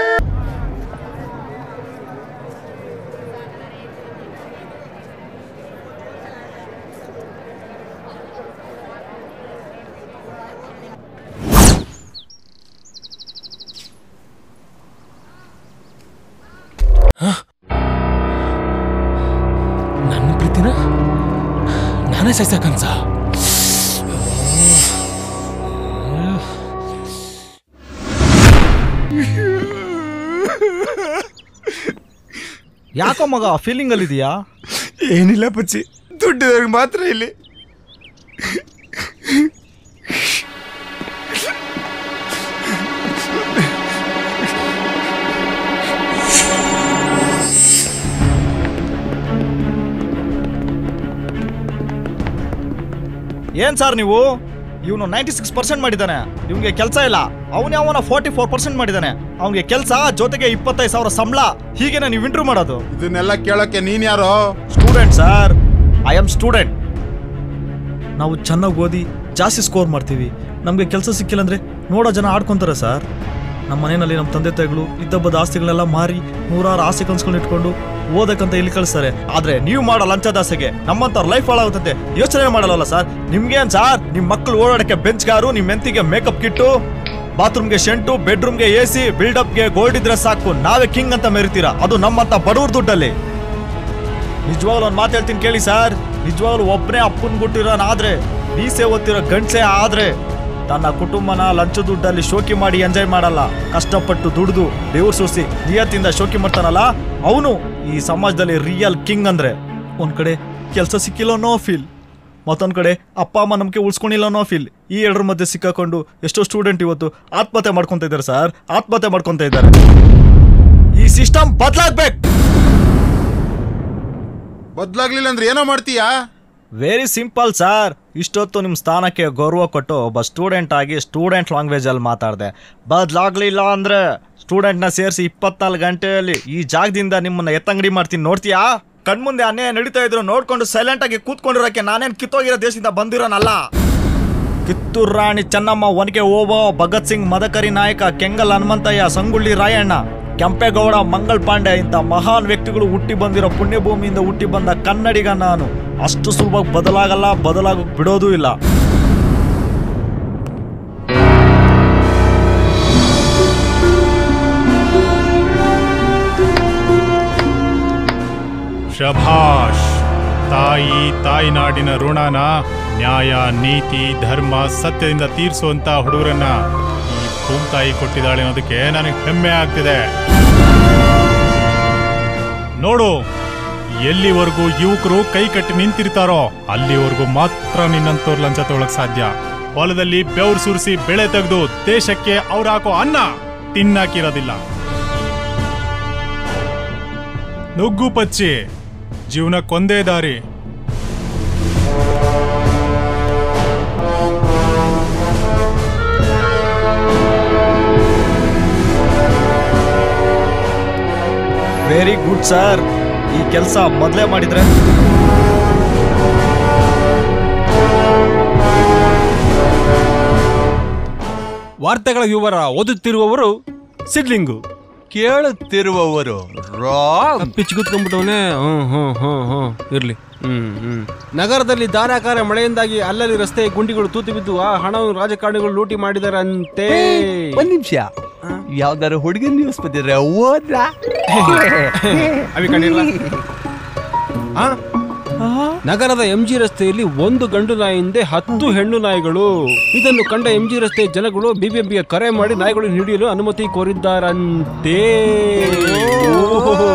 ನನ್ನ ಪ್ರೀತಿನ ನಾನೇ ಸಾಯ್ಸಕ್ಕನ್ಸ ಯಾಕೋ ಮಗ ಫೀಲಿಂಗ್ ಅಲ್ಲಿ ಇದೆಯಾ ಏನಿಲ್ಲ ಪಚ್ಚಿ ದುಡ್ಡಿದವ್ರಿಗೆ ಮಾತ್ರ ಇಲ್ಲಿ ಏನ್ ಸರ್ ನೀವು ಇವನು ನೈಂಟಿ ಸಿಕ್ಸ್ ಪರ್ಸೆಂಟ್ ಮಾಡಿದ್ದಾನೆ ಇವ್ನಿಗೆ ಕೆಲಸ ಇಲ್ಲ ಅವನೇ ಅವನ ಫೋರ್ಟಿ ಫೋರ್ ಪರ್ಸೆಂಟ್ ಮಾಡಿದ್ದಾನೆ ಅವನಿಗೆ ಕೆಲಸ ಜೊತೆಗೆ ಇಪ್ಪತ್ತೈದು ಸಾವಿರ ಸಂಬಳ ಹೀಗೆ ನೀವು ಇಂಟ್ರೂ ಮಾಡೋದು ಇದನ್ನೆಲ್ಲ ಕೇಳಕ್ಕೆ ನೀನ್ ಯಾರೋ student sir I am student ನಾವು ಚೆನ್ನಾಗಿ ಓದಿ ಜಾಸ್ತಿ ಸ್ಕೋರ್ ಮಾಡ್ತೀವಿ ನಮಗೆ ಕೆಲಸ ಸಿಕ್ಕಿಲ್ಲ ಅಂದ್ರೆ ನೋಡೋ ಜನ ಆಡ್ಕೊಂತಾರೆ ಸರ್ ನಮ್ಮ ಮನೆಯಲ್ಲಿ ನಮ್ಮ ತಂದೆ ತಾಯಿಗಳು ಇದ್ದಬ್ಬದ ಆಸ್ತಿಗಳೆಲ್ಲ ಮಾರಿ ನೂರಾರು ಆಸೆ ಕನ್ಸ್ಕೊಂಡು ಇಟ್ಕೊಂಡು ಓದಕ್ಕಂತ ಇಲ್ಲಿ ಕಳಿಸ್ತಾರೆ ಆದ್ರೆ ನೀವು ಮಾಡೋ ಲಂಚದಾಸೆಗೆ ನಮ್ಮಂತವ್ರ ಲೈಫ್ ಹಾಳಾಗುತ್ತಂತೆ ಯೋಚನೆ ಮಾಡಲ್ಲ ಸರ್ ನಿಮ್ಗೇನ್ ಸರ್ ನಿಮ್ ಮಕ್ಕಳು ಓಡಾಡಕ್ಕೆ ಬೆಂಚ್ಗಾರು ನಿಮ್ ಮೆಂತಿಗೆ ಮೇಕಪ್ ಕಿಟ್ಟು ಬಾತ್ರೂಮ್ಗೆ ಶೆಂಟು ಬೆಡ್ರೂಮ್ಗೆ ಎ ಸಿ ಬಿಲ್ಡಪ್ಗೆ ಗೋಲ್ಡ್ ಇದ್ರೆ ಸಾಕು ನಾವೇ ಕಿಂಗ್ ಅಂತ ಮೆರಿತೀರಾ ಅದು ನಮ್ಮಂತ ಬಡವ್ರ ದುಡ್ಡಲ್ಲಿ ನಿಜವಾಗ್ಲೂ ಒಂದು ಮಾತು ಹೇಳ್ತೀನಿ ಕೇಳಿ ಸರ್ ನಿಜವಾಗ್ಲೂ ಒಬ್ಬನೇ ಅಪ್ಪನ್ ಗುಟ್ಟಿರೋನಾದ್ರೆ ಮೀಸೆ ಓದ್ತಿರೋ ಗಂಡ್ಸೆ ಆದ್ರೆ ತನ್ನ ಕುಟುಂಬನ ಲಂಚ ದುಡ್ಡಲ್ಲಿ ಶೋಕಿ ಮಾಡಿ ಎಂಜಾಯ್ ಮಾಡಲ್ಲ ಕಷ್ಟಪಟ್ಟು ದುಡ್ದು ದೇವ್ರು ಸೂಸಿ ನಿಯತ್ತಿಂದ ಶೋಕಿ ಮಾಡ್ತಾನಲ್ಲ ಅವನು ಈ ಸಮಾಜದಲ್ಲಿ ರಿಯಲ್ ಕಿಂಗ್ ಅಂದ್ರೆ ಒಂದ್ ಕಡೆ ಕೆಲಸ ಸಿಕ್ಕಿಲ್ಲ ಅನ್ನೋ ಫೀಲ್ ಮತ್ತೊಂದ್ ಕಡೆ ಅಪ್ಪ ಅಮ್ಮ ನಂಬಿಕೆ ಉಳ್ಸ್ಕೊಂಡಿಲ್ಲ ಅನ್ನೋ ಫೀಲ್ ಈ ಎರಡರ ಮಧ್ಯೆ ಸಿಕ್ಕಾಕೊಂಡು ಎಷ್ಟೋ ಸ್ಟೂಡೆಂಟ್ ಇವತ್ತು ಆತ್ಮಹತ್ಯೆ ಮಾಡ್ಕೊಂತ ಇದ್ದಾರೆ ಸರ್ ಆತ್ಮಹತ್ಯೆ ಮಾಡ್ಕೊಂತ ಇದ್ದಾರೆ ಈ ಸಿಸ್ಟಮ್ ಬದಲಾಗ್ಬೇಕು ಬದ್ಲಾಗ್ಲಿಲ್ಲ ಅಂದ್ರೆ ಏನೋ ಮಾಡ್ತೀಯಾ ವೆರಿ ಸಿಂಪಲ್ ಸರ್ ಇಷ್ಟೊತ್ತು ನಿಮ್ಮ ಸ್ಥಾನಕ್ಕೆ ಗೌರವ ಕೊಟ್ಟು ಒಬ್ಬ ಸ್ಟೂಡೆಂಟ್ ಆಗಿ ಸ್ಟೂಡೆಂಟ್ ಲ್ಯಾಂಗ್ವೇಜಲ್ಲಿ ಮಾತಾಡಿದೆ ಬದಲಾಗ್ಲಿಲ್ಲ ಅಂದ್ರೆ ಸ್ಟೂಡೆಂಟ್ನ ಸೇರಿಸಿ ಇಪ್ಪತ್ನಾಲ್ಕು ಗಂಟೆಯಲ್ಲಿ ಈ ಜಾಗದಿಂದ ನಿಮ್ಮನ್ನ ಎತ್ತಂಗಡಿ ಮಾಡ್ತೀನಿ ನೋಡ್ತೀಯಾ ಕಣ್ಮುಂದೆ ಅನ್ಯಾಯ ನಡೀತಾ ಇದ್ರು ನೋಡ್ಕೊಂಡು ಸೈಲೆಂಟ್ ಆಗಿ ಕೂತ್ಕೊಂಡಿರೋಕೆ ನಾನೇನ್ ಕಿತ್ತೋಗಿರೋ ದೇಶದಿಂದ ಬಂದಿರೋನಲ್ಲ ಕಿತ್ತೂರು ರಾಣಿ ಚೆನ್ನಮ್ಮ ಒನಕೆ ಓಬೋ ಭಗತ್ ಸಿಂಗ್ ಮದಕರಿ ನಾಯಕ ಕೆಂಗಲ್ ಹನುಮಂತಯ್ಯ ಸಂಗುಳ್ಳಿ ರಾಯಣ್ಣ ಕೆಂಪೇಗೌಡ ಮಂಗಳ್ ಪಾಂಡೆ ಇಂಥ ಮಹಾನ್ ವ್ಯಕ್ತಿಗಳು ಹುಟ್ಟಿ ಬಂದಿರೋ ಪುಣ್ಯಭೂಮಿಯಿಂದ ಹುಟ್ಟಿ ಬಂದ ಕನ್ನಡಿಗ ನಾನು ಅಷ್ಟು ಸುಲಭವಾಗಿ ಬದಲಾಗಲ್ಲ ಬದಲಾಗೋಕ್ ಬಿಡೋದೂ ಇಲ್ಲ ಶಭಾಷ್ ತಾಯಿ ತಾಯಿನಾಡಿನ ಋಣನ ನ್ಯಾಯ ನೀತಿ ಧರ್ಮ ಸತ್ಯದಿಂದ ತೀರಿಸುವಂತ ಹುಡುಗರನ್ನ ಈ ಭೂಮ್ತಾಯಿ ಕೊಟ್ಟಿದ್ದಾಳೆ ಅನ್ನೋದಕ್ಕೆ ನನಗೆ ಹೆಮ್ಮೆ ಆಗ್ತಿದೆ ನೋಡು ಎಲ್ಲಿವರೆಗೂ ಯುವಕರು ಕೈ ಕಟ್ಟಿ ನಿಂತಿರ್ತಾರೋ ಅಲ್ಲಿವರೆಗೂ ಮಾತ್ರ ನಿನ್ನಂತವ್ರು ಲಂಚ ತಗೊಳಕ್ ಸಾಧ್ಯ ಹೊಲದಲ್ಲಿ ಬೆವರು ಸುರಿಸಿ ಬೆಳೆ ತೆಗೆದು ದೇಶಕ್ಕೆ ಅವ್ರು ಹಾಕೋ ಅನ್ನ ತಿನ್ನಾಕಿರೋದಿಲ್ಲ ನುಗ್ಗು ಪಚ್ಚಿ ಜೀವನಕ್ಕೊಂದೇ ದಾರಿ ವೆರಿ ಗುಡ್ ಸರ್ ಈ ಕೆಲಸ ಮೊದಲೇ ಮಾಡಿದ್ರೆ ವಾರ್ತೆಗಳ ವಿವರ ಓದುತ್ತಿರುವವರು ಸಿಡ್ಲಿಂಗು ಕೇಳುತ್ತಿರುವವರು ಪಿಚ್ ಕುತ್ಕೊಂಡ್ಬಿಟ್ಟವನೇ ಹ್ಮ್ ಹ್ಮ್ ಹ್ಮ್ ಹ್ಮ್ ಇರ್ಲಿ ಹ್ಮ್ ಹ್ಮ್ ನಗರದಲ್ಲಿ ಧಾರಾಕಾರ ಮಳೆಯಿಂದಾಗಿ ಅಲ್ಲಲ್ಲಿ ರಸ್ತೆ ಗುಂಡಿಗಳು ತೂತು ಬಿದ್ದು ಆ ಹಣವನ್ನು ರಾಜಕಾರಣಿಗಳು ಲೂಟಿ ಮಾಡಿದರಂತೆ ಒಂದ್ ನಿಮಿಷ ಯಾವ್ದಾರು ಹುಡುಗನ್ ನ್ಯೂಸ್ ಬಂದಿದ್ರೆ ಓದ್ರಾ ಅವಿ ಕಂಡಿಲ್ಲ ಆ? ನಗರದ ಎಂಜಿ ರಸ್ತೆಯಲ್ಲಿ ಒಂದು ಗಂಡು ನಾಯಿಯಿಂದ ಹತ್ತು ಹೆಣ್ಣು ನಾಯಿಗಳು ಇದನ್ನು ಕಂಡ ಎಂಜಿ ರಸ್ತೆ ಜನಗಳು ಬಿಬಿಎಂಪಿಗೆ ಕರೆ ಮಾಡಿ ನಾಯಿಗಳನ್ನು ಹಿಡಿಯಲು ಅನುಮತಿ ಕೋರಿದ್ದಾರಂತೆ ಓಹೋ.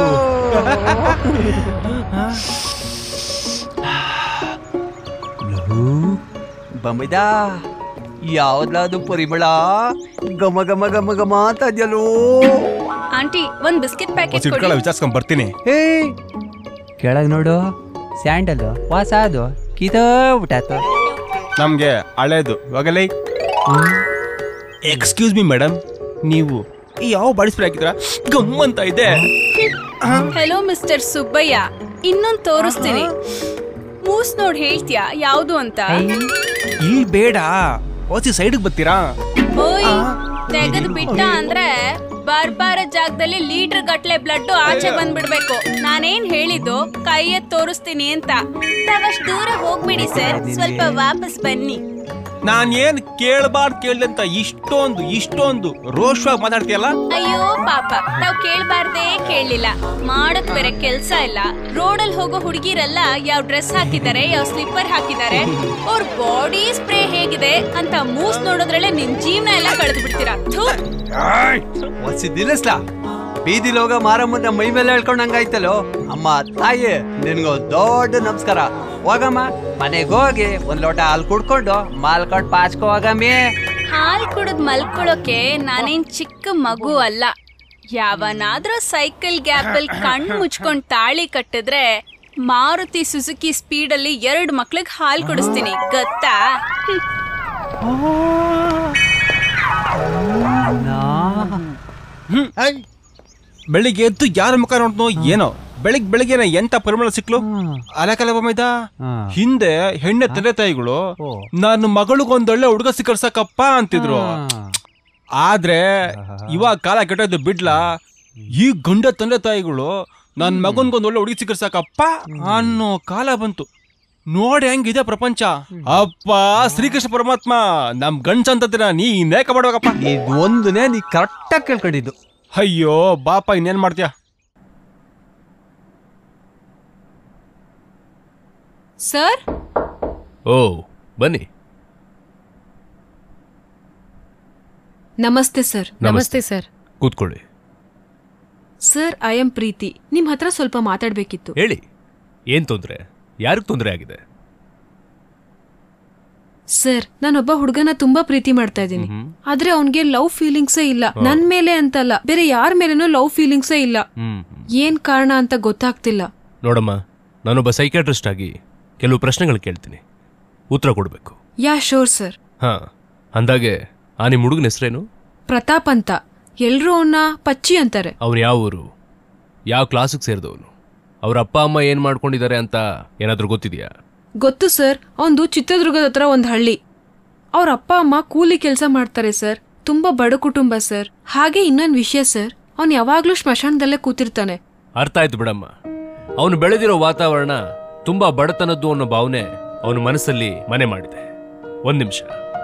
ಬಮಿದ ಯಾವ್ದಾದ್ರು ಪರಿಮಳ ಗಮ ಗಮ ಗಮ ಗಮ ಅಂತ ಅದ್ಯಲ್ಲೋ ಆಂಟಿ ಒಂದ್ ಬಿಸ್ಕೆಟ್ ಪ್ಯಾಕೆಟ್ ಕೊಡಿ ವಿಚಾರಿಸ್ಕೊಂಡ್ ಬರ್ತೀನಿ ಹೇ ಕೆಳಗ್ ನೋಡು ಸ್ಯಾಂಡಲ್ ವಾಸ ಅದು ಕಿತೋಗ್ಬಿಟ್ಟಾತು ನಮ್ಗೆ ಹಳೇದು ಹೋಗಲೇ ಎಕ್ಸ್ಕ್ಯೂಸ್ ಮಿ ಮೇಡಮ್ ನೀವು ಈ ಯಾವ ಬಾಡಿ ಸ್ಪ್ರೇ ಹಾಕಿದ್ರ ಗಮ್ ಅಂತ ಇದೆ ಹೆಲೋ ಮಿಸ್ಟರ್ ಸುಬ್ಬಯ್ಯ ಇನ್ನೊಂದ್ ತೋರಿಸ್ತೀನಿ ಮೂಸ್ ನೋಡ್ ಹೇಳ್ತೀಯಾ ಯಾವ್ದು ಅಂತ ಇಲ್ಲಿ ಬೇಡ ಓಸಿ ಸೈಡ್ಗೆ ಬರ್ತೀರಾ ಓಯ್ ತೆಗೆದು ಬಿಟ್ಟ ಅಂದ್ರೆ ಬರ್ಬಾರ ಜಾಗದಲ್ಲಿ ಲೀಟರ್ ಗಟ್ಲೆ ಬ್ಲಡ್ ಆಚೆ ಬಂದ್ಬಿಡ್ಬೇಕು ನಾನೇನ್ ಹೇಳಿದ್ದು ಕೈ ಎತ್ ತೋರಿಸ್ತೀನಿ ಅಂತ ತಾವಷ್ಟು ದೂರ ಹೋಗ್ಬಿಡಿ ಸರ್ ಸ್ವಲ್ಪ ವಾಪಸ್ ಬನ್ನಿ ನಾನ್ ಏನ್ ಕೇಳಬಾರ್ದು ಕೇಳ್ದೆ ಅಂತ ಇಷ್ಟೊಂದು ಇಷ್ಟೊಂದು ರೋಷವಾಗಿ ಮಾತಾಡ್ತೀಯಲ್ಲ ಅಯ್ಯೋ ಪಾಪ ತಾವ್ ಕೇಳ್ಬಾರ್ದೇ ಕೇಳಲಿಲ್ಲ ಮಾಡಕ್ ಬೇರೆ ಕೆಲ್ಸ ಇಲ್ಲ ರೋಡಲ್ಲಿ ಹೋಗೋ ಹುಡುಗಿರೆಲ್ಲ ಯಾವ ಡ್ರೆಸ್ ಹಾಕಿದ್ದಾರೆ ಯಾವ ಸ್ಲಿಪ್ಪರ್ ಹಾಕಿದ್ದಾರೆ ಅವ್ರ ಬಾಡಿ ಸ್ಪ್ರೇ ಹೇಗಿದೆ ಅಂತ ಮೂಸ್ ನೋಡೋದ್ರಲ್ಲೇ ನಿಮ್ ಜೀವನ ಎಲ್ಲ ಕಳೆದು ಬಿಡ್ತೀರಾ ಥು. ಒಸಿ ನಿಲ್ಲಿಸ್ಲಾ ಬೀದಿಲ್ ಹೋಗೋ ಮಾರಮ್ಮನ ಮೈ ಮೇಲೆ ಹೇಳ್ಕೊಂಡಂಗಾಯ್ತಲ್ಲೋ ಅಮ್ಮ ತಾಯಿ ನಿನ್ಗೋ ದೊಡ್ಡ ನಮಸ್ಕಾರ ಹೋಗಮ್ಮ ಮನೆಗೆ ಹೋಗಿ ಒಂದ್ ಲೋಟ ಹಾಲು ಕುಡ್ಕೊಂಡು ಮಾಲ್ಕೊಂಡು ಪಾಚ್ಕೋ ಹೋಗಮ್ಮಿ ಹಾಲ್ ಕುಡಿದ್ ಮಲ್ಕೊಳಕ್ಕೆ ನಾನೇನ್ ಚಿಕ್ಕ ಮಗು ಅಲ್ಲ ಯಾವನಾದ್ರೂ ಸೈಕಲ್ ಗ್ಯಾಪಲ್ ಕಣ್ ಮುಚ್ಕೊಂಡ್ ತಾಳಿ ಕಟ್ಟಿದ್ರೆ ಮಾರುತಿ ಸುಜುಕಿ ಸ್ಪೀಡಲ್ಲಿ ಎರಡ್ ಮಕ್ಳಿಗೆ ಹಾಲ್ ಕುಡಿಸ್ತೀನಿ ಗೊತ್ತಾ ಹ್ಮ್. ಬೆಳಿಗ್ಗೆ ಎದ್ದು ಯಾರ ಮುಖ ನೋಡ್ತೋ ಏನೋ ಬೆಳಿಗ್ ಬೆಳಿಗ್ಗೆನೆ ಎಂತ ಪರಿಮಳ ಸಿಕ್ಲು ಅಲಕಲ ಬೊಮ್ಮೆದ ಹಿಂದೆ ಹೆಣ್ಣೆ ತಂದೆ ತಾಯಿಗಳು ನನ್ನ ಮಗಳಿಗೊಂದೊಳ್ಳೆ ಹುಡುಗ ಸಿಕ್ಕರ್ಸಕಪ್ಪ ಅಂತಿದ್ರು ಆದ್ರೆ ಇವಾಗ ಕಾಲ ಕೆಟ್ಟದ್ದು ಬಿಡ್ಲಾ ಈ ಗಂಡ ತಂದೆ ತಾಯಿಗಳು ನನ್ನ ಮಗನ್ಗೊಂದು ಒಳ್ಳೆ ಹುಡುಗಿ ಸಿಕ್ಕರ್ಸಕಪ್ಪ ಅನ್ನೋ ಕಾಲ ಬಂತು ನೋಡಿ ಹೆಂಗಿದೆ ಪ್ರಪಂಚ ಅಪ್ಪ ಶ್ರೀಕೃಷ್ಣ ಪರಮಾತ್ಮ ನಮ್ ಗಂಡ್ಸ ಅಂತಂದಿರ ನೀ ನೇಕ ಮಾಡ್ಬೇಕಪ್ಪ ಇದು ಒಂದನೇ ನೀ ಕರೆಕ್ಟಾಗಿ ಕೇಳ್ಕೊಂಡಿದ್ದು ಅಯ್ಯೋ ಬಾಪ ಇನ್ನೇನ್ ಮಾಡ್ತೀಯ ಸರ್ ಓ ಬನ್ನಿ ನಮಸ್ತೆ ಸರ್ ನಮಸ್ತೆ ಸರ್ ಕೂತ್ಕೊಳ್ಳಿ ಸರ್ ಐ ಆಮ್ ಪ್ರೀತಿ ನಿಮ್ ಹತ್ರ ಸ್ವಲ್ಪ ಮಾತಾಡ್ಬೇಕಿತ್ತು ಹೇಳಿ ಏನ್ ತೊಂದ್ರೆ ಯಾರಿಗ್ ತೊಂದರೆ ಆಗಿದೆ ಸರ್ ನಾನೊಬ್ಬ ಹುಡುಗನ ತುಂಬಾ ಪ್ರೀತಿ ಮಾಡ್ತಾ ಇದ್ದೀನಿ ಆದ್ರೆ ಅವನ್ಗೆ ಲವ್ ಫೀಲಿಂಗ್ಸೇ ಇಲ್ಲ ನನ್ ಮೇಲೆ ಅಂತಲ್ಲ ಬೇರೆ ಯಾರ ಮೇಲೇನೂ ಲವ್ ಫೀಲಿಂಗ್ಸೇ ಇಲ್ಲ ಹ್ಮ್ ಏನ್ ಕಾರಣ ಅಂತ ಗೊತ್ತಾಗ್ತಿಲ್ಲ ನೋಡಮ್ಮ ನಾನೊಬ್ಬ ಸೈಕ್ಯಾಟ್ರಿಸ್ಟ್ ಆಗಿ ಕೆಲವು ಪ್ರಶ್ನೆಗಳು ಕೇಳ್ತೀನಿ ಉತ್ತರ ಕೊಡಬೇಕು ಯಾ ಶೋರ್ ಸರ್ ಹಾ ಅಂದಾಗೆ ಆ ನಿಮ್ಮ ಹುಡುಗನ ಹೆಸರೇನು ಪ್ರತಾಪ್ ಅಂತ ಎಲ್ರೂ ಅವನ್ನ ಪಚ್ಚಿ ಅಂತಾರೆ ಅವ್ನು ಯಾವ ಊರು ಯಾವ ಕ್ಲಾಸಿಗೆ ಸೇರಿದವನು ಅವ್ರ ಅಪ್ಪ ಅಮ್ಮ ಏನ್ ಮಾಡ್ಕೊಂಡಿದ್ದಾರೆ ಅಂತ ಏನಾದ್ರೂ ಗೊತ್ತಿದೆಯಾ ಗೊತ್ತು ಸರ್ ಅವಂದು ಚಿತ್ರದುರ್ಗದ ಹತ್ರ ಒಂದ್ ಹಳ್ಳಿ ಅವ್ರ ಅಪ್ಪ ಅಮ್ಮ ಕೂಲಿ ಕೆಲಸ ಮಾಡ್ತಾರೆ ಸರ್ ತುಂಬಾ ಬಡ ಕುಟುಂಬ ಸರ್ ಹಾಗೆ ಇನ್ನೊಂದ್ ವಿಷಯ ಸರ್ ಅವ್ನ್ ಯಾವಾಗ್ಲೂ ಸ್ಮಶಾನದಲ್ಲೇ ಕೂತಿರ್ತಾನೆ ಅರ್ಥ ಆಯ್ತು ಬಿಡಮ್ಮ ಅವನು ಬೆಳೆದಿರೋ ವಾತಾವರಣ ತುಂಬಾ ಬಡತನದ್ದು ಅನ್ನೋ ಭಾವನೆ ಅವನ ಮನಸ್ಸಲ್ಲಿ ಮನೆ ಮಾಡಿದೆ ಒಂದ್ ನಿಮಿಷ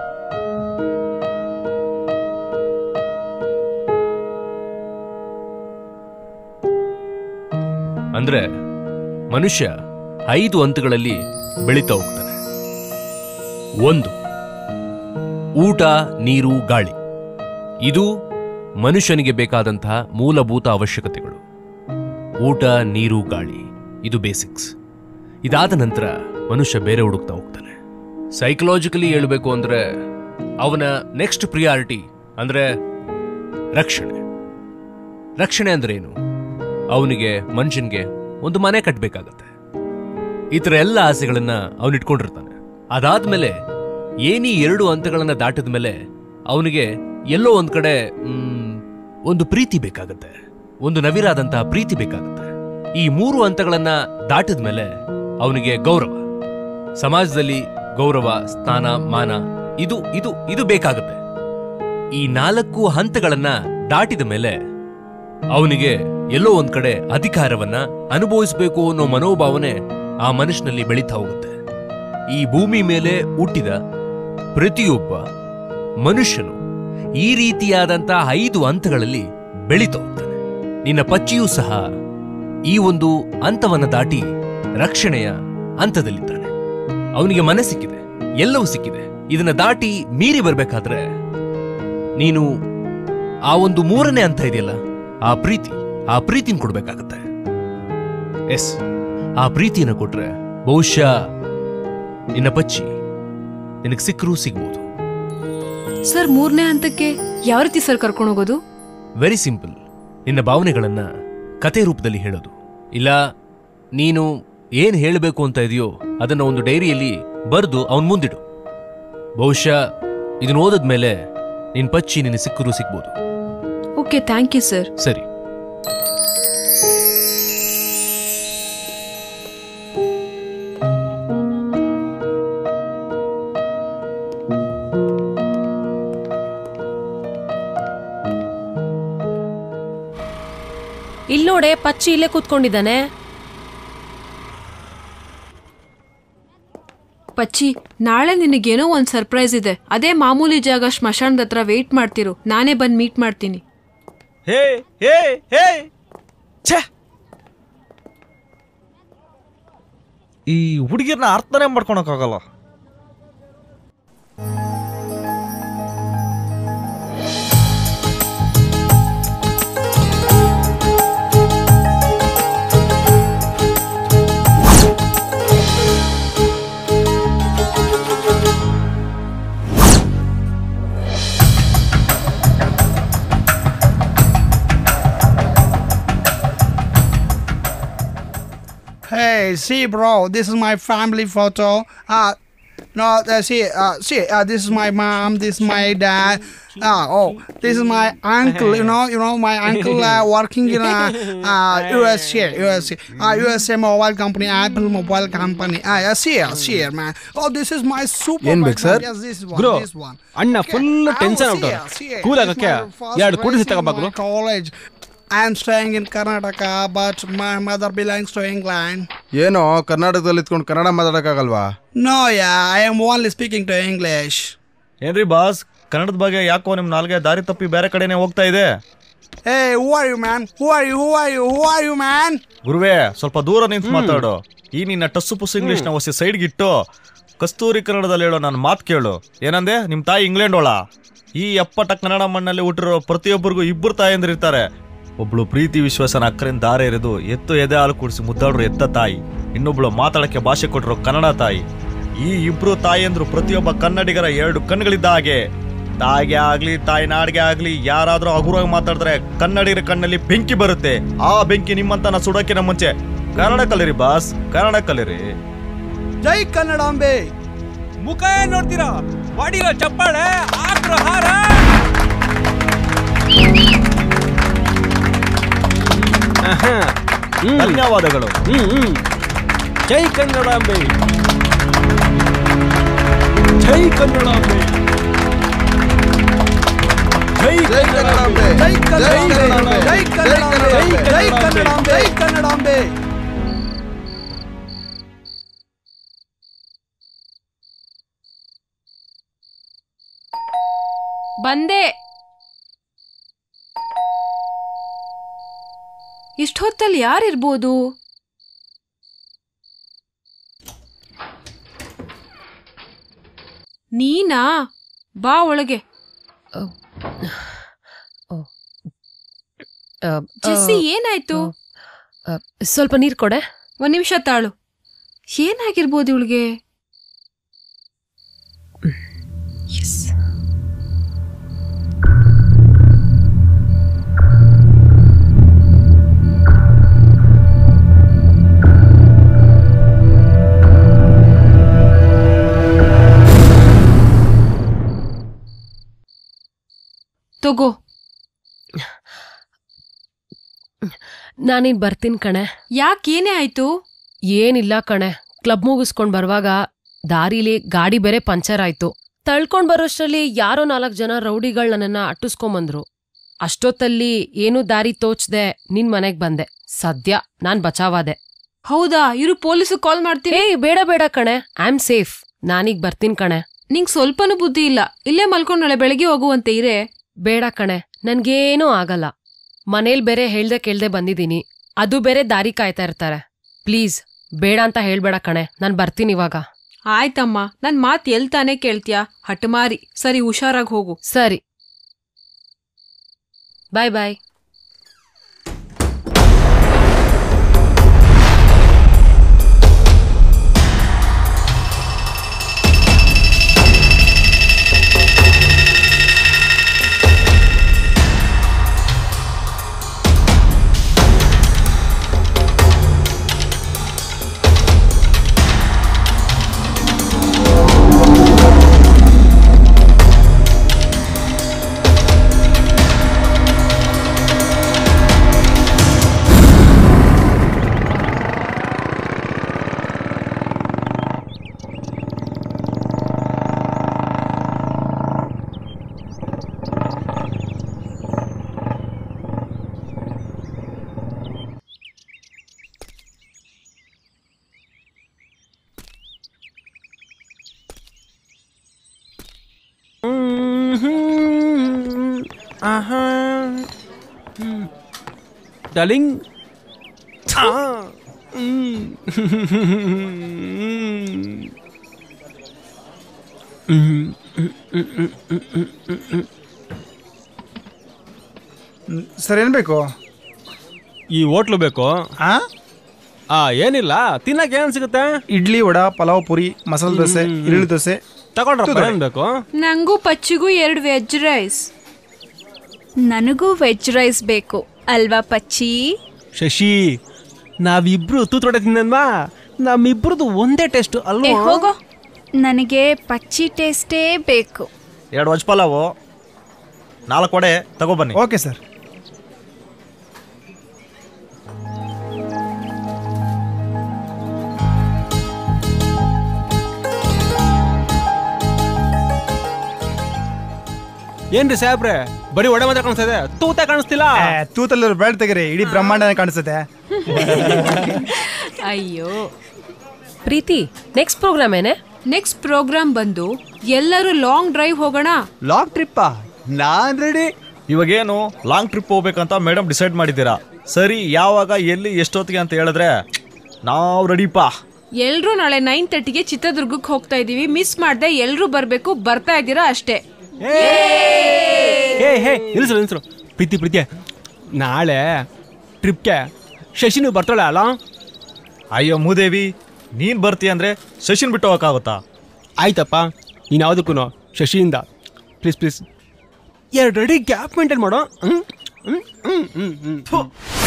ಅಂದ್ರೆ ಮನುಷ್ಯ ಐದು ಹಂತಗಳಲ್ಲಿ ಬೆಳೀತಾ ಹೋಗ್ತಾನೆ ಒಂದು ಊಟ ನೀರು ಗಾಳಿ ಇದು ಮನುಷ್ಯನಿಗೆ ಬೇಕಾದಂತಹ ಮೂಲಭೂತ ಅವಶ್ಯಕತೆಗಳು ಊಟ ನೀರು ಗಾಳಿ ಇದು ಬೇಸಿಕ್ಸ್ ಇದಾದ ನಂತರ ಮನುಷ್ಯ ಬೇರೆ ಹುಡುಕ್ತಾ ಹೋಗ್ತಾನೆ ಸೈಕಲಾಜಿಕಲಿ ಹೇಳಬೇಕು ಅಂದ್ರೆ ಅವನ ನೆಕ್ಸ್ಟ್ ಪ್ರಿಯಾರಿಟಿ ಅಂದ್ರೆ ರಕ್ಷಣೆ ರಕ್ಷಣೆ ಅಂದ್ರೆ ಏನು ಅವನಿಗೆ ಮನುಷ್ಯನ್ಗೆ ಒಂದು ಮನೆ ಕಟ್ಟಬೇಕಾಗತ್ತೆ ಈ ಥರ ಎಲ್ಲ ಆಸೆಗಳನ್ನ ಅವನು ಇಟ್ಕೊಂಡಿರ್ತಾನೆ ಅದಾದ್ಮೇಲೆ ಏನೀ ಎರಡು ಹಂತಗಳನ್ನ ದಾಟಿದ ಮೇಲೆ ಅವನಿಗೆ ಎಲ್ಲೋ ಒಂದ್ ಕಡೆ ಮ್, ಒಂದು ಪ್ರೀತಿ ಬೇಕಾಗತ್ತೆ ಒಂದು ನವಿರಾದಂತಹ ಪ್ರೀತಿ ಬೇಕಾಗತ್ತೆ ಈ ಮೂರು ಹಂತಗಳನ್ನ ದಾಟಿದ ಮೇಲೆ ಅವನಿಗೆ ಗೌರವ ಸಮಾಜದಲ್ಲಿ ಗೌರವ ಸ್ಥಾನ ಮಾನ ಇದು ಇದು ಇದು ಬೇಕಾಗತ್ತೆ ಈ ನಾಲ್ಕು ಹಂತಗಳನ್ನ ದಾಟಿದ ಮೇಲೆ ಅವನಿಗೆ ಎಲ್ಲೋ ಒಂದ್ ಕಡೆ ಅಧಿಕಾರವನ್ನ ಅನುಭವಿಸಬೇಕು ಅನ್ನೋ ಮನೋಭಾವನೆ ಆ ಮನುಷ್ಯನಲ್ಲಿ ಬೆಳೀತಾ ಹೋಗುತ್ತೆ ಈ ಭೂಮಿ ಮೇಲೆ ಹುಟ್ಟಿದ ಪ್ರತಿಯೊಬ್ಬ ಮನುಷ್ಯನು ಈ ರೀತಿಯಾದಂತಹ ಐದು ಹಂತಗಳಲ್ಲಿ ಬೆಳೀತಾ ಹೋಗ್ತಾನೆ ನಿನ್ನ ಪಚ್ಚಿಯೂ ಸಹ ಈ ಒಂದು ಹಂತವನ್ನ ದಾಟಿ ರಕ್ಷಣೆಯ ಹಂತದಲ್ಲಿದ್ದಾನೆ ಅವನಿಗೆ ಮನೆ ಸಿಕ್ಕಿದೆ ಎಲ್ಲವೂ ಸಿಕ್ಕಿದೆ ಇದನ್ನ ದಾಟಿ ಮೀರಿ ಬರ್ಬೇಕಾದ್ರೆ ನೀನು ಆ ಒಂದು ಮೂರನೇ ಹಂತ ಇದೆಯಲ್ಲ ಆ ಪ್ರೀತಿ ಆ ಪ್ರೀತಿನ ಕೊಡ್ಬೇಕಾಗತ್ತೆ ಎಸ್ ಆ ಪ್ರೀತಿನ ಕೊಟ್ರೆ ಬಹುಶಃ ನಿನ್ನ ಪಚ್ಚಿ ನಿನಗೆ ಸಿಕ್ಕರೂ ಸಿಗ್ಬೋದು ಸರ್ ಮೂರನೇ ಹಂತಕ್ಕೆ ಯಾವ ರೀತಿ ಸರ್ ಕರ್ಕೊಂಡು ಹೋಗೋದು ವೆರಿ ಸಿಂಪಲ್ ನಿನ್ನ ಭಾವನೆಗಳನ್ನ ಕತೆ ರೂಪದಲ್ಲಿ ಹೇಳೋದು ಇಲ್ಲ ನೀನು ಏನ್ ಹೇಳಬೇಕು ಅಂತ ಇದೆಯೋ ಅದನ್ನ ಒಂದು ಡೈರಿಯಲ್ಲಿ ಬರೆದು ಅವನ್ ಮುಂದಿಡು ಬಹುಶಃ ಇದನ್ನ ಓದಿದ್ಮೇಲೆ ನಿನ್ ಪಚ್ಚಿ ನಿನ್ನ ಸಿಕ್ಕರೂ ಸಿಗ್ಬೋದು ಓಕೆ ಥ್ಯಾಂಕ್ ಯು ಸರ್ ಸರಿ ಇಲ್ ನೋಡೆ ಪಚ್ಚಿ ಇಲ್ಲೇ ಕೂತ್ಕೊಂಡಿದ್ದಾನೆ ಪಚ್ಚಿ ನಾಳೆ ನಿನಗೇನೋ ಒಂದ್ ಸರ್ಪ್ರೈಸ್ ಇದೆ ಅದೇ ಮಾಮೂಲಿ ಜಾಗ ಸ್ಮಶಾನದ ಹತ್ರ ವೇಟ್ ಮಾಡ್ತಿರು ನಾನೇ ಬಂದ್ ಮೀಟ್ ಮಾಡ್ತೀನಿ ಹೇ ಹೇ ಹೇ ಛೇ ಈ ಹುಡುಗಿರ್ನ ಅರ್ಥನೇ ಮಾಡ್ಕೊಳಕ್ಕಾಗಲ್ಲ Hey, see, bro, this is my family photo. Uh, No, uh, see, uh, see, uh, this is my mom. This is my dad. Uh, oh, this is my uncle. You know, you know, my uncle uh, working in uh, uh, USA, USA, uh, USA mobile company, Apple mobile company. Uh, yes, here, here, man. Oh, this is my super. ಏನ್ ಬೇಕು sir Yes, this one. ಗುರು this one. ಅಣ್ಣ full tension see, ಆಗ್ಬಿಟ್ಟಾರೆ see, cool this is ಆಗಕ್ಕೆ my first ಎರಡು ಕೂಡಿಸಿ race in ತಗೋಬಾ my Guru college. I am staying in Karnataka, but my mother belongs to England. ಏನೋ ಕರ್ನಾಟಕದಲ್ಲಿ ಇದ್ಕೊಂಡು ಕನ್ನಡ ಮಾತಾಡಕ್ಕಾಗಲ್ವಾ No, yeah, I am only speaking to English. ಏನ್ರಿ boss ಕನ್ನಡದ ಬಗ್ಗೆ ಯಾಕೋ ನಿಮ್ ನಾಲ್ಗೆ ದಾರಿ ತಪ್ಪಿ ಬೇರೆ ಕಡೆನೆ ಹೋಗ್ತಾ ಇದೆ Hey, who are you, man? Who are you? Who are you? Who are you, man? ಗುರುವೇ ಸ್ವಲ್ಪ ದೂರ ನಿಂತು ಮಾತಾಡು ಈ ನಿನ್ನ ಟಸ್ಸು ಪುಸ್ಸು ಇಂಗ್ಲಿಷ್ ನ ಒಸಿ ಸೈಡ್ಗೆ ಇಟ್ಟು ಕಸ್ತೂರಿ ಕನ್ನಡದಲ್ಲಿ ಹೇಳೋ ನನ್ನ ಮಾತು ಕೇಳು ಏನಂದೆ ನಿಮ್ ತಾಯಿ ಇಂಗ್ಲೆಂಡ್ ಒಳ ಈ ಅಪ್ಪಟ ಕನ್ನಡ ಮಣ್ಣಲ್ಲಿ ಹುಟ್ಟಿರೋ ಪ್ರತಿಯೊಬ್ಬರಿಗೂ ಇಬ್ಬರು ತಾಯಂದಿರಿರ್ತಾರೆ ಒಬ್ಳು ಪ್ರೀತಿ ವಿಶ್ವಾಸನ ಅಕ್ಕರಿಂದ ದಾರೆ ಎರೆದು ಎತ್ತು ಎದೆ ಹಾಲು ಕುಡಿಸಿ ಮುದ್ದಾಡ್ರು ಎತ್ತ ತಾಯಿ ಇನ್ನೊಬ್ಳು ಮಾತಾಡಕ್ಕೆ ಭಾಷೆ ಕೊಟ್ಟಿರೋ ಕನ್ನಡ ತಾಯಿ ಈ ಇಬ್ರು ತಾಯಿಯಂದ್ರು ಪ್ರತಿಯೊಬ್ಬ ಕನ್ನಡಿಗರ ಎರಡು ಕಣ್ಣುಗಳಿದ್ದ ಹಾಗೆ ತಾಯಿಗೆ ಆಗ್ಲಿ ತಾಯಿ ನಾಡಿಗೆ ಆಗ್ಲಿ ಯಾರಾದ್ರೂ ಹಗುರವಾಗಿ ಮಾತಾಡಿದ್ರೆ ಕನ್ನಡಿಗರ ಕಣ್ಣಲ್ಲಿ ಬೆಂಕಿ ಬರುತ್ತೆ ಆ ಬೆಂಕಿ ನಿಮ್ಮಂತನ ಸುಡೋಕಿನ ಮುಂಚೆ ಕನ್ನಡ ಕಲಿರಿ ಬಾಸ್ ಕನ್ನಡ ಕಲಿರಿ ಜೈ ಕನ್ನಡಾಂಬೆ ಮುಖ ಏನ್ ನೋಡ್ತೀರಾ ಹೊಡಿರೋ ಚಪ್ಪಾಳೆ ಹಾಕ್ರೋ ಹಾರ ಧನ್ಯವಾದಗಳು ಹ್ಮ್ ಹ್ಮ್ ಜೈ ಕನ್ನಡಾಂಬೆ ಜೈ ಕನ್ನಡಾಂಬೆ ಜೈ ಕನ್ನಡಾಂಬೆ ಜೈ ಕನ್ನಡಾಂಬೆ ಜೈ ಕನ್ನಡಾಂಬೆ ಜೈ ಕನ್ನಡಾಂಬೆ ಜೈ ಕನ್ನಡಾಂಬೆ ಬಂದೆ ಇಷ್ಟೊತ್ತಲ್ಲಿ ಯಾರಿರ್ಬೋದು ನೀನಾ ಬಾ ಒಳಗೆ ಜೆಸ್ಸಿ ಏನಾಯ್ತು ಸ್ವಲ್ಪ ನೀರ್ ಕೊಡೆ ಒಂದ್ ನಿಮಿಷ ತಾಳು ಏನಾಗಿರ್ಬೋದು ಇವಳಿಗೆ ತಗೋ ನಾನಿನ್ ಬರ್ತೀನಿ ಕಣೆ ಯಾಕೇನೇ ಆಯ್ತು ಏನಿಲ್ಲ ಕಣೆ ಕ್ಲಬ್ ಮುಗಿಸ್ಕೊಂಡ್ ಬರುವಾಗ ದಾರಿಲಿ ಗಾಡಿ ಬೇರೆ ಪಂಚರ್ ಆಯ್ತು ತಳ್ಕೊಂಡ್ ಬರೋಷ್ಟ್ರಲ್ಲಿ ಯಾರೋ ನಾಲ್ಕು ಜನ ರೌಡಿಗಳು ನನ್ನನ್ನ ಅಟ್ಟಿಸ್ಕೊಂಬಂದ್ರು ಅಷ್ಟೊತ್ತಲ್ಲಿ ಏನು ದಾರಿ ತೋಚ್ದೆ ನಿನ್ ಮನೆಗ್ ಬಂದೆ ಸದ್ಯ ನಾನ್ ಬಚಾವಾದೆ ಹೌದಾ ಇರು ಪೊಲೀಸ್ ಕಾಲ್ ಮಾಡ್ತೀನಿ ಏಯ್ ಬೇಡ ಬೇಡ ಕಣೆ ಐ ಆಮ್ ಸೇಫ್ ನಾನೀಗ ಬರ್ತೀನಿ ಕಣೆ ನಿಂಗ್ ಸ್ವಲ್ಪನೂ ಬುದ್ಧಿ ಇಲ್ಲ ಇಲ್ಲೇ ಮಲ್ಕೊಂಡ್ ನಾಳೆ ಬೆಳಗ್ಗೆ ಹೋಗುವಂತೆ ಇರೇ ಬೇಡ ಕಣೆ ನನ್ಗೇನೂ ಆಗಲ್ಲ ಮನೇಲ್ ಬೇರೆ ಹೇಳ್ದೆ ಕೇಳ್ದೆ ಬಂದಿದ್ದೀನಿ ಅದು ಬೇರೆ ದಾರಿ ಕಾಯ್ತಾ ಇರ್ತಾರೆ ಪ್ಲೀಸ್ ಬೇಡ ಅಂತ ಹೇಳ್ಬೇಡ ಕಣೆ ನಾನ್ ಬರ್ತೀನಿ ಇವಾಗ ಆಯ್ತಮ್ಮ ನನ್ ಮಾತ್ ಎಲ್ ತಾನೇ ಕೇಳ್ತ್ಯಾ ಹಠಮಾರಿ ಸರಿ ಹುಷಾರಾಗಿ ಹೋಗು ಸರಿ ಬಾಯ್ ಬಾಯ್ ಆಹಾ ಡಾರ್ಲಿಂಗ್ ಸರ್ ಏನು ಬೇಕು ಈ ಹೋಟ್ಲು ಬೇಕು ಆ ಏನಿಲ್ಲ ತಿನ್ನಕ್ಕೆ ಏನ್ ಸಿಗುತ್ತೆ ಇಡ್ಲಿ ವಡ ಪಲಾವ್ ಪುರಿ ಮಸಾಲೆ ದೋಸೆ ಈರುಳ್ಳಿ ದೋಸೆ ತಗೊಂಡ್ರಪ್ಪ ಏನ್ ಬೇಕು ನಂಗೂ ಪಚ್ಚಿಗೂ ಎರಡು ವೆಜ್ ರೈಸ್ ನನಗೂ ವೆಜ್ ರೈಸ್ ಬೇಕು ಅಲ್ವಾ ಪಚ್ಚಿ ಶಶಿ ನಾವಿಬ್ರು ತೂತ್ರೋಡೆ ತಿನ್ನನ್ವಾ ನಮ್ಮಿಬ್ರದ್ದು ಒಂದೇ ಟೇಸ್ಟ್ ಏ ಅಲ್ವಾ ಹೋಗೋ ನನಗೆ ಪಚ್ಚಿ ಟೇಸ್ಟೇ ಬೇಕು ಎರಡು ವಜ್ ಪಲಾವು ನಾಲ್ಕು ವಡೆ ತಗೊಬನ್ನಿ ಓಕೆ ಸರ್ ಏನ್ರಿ ಸಾಹೇಬ್ರೆ ಬರೀ ಒಡೆ ಮಾತ್ರ ಕಾಣಿಸ್ತಿದೆ ತೂತ ಕಾಣಿಸ್ತಿಲ್ಲ ತೂತಲ್ಲಿ ಬೇಡ ತೆಗೀರಿ ಇಡೀ ಬ್ರಹ್ಮಾಂಡನೇ ಕಾಣಿಸುತ್ತೆ ಅಯ್ಯೋ ಪ್ರೀತಿ ನೆಕ್ಸ್ಟ್ ಪ್ರೋಗ್ರಾಮ್ ಏನೇ ನೆಕ್ಸ್ಟ್ ಪ್ರೋಗ್ರಾಮ್ ಬಂದು ಎಲ್ಲರೂ ಲಾಂಗ್ ಡ್ರೈವ್ ಹೋಗೋಣ ಲಾಂಗ್ ಟ್ರಿಪ್ಪಾ ನಾನ್ ರೆಡಿ ಇವಾಗೇನು ಲಾಂಗ್ ಟ್ರಿಪ್ ಹೋಗ್ಬೇಕಂತ ಮೇಡಮ್ ಡಿಸೈಡ್ ಮಾಡಿದ್ದೀರಾ ಸರಿ ಯಾವಾಗ ಎಲ್ಲಿ ಎಷ್ಟೊತ್ತಿಗೆ ಅಂತ ಹೇಳಿದ್ರೆ ನಾವು ರೆಡಿಪಾ ಎಲ್ರೂ ನಾಳೆ ನೈನ್ ತರ್ಟಿಗೆ ಚಿತ್ರದುರ್ಗಕ್ಕೆ ಹೋಗ್ತಾ ಇದೀವಿ ಮಿಸ್ ಮಾಡ್ದೆ ಎಲ್ರೂ ಬರ್ಬೇಕು ಬರ್ತಾ ಇದ್ದೀರಾ ಅಷ್ಟೇ ಹೇ ಹೇ ನಿಲ್ಸು ನಿಲ್ಸು ಪ್ರೀತಿ ಪ್ರೀತಿ ನಾಳೆ ಟ್ರಿಪ್ಗೆ ಶಶಿನು ಬರ್ತಾಳೆ ಅಲ್ಲ ಅಯ್ಯೋ ಮೂದೇವಿ ನೀನ್ ಬರ್ತೀಯ ಅಂದ್ರೆ ಶಶಿನ್ ಬಿಟ್ಟು ಹೋಗಕ್ಕಾಗುತ್ತಾ ಆಯ್ತಪ್ಪ ನೀನು ಯಾವುದಕ್ಕೂ ಶಶಿಯಿಂದ ಪ್ಲೀಸ್ ಪ್ಲೀಸ್ ಎರಡು ರೆಡಿ ಗ್ಯಾಪ್ ಮೇಂಟೈನ್ ಮಾಡೋ ಹ್ಮ್ ಹ್ಮ್ ಹ್ಮ್ ಹ್ಮ್ ಹ್ಮ್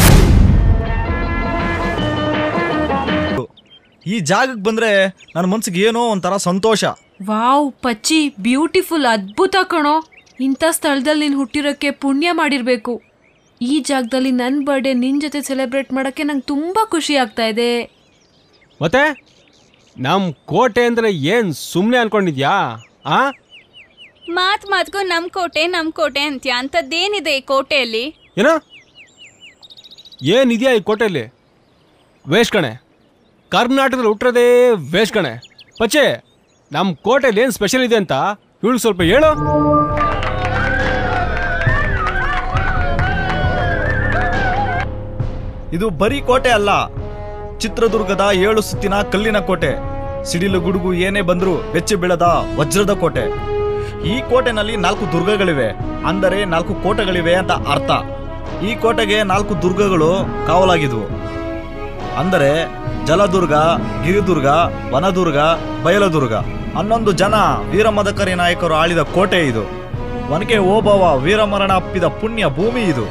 ಈ ಜಾಗಕ್ಕೆ ಬಂದ್ರೆ ನನ್ನ ಮನ್ಸಿಗೆ ಏನೋ ಒಂಥರ ಸಂತೋಷ ವಾವ್ ಪಚ್ಚಿ ಬ್ಯೂಟಿಫುಲ್ ಅದ್ಭುತ ಕಣೋ ಇಂಥ ಸ್ಥಳದಲ್ಲಿ ನೀನು ಹುಟ್ಟಿರೋಕ್ಕೆ ಪುಣ್ಯ ಮಾಡಿರ್ಬೇಕು ಈ ಜಾಗದಲ್ಲಿ ನನ್ನ ಬರ್ಡೇ ನಿನ್ ಜೊತೆ ಸೆಲೆಬ್ರೇಟ್ ಮಾಡೋಕ್ಕೆ ನಂಗೆ ತುಂಬಾ ಖುಷಿ ಆಗ್ತಾ ಇದೆ ಮತ್ತೆ ನಮ್ಮ ಕೋಟೆ ಅಂದ್ರೆ ಏನ್ ಸುಮ್ಮನೆ ಅನ್ಕೊಂಡಿದ್ಯಾ ಆ ಮಾತ್ ಮಾತ್ಗೂ ನಮ್ ಕೋಟೆ ನಮ್ ಕೋಟೆ ಅಂತ್ಯ ಅಂತದ್ದೇನಿದೆ ಈ ಕೋಟೆಯಲ್ಲಿ ಏನ ಏನಿದೆಯಾ ಈ ಕೋಟೆಯಲ್ಲಿ ವೇಸ್ಟ್ ಕಣೆ ಕರ್ನಾಟಕದಲ್ಲಿ ಹುಟ್ಟಿರೋದೇ ವೇಸ್ಟ್ ಕಣೆ ಪಚ್ಚೆ ನಮ್ಮ ಕೋಟೆಯಲ್ಲಿ ಏನು ಸ್ಪೆಷಲ್ ಇದೆ ಅಂತ ಇವಳು ಸ್ವಲ್ಪ ಹೇಳು ಇದು ಬರೀ ಕೋಟೆ ಅಲ್ಲ ಚಿತ್ರದುರ್ಗದ ಏಳು ಸುತ್ತಿನ ಕಲ್ಲಿನ ಕೋಟೆ ಸಿಡಿಲು ಗುಡುಗು ಏನೇ ಬಂದರೂ ಬೆಚ್ಚಿ ಬೀಳದ ವಜ್ರದ ಕೋಟೆ ಈ ಕೋಟೆನಲ್ಲಿ ನಾಲ್ಕು ದುರ್ಗಗಳಿವೆ ಅಂದರೆ ನಾಲ್ಕು ಕೋಟೆಗಳಿವೆ ಅಂತ ಅರ್ಥ ಈ ಕೋಟೆಗೆ ನಾಲ್ಕು ದುರ್ಗಗಳು ಕಾವಲಾಗಿದ್ವು ಅಂದರೆ ಜಲದುರ್ಗ ಗಿರಿದುರ್ಗ ವನದುರ್ಗ ಬಯಲದುರ್ಗ ಹನ್ನೊಂದು ಜನ ವೀರಮದಕರಿ ನಾಯಕರು ಆಳಿದ ಕೋಟೆ ಇದು ಒನಕೆ ಓಬವ್ವ ವೀರಮರಣ ಅಪ್ಪಿದ ಪುಣ್ಯ ಭೂಮಿ ಇದು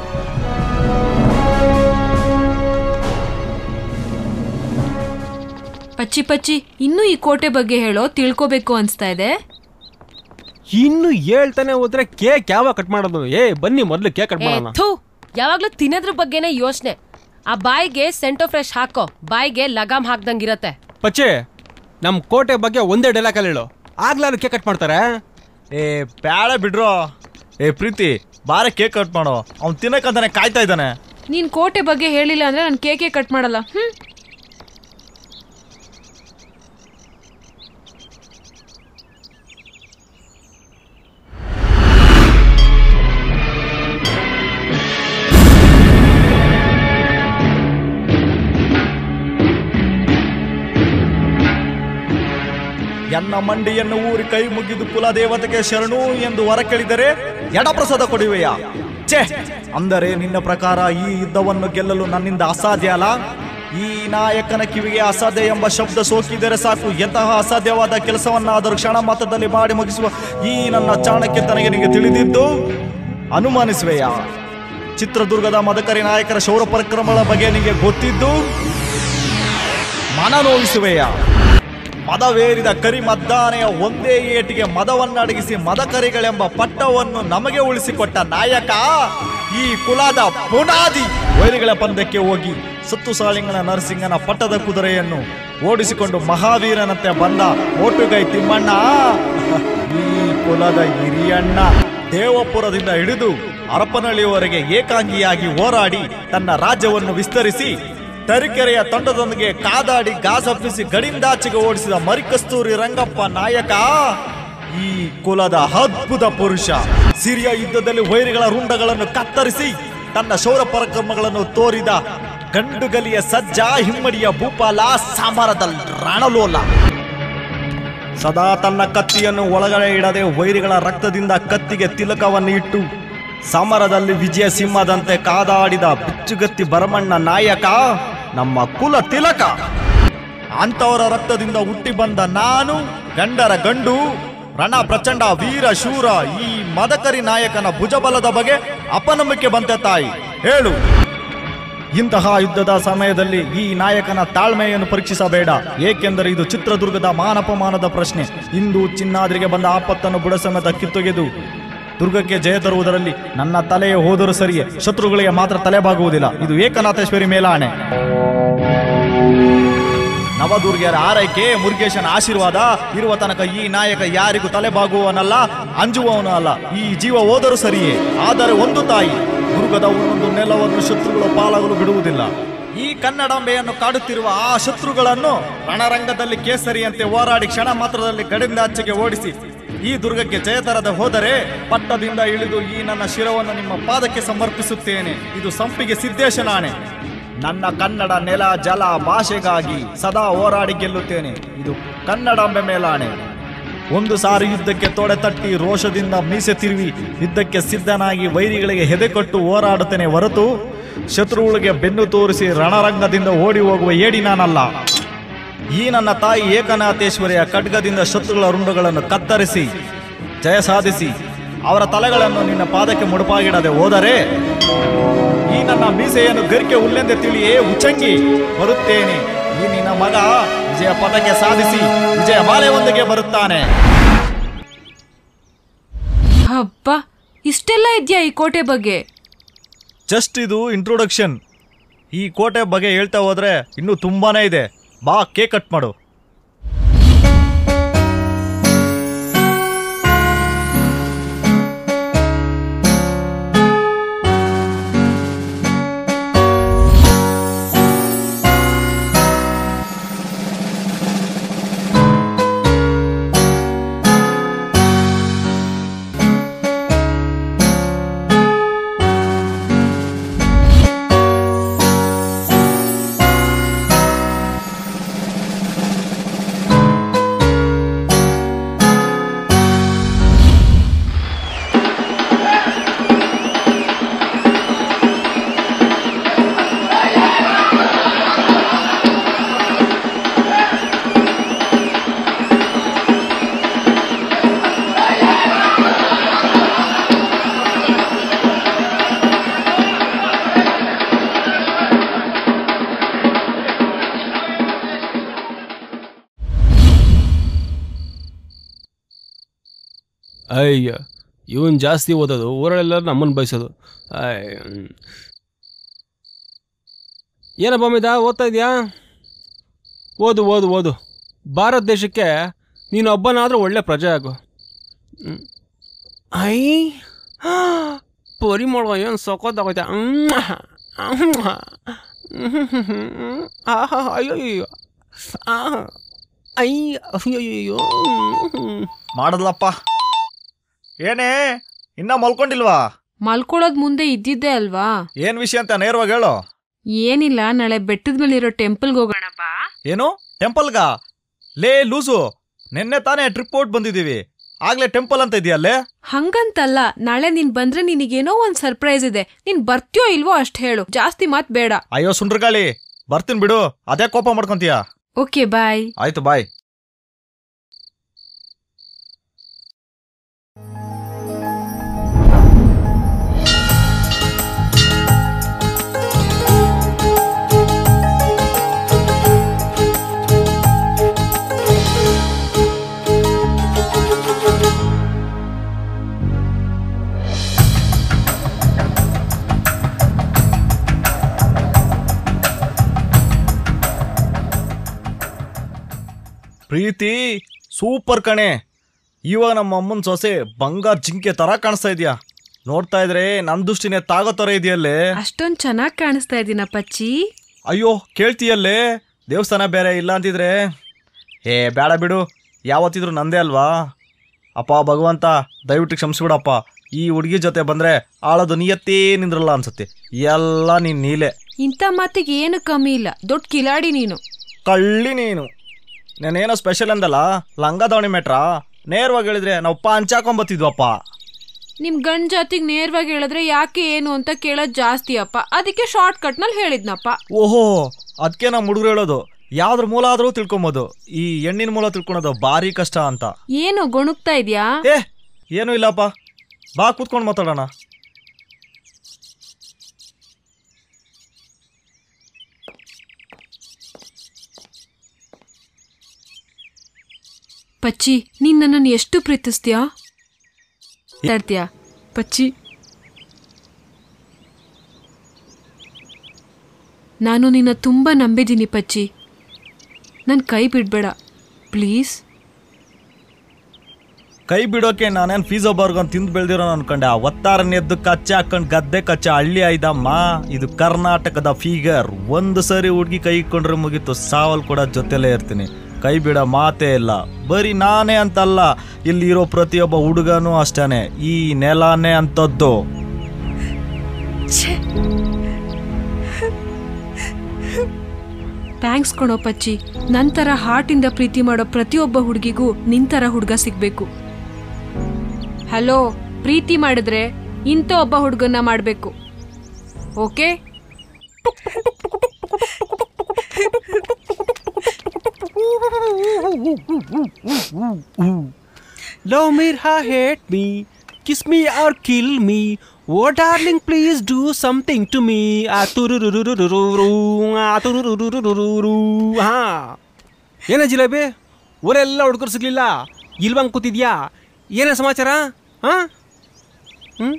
ಪಚ್ಚಿ ಪಚ್ಚಿ ಇನ್ನೂ ಈ ಕೋಟೆ ಬಗ್ಗೆ ಹೇಳೋ ತಿಳ್ಕೋಬೇಕು ಅನ್ಸ್ತಾ ಇದೆ ಇನ್ನು ಹೇಳ್ತಾನೆ ಹೋದ್ರೆ ಕೇಕ್ ಯಾವಾಗ ಕಟ್ ಮಾಡೋದು ಏ ಬನ್ನಿ ಮೊದಲು ಕೇಕ್ ಕಟ್ ಏ, ಮಾಡೋಣ ಥು ಯಾವಾಗ್ಲೂ ತಿನ್ನೋದ್ರ ಬಗ್ಗೆನೇ ಯೋಚನೆ ಆ ಬಾಯಿಗೆ ಸೆಂಟೋ ಫ್ರೆಶ್ ಹಾಕೋ ಬಾಯಿಗೆ ಲಗಾಮ್ ಹಾಕ್ದಂಗಿರತ್ತೆ ಪಚ್ಚೆ ನಮ್ಮ ಕೋಟೆ ಬಗ್ಗೆ ಒಂದೇ ಡೈಲಾಗ್ ಅಲ್ಲಿ ಹೇಳು ಆಗ್ಲಾರು ಕೇಕ್ ಕಟ್ ಮಾಡ್ತಾರೆ ಏ ಬ್ಯಾಡ ಬಿಡ್ರೋ ಏ ಪ್ರೀತಿ ಬಾರೆ ಕೇಕ್ ಕಟ್ ಮಾಡೋ ಅವ್ನು ತಿನ್ನಕ್ಕಂತಾನೆ ಕಾಯ್ತಾ ಇದ್ದಾನೆ ನೀನ್ ಕೋಟೆ ಬಗ್ಗೆ ಹೇಳಿಲ್ಲ ಅಂದ್ರೆ ನಾನು ಕೇಕೆ ಕಟ್ ಮಾಡಲ್ಲ ಹ್ಮ್ ಎನ್ನ ಮಂಡಿಯನ್ನು ಊರಿ ಕೈ ಮುಗಿದು ಕುಲ ದೇವತೆಗೆ ಶರಣು ಎಂದು ವರ ಕೇಳಿದರೆ ಎಡಪ್ರಸಾದ ಕೊಡುವೆಯಾ ಛೇ ಅಂದರೆ ನಿನ್ನ ಪ್ರಕಾರ ಈ ಯುದ್ಧವನ್ನು ಗೆಲ್ಲಲು ನನ್ನಿಂದ ಅಸಾಧ್ಯ ಅಲ್ಲ ಈ ನಾಯಕನ ಕಿವಿಗೆ ಅಸಾಧ್ಯ ಎಂಬ ಶಬ್ದ ಸೋಕಿದರೆ ಸಾಕು ಎಂತಹ ಅಸಾಧ್ಯವಾದ ಕೆಲಸವನ್ನಾದರೂ ಕ್ಷಣ ಮಾತ್ರದಲ್ಲಿ ಮಾಡಿ ಮುಗಿಸುವ ಈ ನನ್ನ ಚಾಣಕ್ಯತನಿಗೆ ನಿನಗೆ ತಿಳಿದಿದ್ದು ಅನುಮಾನಿಸುವೆಯಾ ಚಿತ್ರದುರ್ಗದ ಮದಕರಿ ನಾಯಕರ ಶೌರ ಪರಾಕ್ರಮಗಳ ಬಗ್ಗೆ ನಿನಗೆ ಗೊತ್ತಿದ್ದು ಮನ ನೋವಿಸುವೆಯಾ ಮದವೇರಿದ ಕರಿ ಮದ್ದಾನೆಯ ಒಂದೇ ಏಟಿಗೆ ಮದವನ್ನಡಗಿಸಿ ಮದಕರಿಗಳೆಂಬ ಪಟ್ಟವನ್ನು ನಮಗೆ ಉಳಿಸಿಕೊಟ್ಟ ನಾಯಕ ಈ ಕುಲದ ಪುನಾದಿ ವೈರಿಗಳ ಪಂದ್ಯಕ್ಕೆ ಹೋಗಿ ಸತ್ತು ಸಾಲಿಂಗನ ನರಸಿಂಗನ ಪಟ್ಟದ ಕುದುರೆಯನ್ನು ಓಡಿಸಿಕೊಂಡು ಮಹಾವೀರನಂತೆ ಬಂದ ಓಟುಗೈ ತಿಮ್ಮಣ್ಣ ಈ ಕುಲದ ಹಿರಿಯಣ್ಣ ದೇವಪುರದಿಂದ ಹಿಡಿದು ಹರಪನಹಳ್ಳಿಯವರೆಗೆ ಏಕಾಂಗಿಯಾಗಿ ಹೋರಾಡಿ ತನ್ನ ರಾಜ್ಯವನ್ನು ವಿಸ್ತರಿಸಿ ತರೀಕೆರೆಯ ತಂಡದೊಂದಿಗೆ ಕಾದಾಡಿ ಗಾಸಪ್ಪಿಸಿ ಗಡಿಂದಾಚೆಗೆ ಓಡಿಸಿದ ಮರಿಕಸ್ತೂರಿ ರಂಗಪ್ಪ ನಾಯಕ ಈ ಕುಲದ ಅದ್ಭುತ ಪುರುಷ ಸಿರಿಯ ಯುದ್ಧದಲ್ಲಿ ವೈರಿಗಳ ರುಂಡಗಳನ್ನು ಕತ್ತರಿಸಿ ತನ್ನ ಶೌರ ಪರಾಕ್ರಮಗಳನ್ನು ತೋರಿದ ಗಂಡುಗಲಿಯ ಸಜ್ಜ ಹಿಮ್ಮಡಿಯ ಭೂಪಾಲ ಸಾಮರದ ರಣಲೋಲ ಸದಾ ತನ್ನ ಕತ್ತಿಯನ್ನು ಒಳಗಡೆ ಇಡದೆ ವೈರಿಗಳ ರಕ್ತದಿಂದ ಕತ್ತಿಗೆ ತಿಲಕವನ್ನು ಇಟ್ಟು ಸಮರದಲ್ಲಿ ವಿಜಯ ಸಿಂಹದಂತೆ ಕಾದಾಡಿದ ಬಿಚ್ಚುಗತ್ತಿ ಭರಮಣ್ಣ ನಾಯಕ ನಮ್ಮ ಕುಲ ತಿಲಕ ಅಂಥವರ ರಕ್ತದಿಂದ ಹುಟ್ಟಿ ಬಂದ ನಾನು ಗಂಡರ ಗಂಡು ರಣ ಪ್ರಚಂಡ ವೀರ ಶೂರ ಈ ಮದಕರಿ ನಾಯಕನ ಭುಜಬಲದ ಬಗ್ಗೆ ಅಪನಂಬಿಕೆ ಬಂತೆ ತಾಯಿ ಹೇಳು ಇಂತಹ ಯುದ್ಧದ ಸಮಯದಲ್ಲಿ ಈ ನಾಯಕನ ತಾಳ್ಮೆಯನ್ನು ಪರೀಕ್ಷಿಸಬೇಡ ಏಕೆಂದರೆ ಇದು ಚಿತ್ರದುರ್ಗದ ಮಾನಪಮಾನದ ಪ್ರಶ್ನೆ ಇಂದು ಚಿನ್ನಾದ್ರಿಗೆ ಬಂದ ಆಪತ್ತನ್ನು ಬುಡ ಸಮೇತ ಕಿತ್ತೊಗೆದು ದುರ್ಗಕ್ಕೆ ಜಯ ತರುವುದರಲ್ಲಿ ನನ್ನ ತಲೆಯೇ ಹೋದರೂ ಸರಿಯೇ ಶತ್ರುಗಳಿಗೆ ಮಾತ್ರ ತಲೆಬಾಗುವುದಿಲ್ಲ ಇದು ಏಕನಾಥೇಶ್ವರಿ ಮೇಲಾಣೆ ನವದುರ್ಗಿಯರ ಆರೈಕೆ ಮುರುಗೇಶನ ಆಶೀರ್ವಾದ ಇರುವ ತನಕ ಈ ನಾಯಕ ಯಾರಿಗೂ ತಲೆಬಾಗುವವನಲ್ಲ ಅಂಜುವವನು ಅಲ್ಲ ಈ ಜೀವ ಹೋದರೂ ಸರಿಯೇ ಆದರೆ ಒಂದು ತಾಯಿ ದುರ್ಗದ ಒಂದೊಂದು ನೆಲವನ್ನು ಶತ್ರುಗಳು ಪಾಲಾಗಲು ಬಿಡುವುದಿಲ್ಲ ಈ ಕನ್ನಡಾಂಬೆಯನ್ನು ಕಾಡುತ್ತಿರುವ ಆ ಶತ್ರುಗಳನ್ನು ರಣರಂಗದಲ್ಲಿ ಕೇಸರಿಯಂತೆ ಹೋರಾಡಿ ಕ್ಷಣ ಮಾತ್ರದಲ್ಲಿ ಗಡಿಂದ ಆಚೆಗೆ ಓಡಿಸಿ ಈ ದುರ್ಗಕ್ಕೆ ಜಯ ತರದ ಹೋದರೆ ಪಟ್ಟದಿಂದ ಇಳಿದು ಈ ನನ್ನ ಶಿರವನ್ನು ನಿಮ್ಮ ಪಾದಕ್ಕೆ ಸಮರ್ಪಿಸುತ್ತೇನೆ ಇದು ಸಂಪಿಗೆ ಸಿದ್ದೇಶನಾಣೆ ನನ್ನ ಕನ್ನಡ ನೆಲ ಜಲ ಭಾಷೆಗಾಗಿ ಸದಾ ಹೋರಾಡಿ ಗೆಲ್ಲುತ್ತೇನೆ ಇದು ಕನ್ನಡಾಂಬೆ ಮೇಲಾಣೆ ಒಂದು ಸಾರಿ ಯುದ್ಧಕ್ಕೆ ತೊಡೆ ತಟ್ಟಿ ರೋಷದಿಂದ ಮೀಸೆ ತಿರುವಿ ಯುದ್ಧಕ್ಕೆ ಸಿದ್ಧನಾಗಿ ವೈರಿಗಳಿಗೆ ಹೆದೆಕೊಟ್ಟು ಹೋರಾಡುತ್ತೇನೆ ಹೊರತು ಶತ್ರುಗಳಿಗೆ ಬೆನ್ನು ತೋರಿಸಿ ರಣರಂಗದಿಂದ ಓಡಿ ಹೋಗುವ ಏಡಿ ನಾನಲ್ಲ ಈ ನನ್ನ ತಾಯಿ ಏಕನಾಥೇಶ್ವರಿಯ ಖಡ್ಗದಿಂದ ಶತ್ರುಗಳ ರುಂಡುಗಳನ್ನು ಕತ್ತರಿಸಿ ಜಯ ಸಾಧಿಸಿ ಅವರ ತಲೆಗಳನ್ನು ನಿನ್ನ ಪಾದಕ್ಕೆ ಮುಡುಪಾಗಿಡದೆ ಹೋದರೆ ಈ ನನ್ನ ಮೀಸೆಯನ್ನು ಗರಿಕೆ ಹುಲ್ಲೆಂದೆ ತಿಳಿಯೇ ಉಚ್ಚಂಗಿ ಬರುತ್ತೇನೆ ಈ ನಿನ್ನ ಮಗ ವಿಜಯ ಪದಕ್ಕೆ ಸಾಧಿಸಿ ವಿಜಯ ಮಾಲೆಯೊಂದಿಗೆ ಬರುತ್ತಾನೆ ಹಬ್ಬ ಇಷ್ಟೆಲ್ಲ ಇದ್ಯಾ ಈ ಕೋಟೆ ಬಗ್ಗೆ ಜಸ್ಟ್ ಇದು ಇಂಟ್ರೊಡಕ್ಷನ್ ಈ ಕೋಟೆ ಬಗ್ಗೆ ಹೇಳ್ತಾ ಹೋದ್ರೆ ಇನ್ನೂ ತುಂಬಾನೇ ಇದೆ ಬಾ ಕೇಕ್ ಕಟ್ ಮಾಡು ಅಯ್ಯ ಇವನ್ ಜಾಸ್ತಿ ಓದೋದು ಊರಲ್ಲೆಲ್ಲ ನಮ್ಮನ್ನು ಬಯಸೋದು ಅಯ್ಯ ಹ್ಮ್. ಏನಪ್ಪ ಮಿದ ಓದ್ತಾ ಇದೆಯಾ ಓದು ಓದು ಓದು ಭಾರತ ದೇಶಕ್ಕೆ ನೀನು ಒಬ್ಬನಾದರೂ ಒಳ್ಳೆ ಪ್ರಜೆ ಆಗು ಹ್ಮ್. ಐ ಪರಿಮಳ ಏನು ಸೊಕೋದಾಗೈತೆ ಆಹಾ ಅಯ್ಯೋ ಅಯ್ಯೋ ಆಹಾ ಐ ಅಯ್ಯೋ ಮಾಡದ್ಲಪ್ಪ ಏನೇ ಇನ್ನ ಮಲ್ಕೊಂಡಿಲ್ವಾ ಮಲ್ಕೊಳ್ಳೋದ್ ಮುಂದೆ ಇದ್ದಿದ್ದೆ ಅಲ್ವಾ ಏನ್ ವಿಷಯ ಅಂತ ನೇರವಾಗಿ ಹೇಳು ಏನಿಲ್ಲ ನಾಳೆ ಬೆಟ್ಟದ ಮೇಲಿರೋ ಟೆಂಪಲ್ಗೆ ಹೋಗೋಣ ಬಾ ಏನು ಟೆಂಪಲ್ಗ ಲೇ ಲೂಸು ನಿನ್ನೆ ತಾನೇ ಟ್ರಿಪ್ ಔಟ್ ಬಂದಿದ್ದೀವಿ ಆಗ್ಲೇ ಟೆಂಪಲ್ ಅಂತ ಇದೆಯಲ್ಲೇ ಹಂಗಂತಲ್ಲ ನಾಳೆ ನೀನ್ ಬಂದ್ರೆ ನಿನಗೇನೋ ಒಂದ್ ಸರ್ಪ್ರೈಸ್ ಇದೆ ನೀನ್ ಬರ್ತೀಯೋ ಇಲ್ವೋ ಅಷ್ಟ್ ಹೇಳು ಜಾಸ್ತಿ ಮಾತ್ ಬೇಡ ಅಯ್ಯೋ ಸುಂಡ್ರಗಾಳಿ ಬರ್ತೀನಿ ಬಿಡು ಅದೇ ಕೋಪ ಮಾಡ್ಕೊಂತೀಯ ಓಕೆ ಬಾಯ್ ಆಯ್ತು ಬಾಯ್ ಪ್ರೀತಿ ಸೂಪರ್ ಕಣೆ ಇವಾಗ ನಮ್ಮ ಅಮ್ಮನ ಸೊಸೆ ಬಂಗಾರ ಜಿಂಕೆ ತರ ಕಾಣಿಸ್ತಾ ಇದೆಯಾ ನೋಡ್ತಾ ಇದ್ರೆ ನನ್ ದೃಷ್ಟಿನೇ ತಾಗೋ ತರ ಇದೆಯಲ್ಲೇ ಅಷ್ಟೊಂದ್ ಚೆನ್ನಾಗ್ ಕಾಣಿಸ್ತಾ ಇದೀನ ಪಚ್ಚಿ ಅಯ್ಯೋ ಕೇಳ್ತೀಯಲ್ಲೇ ದೇವಸ್ಥಾನ ಬೇರೆ ಇಲ್ಲ ಅಂತಿದ್ರೆ ಏ ಬೇಡ ಬಿಡು ಯಾವತ್ತಿದ್ರು ನಂದೇ ಅಲ್ವಾ ಅಪ್ಪ ಭಗವಂತ ದಯವಿಟ್ಟು ಕ್ಷಮಿಸ್ಬಿಡಪ್ಪ ಈ ಹುಡುಗಿ ಜೊತೆ ಬಂದ್ರೆ ಆಳೋದು ನಿಯತ್ತೇ ನಿಂದ್ರಲ್ಲ ಅನ್ಸುತ್ತೆ ಎಲ್ಲ ನೀನ್ ನೀಲೆ ಇಂಥ ಮಾತಿಗೆ ಏನು ಕಮ್ಮಿ ಇಲ್ಲ ದೊಡ್ಡ ಕಿಲಾಡಿ ನೀನು ಕಳ್ಳಿ ನೀನು ನಾನೇನೋ ಸ್ಪೆಷಲ್ ಅಂದಲ್ಲ ಲಂಗ ದಾವಣಿ ಮೆಟ್ರಾ ನೇರವಾಗಿ ಹೇಳಿದ್ರೆ ನಾವು ಪಂಚ್ ಹಾಕೊಂಬತ್ತಿದ್ವಪ್ಪ ನಿಮ್ ಗಂಡ್ ಜಾತಿಗ್ ನೇರವಾಗಿ ಹೇಳಿದ್ರೆ ಯಾಕೆ ಏನು ಅಂತ ಕೇಳೋದ್ ಜಾಸ್ತಿ ಅಪ್ಪ ಅದಕ್ಕೆ ಶಾರ್ಟ್ ಕಟ್ ನಲ್ಲಿ ಹೇಳಿದ್ನಪ್ಪ ಓಹೋ ಅದಕ್ಕೆ ನಮ್ಮ ಹುಡುಗರು ಹೇಳೋದು ಯಾವ್ದ್ರ ಮೂಲ ಆದ್ರೂ ತಿಳ್ಕೊಬೋದು ಈ ಹೆಣ್ಣಿನ ಮೂಲ ತಿಳ್ಕೊಳೋದು ಭಾರಿ ಕಷ್ಟ ಅಂತ ಏನು ಗೊಣುಗ್ತಾ ಇದ್ಯಾ ಏ ಏನೂ ಇಲ್ಲಪ್ಪ ಬಾ ಕೂತ್ಕೊಂಡು ಮಾತಾಡೋಣ ಪಚ್ಚಿ ನೀನ್ ನನ್ನನ್ನು ಎಷ್ಟು ಪ್ರೀತಿಸ್ತೀಯಾ ಮಾತಾಡ್ತೀಯಾ ಪಚ್ಚಿ ನಾನು ನಿನ್ನ ತುಂಬ ನಂಬಿದ್ದೀನಿ ಪಚ್ಚಿ ನನ್ನ ಕೈ ಬಿಡ್ಬೇಡ ಪ್ಲೀಸ್ ಕೈ ಬಿಡೋಕೆ ನಾನೇನು ಫೀಸ್ ಒಬ್ಬರ್ಗೊಂದು ತಿಂದು ಬೆಳ್ದಿರೋ ಅನ್ಕೊಂಡೆ ಆ ಒತ್ತಾರನ ಎದ್ದು ಕಚ್ಚೆ ಹಾಕೊಂಡು ಗದ್ದೆ ಕಚ್ಚೆ ಹಳ್ಳಿ ಆಯ್ದಮ್ಮ ಇದು ಕರ್ನಾಟಕದ ಫಿಗರ್ ಒಂದು ಸರಿ ಹುಡುಗಿ ಕೈ ಇಟ್ಕೊಂಡ್ರೆ ಮುಗೀತು ಸಾವಲ್ ಕೂಡ ಜೊತೆಲೇ ಇರ್ತೀನಿ ಕೈ ಬಿಡ ಮಾತೇ ಇಲ್ಲ ಬರೀ ನಾನೇ ಅಂತಲ್ಲ ಇಲ್ಲಿರೋ ಪ್ರತಿಯೊಬ್ಬ ಹುಡುಗನೂ ಅಷ್ಟೇನೆ ಈ ನೆಲನೇ ಅಂತದ್ದು ಥ್ಯಾಂಕ್ಸ್ ಕಣೋ ಪಚ್ಚಿ ನಂತರ ಹಾರ್ಟಿಂದ ಪ್ರೀತಿ ಮಾಡೋ ಪ್ರತಿಯೊಬ್ಬ ಹುಡುಗಿಗೂ ನಿಂತರ ಹುಡುಗ ಸಿಗ್ಬೇಕು ಹಲೋ ಪ್ರೀತಿ ಮಾಡಿದ್ರೆ ಇಂಥ ಒಬ್ಬ ಹುಡುಗನ್ನ ಮಾಡಬೇಕು okay Love me or hate me, kiss me or kill me. Oh darling, please do something to me. Ah, tururururururu, ah, tururururururu. ಹಾ ಏನ ಜಿಲೇಬಿ ಊರೆಲ್ಲ ಹುಡ್ಕರು ಸಿಗ್ಲಿಲ್ಲ ಇಲ್ವಂಗ್ ಕೂತಿದ್ಯಾ ಏನ ಸಮಾಚಾರ ಹಾ ಹ್ಮ್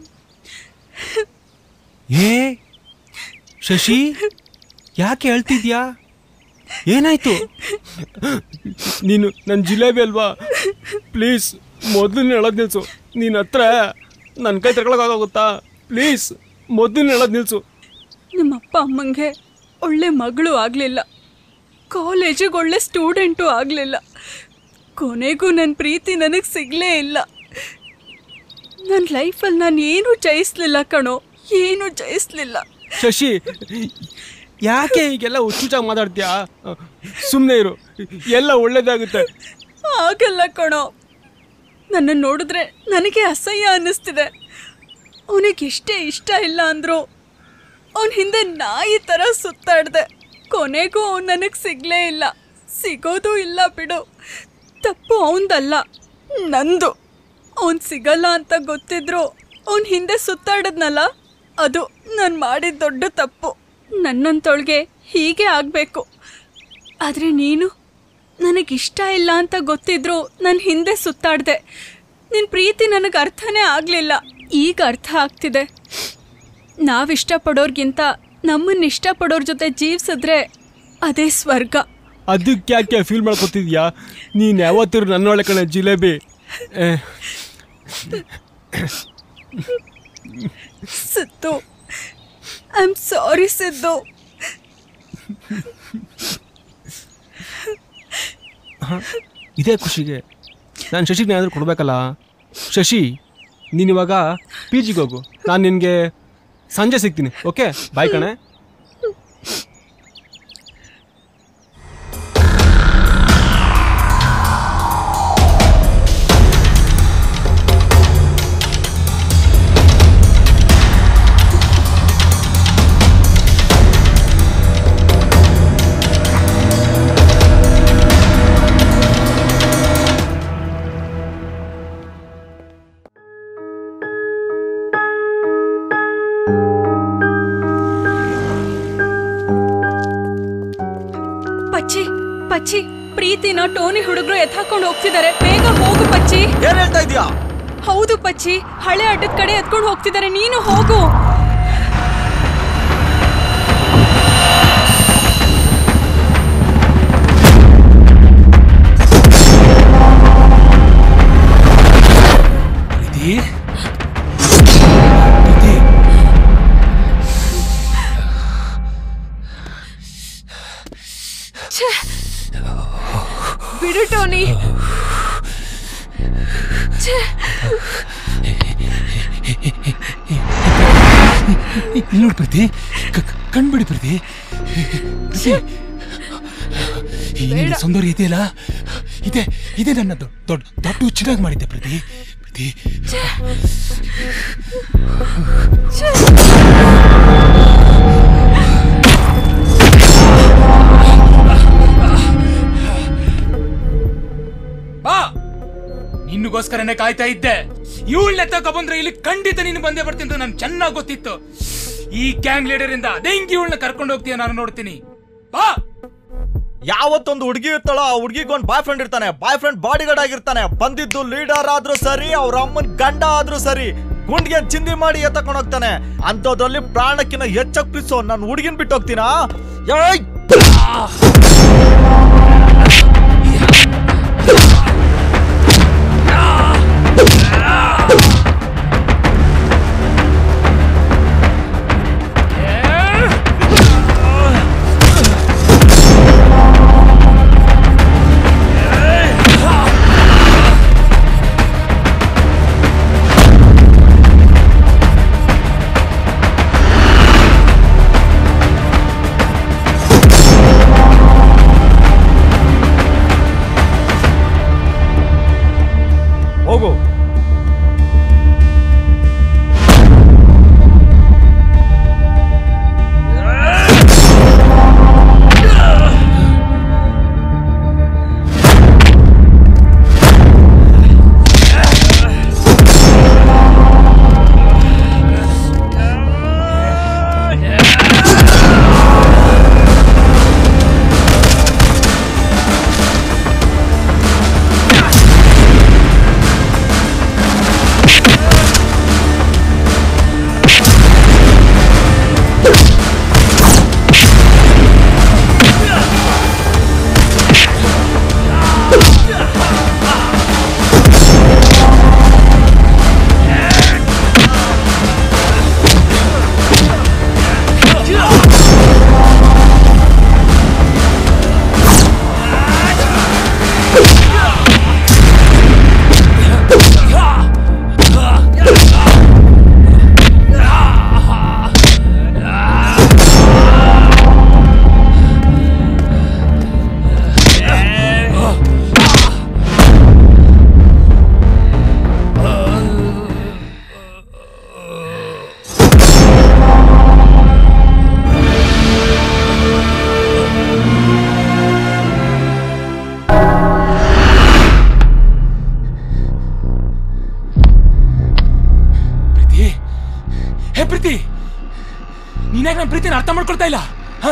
ಏ ಶಶಿ ಯಾಕೆ ಹೇಳ್ತಿದ್ಯಾ ಏನಾಯ್ತು ನೀನು ನನ್ನ ಜಿಲೇಬಿ ಅಲ್ವಾ ಪ್ಲೀಸ್ ಮೊದಲು ಹೇಳೋದು ನಿಲ್ಸು ನೀನು ಹತ್ರ ನನ್ನ ಕೈ ತಗೊಳಕ್ಕಾಗುತ್ತಾ ಪ್ಲೀಸ್ ಮೊದಲು ಹೇಳೋದು ನಿಲ್ಸು ನಿಮ್ಮಪ್ಪ ಅಮ್ಮಂಗೆ ಒಳ್ಳೆ ಮಗಳು ಆಗಲಿಲ್ಲ ಕಾಲೇಜಿಗೆ ಒಳ್ಳೆ ಸ್ಟೂಡೆಂಟು ಆಗಲಿಲ್ಲ ಕೊನೆಗೂ ನನ್ನ ಪ್ರೀತಿ ನನಗೆ ಸಿಗಲೇ ಇಲ್ಲ ನನ್ನ ಲೈಫಲ್ಲಿ ನಾನು ಏನೂ ಜಯಿಸ್ಲಿಲ್ಲ ಕಣೋ ಏನೂ ಜಯಿಸ್ಲಿಲ್ಲ ಶಶಿ ಯಾಕೆ ಹೀಗೆಲ್ಲ ಹುಚ್ಚುಚ್ಚಾಗಿ ಮಾತಾಡ್ತೀಯಾ ಸುಮ್ಮನೆ ಇರು ಎಲ್ಲ ಒಳ್ಳೇದಾಗುತ್ತೆ ಆಗಲ್ಲ ಕಣೋ ನನ್ನನ್ನು ನೋಡಿದ್ರೆ ನನಗೆ ಅಸಹ್ಯ ಅನ್ನಿಸ್ತಿದೆ ಅವನಿಗೆ ಎಷ್ಟೇ ಇಷ್ಟ ಇಲ್ಲ ಅಂದ್ರು ಅವನ ಹಿಂದೆ ನಾಯಿ ಥರ ಸುತ್ತಾಡ್ದೆ ಕೊನೆಗೂ ಅವನು ನನಗೆ ಸಿಗಲೇ ಇಲ್ಲ ಸಿಗೋದು ಇಲ್ಲ ಬಿಡು ತಪ್ಪು ಅವನದಲ್ಲ ನಂದು ಅವನು ಸಿಗಲ್ಲ ಅಂತ ಗೊತ್ತಿದ್ರು ಅವನ ಹಿಂದೆ ಸುತ್ತಾಡದ್ನಲ್ಲ ಅದು ನಾನು ಮಾಡಿದ ದೊಡ್ಡ ತಪ್ಪು ನನ್ನಂತೊಳಗೆ ಹೀಗೆ ಆಗಬೇಕು ಆದರೆ ನೀನು ನನಗಿಷ್ಟ ಇಲ್ಲ ಅಂತ ಗೊತ್ತಿದ್ರು ನನ್ನ ಹಿಂದೆ ಸುತ್ತಾಡ್ದೆ ನಿನ್ನ ಪ್ರೀತಿ ನನಗೆ ಅರ್ಥನೇ ಆಗಲಿಲ್ಲ ಈಗ ಅರ್ಥ ಆಗ್ತಿದೆ ನಾವಿಷ್ಟಪಡೋರ್ಗಿಂತ ನಮ್ಮನ್ನ ಇಷ್ಟಪಡೋರ್ ಜೊತೆ ಜೀವಿಸಿದ್ರೆ ಅದೇ ಸ್ವರ್ಗ ಅದಕ್ಕೆ ಯಾಕೆ ಫೀಲ್ ಮಾಡ್ಕೊತಿದ್ಯಾ ನೀನು ಯಾವತ್ತಿರು ನನ್ನೊಳ್ಳೆ ಕಣೆ ಜಿಲೇಬಿ ಏ, Siddu I am sorry Siddu ಹ, ಇದೇ ಖುಷಿಗೆ ನಾನು ಶಶಿಗೆ ಏನಾದರೂ ಕೊಡಬೇಕಲ್ಲ ಶಶಿ ನೀನಿವಾಗ ಪಿ ಜಿಗೆ ಹೋಗು ನಾನು ನಿನಗೆ ಸಂಜೆ ಸಿಗ್ತೀನಿ ಓಕೆ ಬಾಯ್ ಕಣೆ ಪಚ್ಚಿ ಪಚ್ಚಿ ಪ್ರೀತಿನ ಟೋನಿ ಹುಡುಗರು ಎತ್ತಾಕೊಂಡು ಹೋಗ್ತಿದ್ದಾರೆ ಬೇಗ ಹೋಗು ಪಚ್ಚಿ ಏನ್ ಹೇಳ್ತಾ ಇದೀಯಾ ಹೌದು ಪಚ್ಚಿ ಹಳೆ ಅಡ್ಡದ ಕಡೆ ಎತ್ಕೊಂಡು ಹೋಗ್ತಿದ್ದಾರೆ ನೀನು ಹೋಗು ಪ್ರೀತಿ ಛೆ! ಬಿಡು ಟೋನಿ ಛೆ! ಇಲ್ಲಿ ನೋಡು ಪ್ರೀತಿ ಕ- ಕ- ಕಣ್ಬಿಡಿ ಪ್ರೀತಿ ಪ್ರೀತಿ ಈ ನಿನ್ನ ಸೌಂದರ್ಯ ಇದೆಯಲ್ಲ ಇದೆ ಇದೆ ನನ್ನ ದೊಡ್ಡ ದೊಡ್ಡ ದೊಡ್ಡ ಹುಚ್ಚಿನಾಗಿ ಮಾಡಿದ್ದೆ ಪ್ರೀತಿ ಪ್ರೀತಿ ಬಾ ನಿನ್ಗೋಸ್ಕರನೇ ಕಾಯ್ತಾ ಇದ್ದೆ ಇವಳನ್ನ ತಕ ಬಂದ್ರೆ ಇಲ್ಲಿ ಖಂಡಿತ ನೀನು ಬಂದೇ ಬರ್ತೀನಿ ಅಂತ ನನ್ಗೆ ಚೆನ್ನಾಗಿ ಗೊತ್ತಿತ್ತು ಈ ಗ್ಯಾಂಗ್ ಲೀಡರ್ ಇಂದ ಅದೇ ಹಿಂಗ್ ಇವಳನ್ನ ಕರ್ಕೊಂಡು ಹೋಗ್ತೀಯ ನಾನು ನೋಡ್ತೀನಿ ಬಾ ಯಾವತ್ತೊಂದು ಹುಡುಗಿ ಇರ್ತಾಳೋ ಆ ಹುಡುಗಿಗೆ ಒಂದು ಬಾಯ್ ಫ್ರೆಂಡ್ ಇರ್ತಾನೆ ಬಾಯ್ ಫ್ರೆಂಡ್ ಬಾಡಿ ಗಾರ್ಡ್ ಆಗಿರ್ತಾನೆ ಬಂದಿದ್ದು ಲೀಡರ್ ಆದ್ರೂ ಸರಿ ಅವ್ರ ಅಮ್ಮನ್ ಗಂಡ ಆದ್ರೂ ಸರಿ ಗುಂಡ್ಗೆ ಚಿಂದಿ ಮಾಡಿ ಎತ್ತಕೊಂಡು ಹೋಗ್ತಾನೆ ಅಂಥದ್ರಲ್ಲಿ ಪ್ರಾಣಕ್ಕಿಂತ ಹೆಚ್ಚಕ್ ಪ್ರೀಸೋ ನಾನು ಹುಡುಗಿನ ಬಿಟ್ಟು ಹೋಗ್ತೀನಾ ಏಯ್! ಹೋಗು ಪ್ರೀತಿ ಹೇ ಪ್ರೀತಿ ನೀನಾಗ ನನ್ನ ಪ್ರೀತಿನ ಅರ್ಥ ಮಾಡ್ಕೊಳ್ತಾ ಇಲ್ಲ ಹ?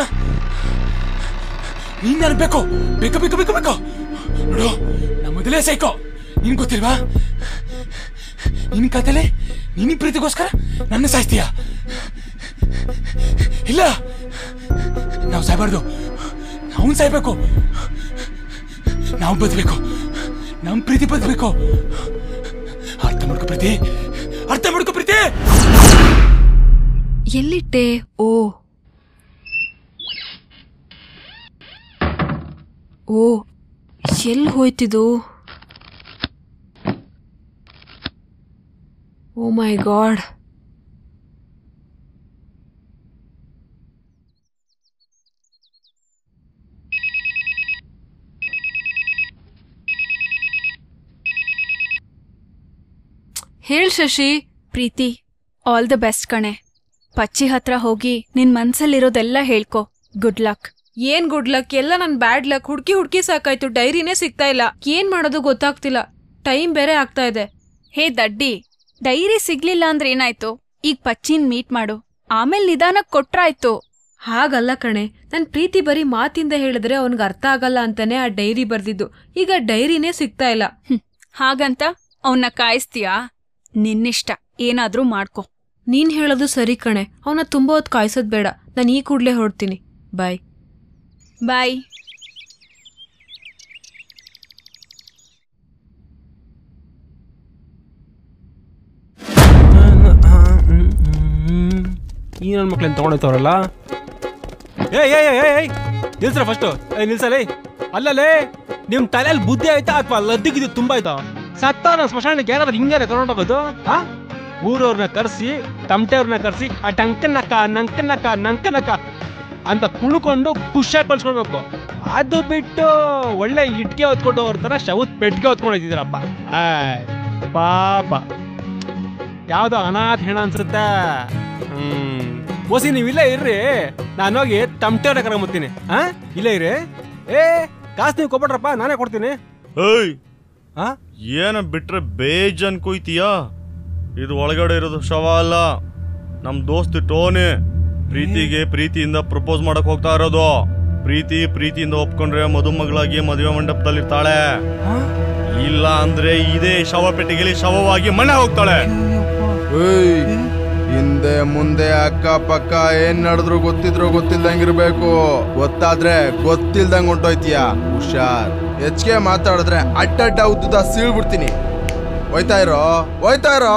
ನೀನ್ ನನಗೆ ಬೇಕು ಬೇಕು ಬೇಕು ಬೇಕು ಬೇಕು ನೋಡು ನಾ ಮೊದಲೇ ಸೈಕೋ ನಿನ್ ಗೊತ್ತಿಲ್ವಾ ನಿನ್ ಕತೆಲೆ ನಿನ್ನ ಪ್ರೀತಿಗೋಸ್ಕರ ನನ್ನ ಸಾಯ್ತೀಯ ಇಲ್ಲ ನಾವು ಸಾಯ್ಬಾರ್ದು ನಾವು ಸಾಯ್ಬೇಕು ನಾವು ಬದುಕಬೇಕು ನಮ್ ಪ್ರೀತಿ ಬದುಕಬೇಕು ಅರ್ಥ ಮಾಡ್ಕೊ ಪ್ರೀತಿ ಅರ್ಥ ಮಾಡ್ಕೊ ಪ್ರೀತಿ ಎಲ್ಲಿಟ್ಟೆ ಓ ಓ ಎಲ್ಲಿ ಹೋಯ್ತಿದು ಓ ಮೈ ಗಾಡ್ ಹೇಳ್ Shashi Preethi all the best ಕಣೆ ಪಚ್ಚಿ ಹತ್ರ ಹೋಗಿ ನಿನ್ ಮನ್ಸಲ್ಲಿರೋದೆಲ್ಲ ಹೇಳ್ಕೊ ಗುಡ್ ಲಕ್ ಏನ್ ಗುಡ್ ಲಕ್ ಎಲ್ಲ ನನ್ ಬ್ಯಾಡ್ ಲಕ್ ಹುಡ್ಕಿ ಹುಡ್ಕಿ ಸಾಕಾಯ್ತು ಡೈರಿನೇ ಸಿಗ್ತಾ ಇಲ್ಲ ಏನ್ ಮಾಡೋದು ಗೊತ್ತಾಗ್ತಿಲ್ಲ ಟೈಮ್ ಬೇರೆ ಆಗ್ತಾ ಇದೆ ಹೇ ದಡ್ಡಿ ಡೈರಿ ಸಿಗ್ಲಿಲ್ಲ ಅಂದ್ರೆ ಏನಾಯ್ತು ಈಗ ಪಚ್ಚಿನ್ ಮೀಟ್ ಮಾಡು ಆಮೇಲೆ ನಿಧಾನಕ್ ಕೊಟ್ರಾಯ್ತು ಹಾಗಲ್ಲ ಕಣೆ ನನ್ ಪ್ರೀತಿ ಬರೀ ಮಾತಿಂದ ಹೇಳಿದ್ರೆ ಅವನ್ಗೆ ಅರ್ಥ ಆಗಲ್ಲ ಅಂತಾನೆ ಆ ಡೈರಿ ಬರ್ದಿದ್ದು ಈಗ ಡೈರಿನೇ ಸಿಗ್ತಾ ಇಲ್ಲ ಹಾಗಂತ ಅವನ್ನ ಕಾಯಿಸ್ತೀಯಾ ನಿನ್ನಿಷ್ಟ ಏನಾದ್ರೂ ಮಾಡ್ಕೊ ನೀನ್ ಹೇಳೋದು ಸರಿ ಕಣೆ ಅವನ ತುಂಬಾ ಹೊತ್ತು ಕಾಯ್ಸೋದ್ ಬೇಡ ನಾನು ಈ ಕೂಡ್ಲೆ ಹೊರಡ್ತೀನಿ ಬಾಯ್ ಬಾಯ್ ಈ ನನ್ನ ಮಕ್ಳನ್ನ ತಗೊಂಡೋಯ್ತವ್ರಲ್ಲ ಏಯ್ ಏಯ್ ಏಯ್ ಏಯ್ ನಿಲ್ಸ್ರ ಫಸ್ಟು ಏಯ್ ನಿಲ್ಸಲೇ ಅಲ್ಲಲೇ ನಿಮ್ ತಲೆಯಲ್ಲಿ ಬುದ್ಧಿ ಆಯ್ತಾ ಅಥವಾ ಲದ್ದಿಗಿದ್ದು ತುಂಬಾ ಆಯ್ತಾ ಸತ್ತ ನನ್ನ ಸ್ಮಶಾನಕ್ಕೆ ಯಾರಾದ್ರೂ ಹಿಂಗಾರೆ ಕರ್ಕೊಂಡೋಗೋದು ಆ ಊರವ್ರನ್ನ ಕರೆಸಿ ತಮಟೆಯವ್ರನ್ನ ಕರೆಸಿ ಆ ಟಂಕನಕ್ಕ ನಂಕನಕ್ಕ ನಂಕನಕ್ಕ ಅಂತ ಕುಳ್ಕೊಂಡು ಖುಷಿಯಾಗಿ ಕಳ್ಸ್ಕೊಳ್ಬೇಕು ಅದು ಬಿಟ್ಟು ಒಳ್ಳೆ ಇಟ್ಕೆ ಹೊತ್ಕೊಂಡು ಅವ್ರ ಥರ ಶವತ್ ಪೆಟ್ಟಿಗೆ ಹೊತ್ಕೊಂಡಿದ್ದೀರಪ್ಪ ಆಯ್ ಪಾಪ ಯಾವ್ದೋ ಅನಾಥ ಹೆಣ ಅನ್ಸುತ್ತೆ ಹ್ಮ್ ಓಸಿ ನೀವು ಇಲ್ಲೇ ಇರ್ರಿ ನಾನು ಹೋಗಿ ತಮಟೆಯವ್ರ ಕರ್ಕೊಂಬತ್ತೀನಿ ಹಾ ಇಲ್ಲೇ ಇರಿ ಏ ಕಾಸು ನೀವು ಕೊಟ್ಬಿಟ್ರಪ್ಪ ನಾನೇ ಕೊಡ್ತೀನಿ ಏಯ್ ಏನ ಬಿಟ್ರೆ ಬೇಜನ್ ಕುಯ್ತೀಯಾ ಇದು ಒಳಗಡೆ ಇರೋದು ಶವ ಅಲ್ಲ ನಮ್ ದೋಸ್ತ್ ಟೋನಿ ಪ್ರೀತಿಗೆ ಪ್ರೀತಿಯಿಂದ ಪ್ರಪೋಸ್ ಮಾಡಕ್ ಹೋಗ್ತಾ ಇರೋದು ಪ್ರೀತಿ ಪ್ರೀತಿಯಿಂದ ಒಪ್ಕೊಂಡ್ರೆ ಮದುಮಗಳಾಗಿ ಮದುವೆ ಮಂಟಪದಲ್ಲಿರ್ತಾಳೆ ಇಲ್ಲ ಅಂದ್ರೆ ಇದೇ ಶವ ಪೆಟ್ಟಿಗೆಲಿ ಶವವಾಗಿ ಮನೆ ಹೋಗ್ತಾಳೆ ಏಯ್ ಹಿಂದೆ ಮುಂದೆ ಅಕ್ಕ ಪಕ್ಕ ಏನ್ ನಡೆದ್ರು ಗೊತ್ತಿದ್ರು ಗೊತ್ತಿಲ್ದಂಗಿರ್ಬೇಕು ಗೊತ್ತಾದ್ರೆ ಗೊತ್ತಿಲ್ದಂಗ್ ಹೊಂಟೋಯ್ತೀಯ ಹುಷಾರ್ ಹೆಚ್ಚಿಗೆ ಮಾತಾಡಿದ್ರೆ ಅಡ್ಡಡ್ಡ ಉದ್ದುದ ಸೀಳ್ಬಿಡ್ತೀನಿ ಹೋಯ್ತಾ ಇರೋ ಹೋಯ್ತಾ ಇರೋ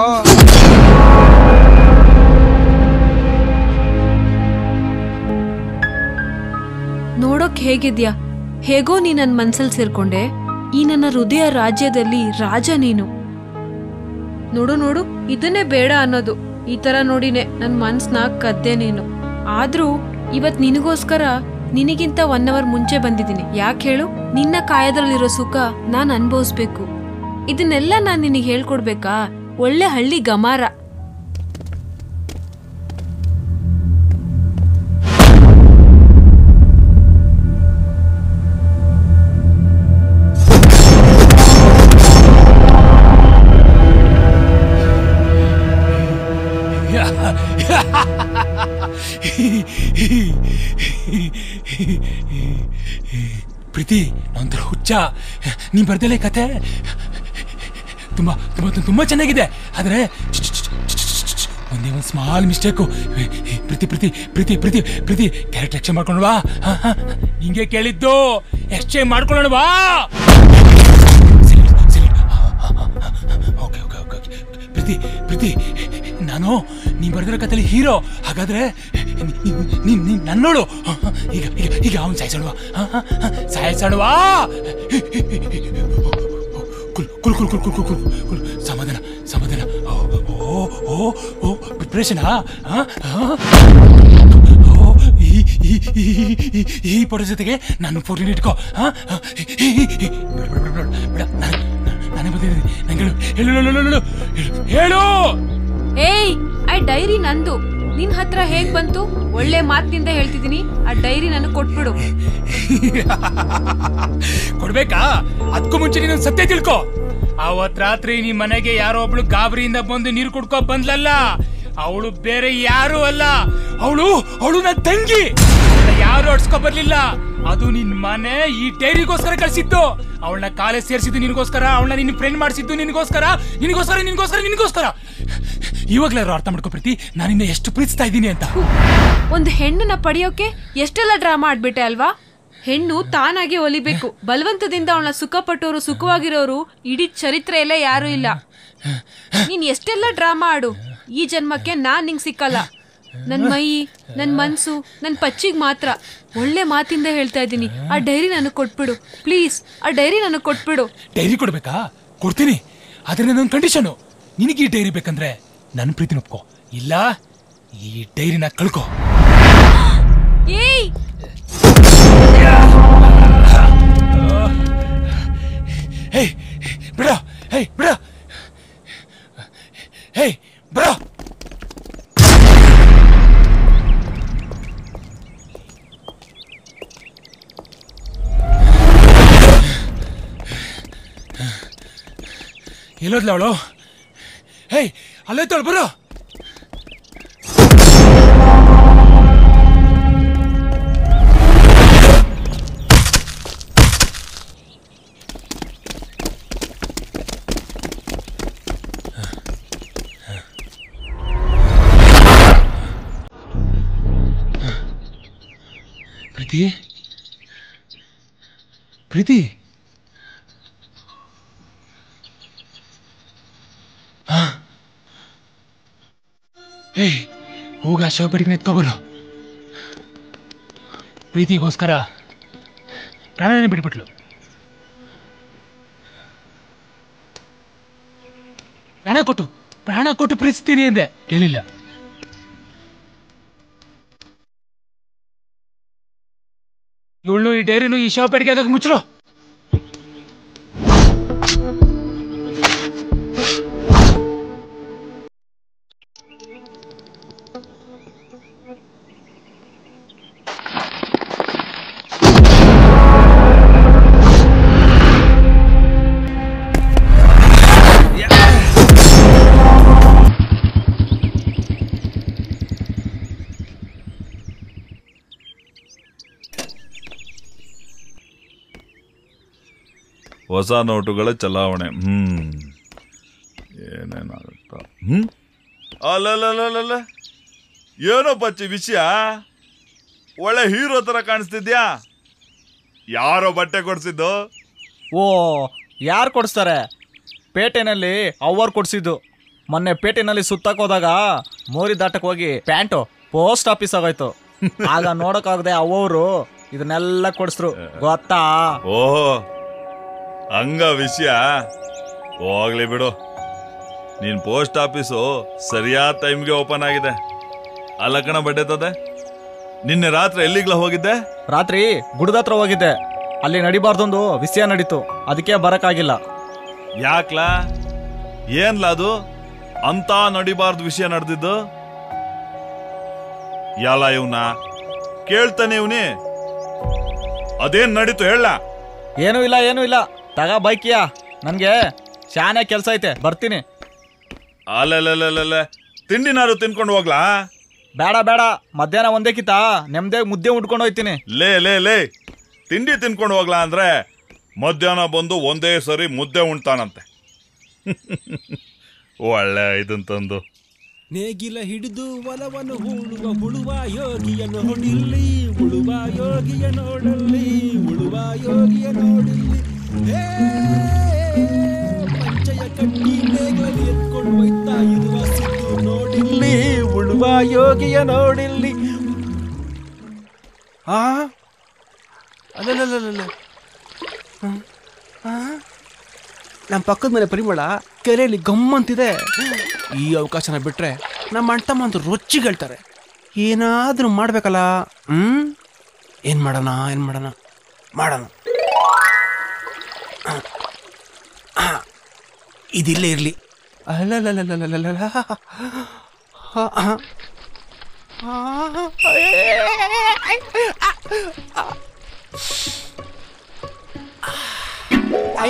ನೋಡೋಕ್ ಹೇಗಿದ್ಯಾ ಹೇಗೋ ನೀ ನನ್ ಮನ್ಸಲ್ ಸೇರ್ಕೊಂಡೆ ಈ ನನ್ನ ಹೃದಯ ರಾಜ್ಯದಲ್ಲಿ ರಾಜ ನೀನು ನೋಡು ನೋಡು ಇದನ್ನೇ ಬೇಡ ಅನ್ನೋದು ಈ ತರ ನೋಡಿನೆ ನನ್ ಮನ್ಸ್ನ ಕದ್ದೆ ನೀನು ಆದ್ರೂ ಇವತ್ ನಿನಗೋಸ್ಕರ ನಿನಗಿಂತ ಒನ್ ಅವರ್ ಮುಂಚೆ ಬಂದಿದ್ದೀನಿ ಯಾಕೆ ಹೇಳು ನಿನ್ನ ಕಾಯದಲ್ಲಿರೋ ಸುಖ ನಾನ್ ಅನ್ಭವಿಸ್ಬೇಕು ಇದನ್ನೆಲ್ಲ ನಾನ್ ನಿನಗೆ ಹೇಳ್ಕೊಡ್ಬೇಕಾ ಒಳ್ಳೆ ಹಳ್ಳಿ ಗಮಾರ ಪ್ರೀತಿ ಒಂಥರ ಹುಚ್ಚ ನೀ ಬರ್ದಲೇ ಕತೆ ತುಂಬಾ ತುಂಬಾ ತುಂಬಾ ಚೆನ್ನಾಗಿದೆ ಆದ್ರೆ ಚ್ ಚ್ ಚ್ ಚ್ ಚ್ ಚ್ ಒಂದೇ ಒಂದು small mistake Preethi Preethi Preethi Preethi Preethi character exchange ಮಾಡ್ಕೊಂಡು ಬಾ ಹ, ಹ. ಹಿಂಗೆ ಕೇಳಿದ್ದು ಎಕ್ಸ್ಚೇಂಜ್ ಮಾಡ್ಕೊಳ್ಳೋಣ ಬಾ okay okay okay Preethi Preethi ನಾನು ನೀ ಬರೆದಿರೋ ಕಥೆಲಿ ಹೀರೋ ಹಾಗಾದ್ರೆ ನೀನ್ ನೀನ್ ನನ್ನೋಳು ಹ, ಹ. ಈಗ ಈಗ ಈಗ ಅವನ್ ಸಾಯಿಸೋಣವಾ ಸಾಯಿಸೋಣವಾ ಕುಲ್ ಕುಲ್ ಕುಲ್ ಕುಲ್ ಕುಲ್ ಕುಲ್ ಕುಲ್ ಕುಲ್ ಸಮಾಧಾನ ಸಮಾಧಾನ ಓ ಓ ಓ ಓ ಪ್ರಿಪ್ರೇಷನ್ ಹಾ ಓ ಈ ಈ ಈ ಈ- ಈ ಪೊಡೆ ಜೊತೆಗೆ ನಾನು ಫೋಟೋನ ಇಟ್ಕೋ ಹಾ ಹಾ, ಈ- ಈ- ಈ- ಈ- ಬೇಡ ಬೇಡ ಬೇಡ ಬೇಡ ಬೇಡ ನಾನು ನಾನೇ ಬಂದಿದ್ದೀನಿ ನಂಗೆ ಹೇಳು ಹೇಳು ಹೇಳು ಹೇಳು ಹೇಳು ಹೇಳು ಹೇಳು ಏಯ್ ಆ ಡೈರಿ ನಂದು ನಿನ್ ಹತ್ರ ಹೇಗ್ ಬಂತು ಒಳ್ಳೆ ಮಾತಿನಿಂದ ಹೇಳ್ತಿದೀನಿ ಆ ಡೈರಿ ನನಗೆ ಕೊಟ್ಬಿಡು ಕೊಡ್ಬೇಕಾ ಅದಕ್ಕೂ ಮುಂಚೆ ನೀನು ಸತ್ಯ ತಿಳ್ಕೊ ಅವತ್ ರಾತ್ರಿ ನಿಮ್ ಮನೆಗೆ ಯಾರೋ ಒಬ್ಳು ಗಾಬರಿಯಿಂದ ಬಂದು ನೀರು ಕುಡ್ಕೊ ಬಂದ್ಲಲ್ಲ ಅವಳು ಬೇರೆ ಯಾರು ಅಲ್ಲ ಅವಳು ಅವಳು ನನ್ನ ತಂಗಿ ಅವ್ಳ್ನ ಯಾರು ಅಡ್ಸ್ಕೊ ಬರ್ಲಿಲ್ಲ ಅದು ನಿನ್ ಮನೆ ಈ ಡೈರಿಗೋಸ್ಕರ ಕಳ್ಸಿದ್ದು ಅವಳನ್ನ ಕಾಲೇಜ್ ಸೇರಿಸಿದ್ದು ನಿನಗೋಸ್ಕರ ಅವಳನ್ನ ನಿನ್ ಫ್ರೆಂಡ್ ಮಾಡಿಸಿದ್ದು ನಿನಗೋಸ್ಕರ ನಿನಗೋಸ್ಕರ ನಿನಗೋಸ್ಕರ ನಿನಗೋಸ್ಕರ ಇವಾಗ್ಲಾರು ಅರ್ಥ ಮಾಡ್ಕೊ ಪ್ರೀತಿ ನಾನಿನ್ನ ಎಷ್ಟು ಪ್ರೀತಿಸ್ತಾ ಇದ್ದೀನಿ ಅಂತ ಒಂದು ಹೆಣ್ಣನ್ನ ಪಡೆಯೋಕೆ ಎಷ್ಟೆಲ್ಲ ಡ್ರಾಮಾ ಆಡ್ಬಿಟ್ಟೆ ಅಲ್ವಾ ಹೆಣ್ಣು ತಾನಾಗಿ ಒಲಿಬೇಕು ಬಲವಂತದಿಂದ ಅವಳ ಸುಖ ಪಟ್ಟೋರು ಸುಖವಾಗಿರೋರು ಇಡೀ ಚರಿತ್ರೆಯಲ್ಲೇ ಯಾರು ಇಲ್ಲ ನೀನ್ ಎಷ್ಟೆಲ್ಲ ಡ್ರಾಮಾ ಆಡು ಈ ಜನ್ಮಕ್ಕೆ ನಾನ್ ನಿಂಗ್ ಸಿಕ್ಕಲ್ಲ ನನ್ ಮೈ ನನ್ ಮನ್ಸು ನನ್ ಪಚ್ಚಿಗ್ ಮಾತ್ರ ಒಳ್ಳೆ ಮಾತಿಂದ ಹೇಳ್ತಾ ಇದ್ದೀನಿ ಆ ಡೈರಿ ನನಗೆ ಕೊಟ್ಬಿಡು ಪ್ಲೀಸ್ ಆ ಡೈರಿ ನನಗೆ ಕೊಟ್ಬಿಡು ಡೈರಿ ಕೊಡ್ಬೇಕಾ ಕೊಡ್ತೀನಿ ಆದ್ರೆ ನನ್ನ ಕಂಡೀಷನು ನಿನಗೆ ಈ ಡೈರಿ ಬೇಕಂದ್ರೆ ನನ್ನ ಪ್ರೀತಿನ ಒಪ್ಕೋ ಇಲ್ಲ ಈ ಡೈರಿನ ಕಳ್ಕೋ ಏಯ್ ಹೇಯ್ ಬಿಡ ಹೇಯ್ ಬಿಡ ಹೇಯ್ ಬಿಡ ಎಲ್ಲೋದ್ಲ ಅವಳು ಹೇಯ್ ಅಲ್ಲೈತವಳು ಬರೋ ಪ್ರೀತಿ ಪ್ರೀತಿ ಹಾ ಏಯ್ ಹೋಗ ಶವಪಡಿಗೆ ಎತ್ಕೊಬರು ಪ್ರೀತಿಗೋಸ್ಕರ ಪ್ರಾಣನೇ ಬಿಟ್ಬಿಟ್ಲು ಪ್ರಾಣ ಕೊಟ್ಟು ಪ್ರಾಣ ಕೊಟ್ಟು ಪ್ರೀತಿಸ್ತೀನಿ ಅಂದೆ ಕೇಳಿಲ್ಲ ಇವಳು ಈ ಡೈರಿನು ಈ ಶವಪೆಟ್ಟಿಗೆ ಅದಕ್ಕೆ ಮುಚ್ಚಲು ಹೊಸ ನೋಟುಗಳ ಚಲಾವಣೆ ಹ್ಮ್ ಏನೇನಾಗುತ್ತ ಹ್ಮ್ ಅಲ್ಲಲ್ಲಲ್ಲಲ್ಲ ಏನೋ ಪಚ್ಚಿ ವಿಷಯ ಒಳ್ಳೆ ಹೀರೋ ತರ ಕಾಣಿಸ್ತಿದ್ಯಾ ಯಾರೋ ಬಟ್ಟೆ ಕೊಡ್ಸಿದ್ದು ಓ ಯಾರು ಕೊಡಿಸ್ತಾರೆ ಪೇಟೆನಲ್ಲಿ ಅವ್ವರು ಕೊಡಿಸಿದ್ದು ಮೊನ್ನೆ ಪೇಟೆನಲ್ಲಿ ಸುತ್ತಕ್ಕೆ ಹೋದಾಗ ಮೋರಿ ದಾಟಕ್ಕೆ ಹೋಗಿ ಪ್ಯಾಂಟು ಪೋಸ್ಟ್ ಆಫೀಸ್ ಆಗೋಯ್ತು ಆಗ ನೋಡಕ್ಕಾಗದೆ ಅವ್ವರು ಇದನ್ನೆಲ್ಲ ಕೊಡಿಸ್ರು ಗೊತ್ತಾ ಓಹೋ ಹಂಗ ವಿಷಯ ಹೋಗ್ಲಿ ಬಿಡು ನೀನ್ ಪೋಸ್ಟ್ ಆಫೀಸು ಸರಿಯಾದ ಟೈಮ್ಗೆ ಓಪನ್ ಆಗಿದೆ ಅಲ್ಲ ಕಣ ಬಡ್ಡೆತದೆ ನಿನ್ನೆ ರಾತ್ರಿ ಎಲ್ಲಿಗ್ಲ ಹೋಗಿದ್ದೆ ರಾತ್ರಿ ಗುಡ್ದ ಹತ್ರ ಹೋಗಿದ್ದೆ ಅಲ್ಲಿ ನಡಿಬಾರ್ದೊಂದು ವಿಷಯ ನಡೀತು ಅದಕ್ಕೆ ಬರಕ್ಕಾಗಿಲ್ಲ ಯಾಕ್ಲಾ ಏನ್ಲ ಅದು ಅಂತ ನಡಿಬಾರ್ದು ವಿಷಯ ನಡೆದಿದ್ದು ಯಾಲ ಇವನ ಕೇಳ್ತಾನೆ ಇವನಿ ಅದೇನ್ ನಡೀತು ಹೇಳ ಏನೂ ಇಲ್ಲ ಏನೂ ಇಲ್ಲ ತಗ ಬೈಕಿಯಾ ನನಗೆ ಶಾನೆ ಕೆಲಸ ಐತೆ ಬರ್ತೀನಿ ಅಲ್ಲಲ್ಲಲ್ಲಲ್ಲ ತಿಂಡಿನಾರು ತಿನ್ಕೊಂಡು ಹೋಗ್ಲಾ ಬೇಡ ಬೇಡ ಮಧ್ಯಾಹ್ನ ಒಂದೇ ಕಿತ ನೆಮ್ಮದೇ ಮುದ್ದೆ ಉಟ್ಕೊಂಡು ಹೋಯ್ತೀನಿ ಲೇ ಲೇ ಲೇ ತಿಂಡಿ ತಿನ್ಕೊಂಡು ಹೋಗ್ಲಾ ಅಂದ್ರೆ ಮಧ್ಯಾಹ್ನ ಬಂದು ಒಂದೇ ಸರಿ ಮುದ್ದೆ ಉಣ್ತಾನಂತೆ ಒಳ್ಳೆ ಇದನ್ ತಂದು ನೇಗಿಲ ಹಿಡಿದು ಒಲವನ್ನು ಹೂಳುವ ಹುಳುವ ಯೋಗಿಯನ್ನು ಹೊಡಿಲ್ಲಿ ಉಳುವ ಯೋಗಿಯ ನೋಡಲ್ಲಿ ಉಳುವ ಯೋಗಿಯ ನೋಡಿಲ್ಲಿ ಹೇ, ಮಂಚಯ ಕಟ್ಟಿ ನೇಗಿಲಲ್ಲಿ ಎತ್ಕೊಂಡು ಹೋಯ್ತಾ ಇರುವ ಸಿದ್ದು ನೋಡಿಲ್ಲಿ ಉಳುವ ಯೋಗಿಯ ನೋಡಿಲ್ಲಿ ಆ ಅಲ್ಲಲ್ಲಲ್ಲಲ್ಲ ನಮ್ಮ ಪಕ್ಕದ ಮನೆ ಪರಿಮಳ ಕೆರೆಯಲ್ಲಿ ಗಮ್ಮಂತಿದೆ ಈ ಅವಕಾಶನ ಬಿಟ್ರೆ ನಮ್ಮ ಅಣ್ತಮ್ಮ ಅಂತ ರೊಚ್ಚಿಗೇಳ್ತಾರೆ ಏನಾದ್ರೂ ಮಾಡ್ಬೇಕಲ್ಲ ಹ್ಮ್ ಏನ್ ಮಾಡೋಣ ಏನ್ ಮಾಡೋಣ ಮಾಡೋಣ ಆ, ಆ, ಇದಿಲ್ಲೇ ಇರ್ಲಿ ಅಲ್ಲಲ್ಲಲ್ಲಲ್ಲಲ್ಲಲ್ಲ ಆ, ಆ. ಆ, ಐ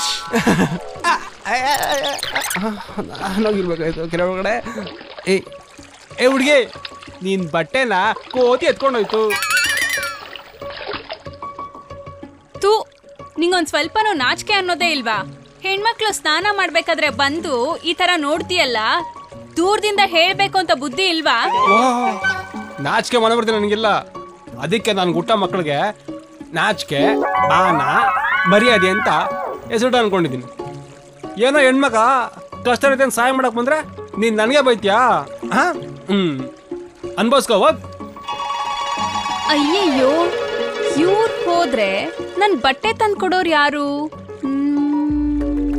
ನಾನೋಗಿರ್ಬೇಕಾಯ್ತು ಕೆಲವೊಳಗಡೆ ಏ ಏ ಹುಡುಗಿ ನೀನ್ ಬಟ್ಟೆನ ಕೋತಿ ಎತ್ಕೊಂಡೋಯ್ತು ತೂ ನಿಂಗೊಂದ್ ಸ್ವಲ್ಪನೂ ನಾಚಿಕೆ ಅನ್ನೋದೇ ಇಲ್ವಾ ಹೆಣ್ಮಕ್ಳು ಸ್ನಾನ ಮಾಡ್ಬೇಕಾದ್ರೆ ಬಂದು ಈ ತರ ನೋಡ್ತೀಯಲ್ಲ ದೂರದಿಂದ ಹೇಳ್ಬೇಕು ಅಂತ ಬುದ್ಧಿ ಇಲ್ವಾ ವಾ ನಾಚಿಕೆ ಮನೆ ಬರ್ತೀನಿ ನನಗಿಲ್ಲ ಅದಕ್ಕೆ ನಾನು ಗುಟ್ಟ ಮಕ್ಕಳಿಗೆ ನಾಚಿಕೆ ಬಾನ ಮರ್ಯಾದೆ ಅಂತ ಹೆಸರು ಅನ್ಕೊಂಡಿದ್ದೀನಿ ಏನೋ ಹೆಣ್ಮಗ ಕಷ್ಟ ರೀತಿ ಸಹಾಯ ಮಾಡಕ್ ಬಂದ್ರೆ ನೀನ್ ನನಗೆ ಬೈತ್ಯಾ ಹಾ ಹ್ಮ್ ಅನ್ಭವಿಸ್ಕೋ ಹೋಗ್ ಅಯ್ಯಯ್ಯೋ ಇವ್ರ್ ಹೋದ್ರೆ ನನ್ ಬಟ್ಟೆ ತಂದ್ಕೊಡೋರ್ ಯಾರು ಹ್ಮ್.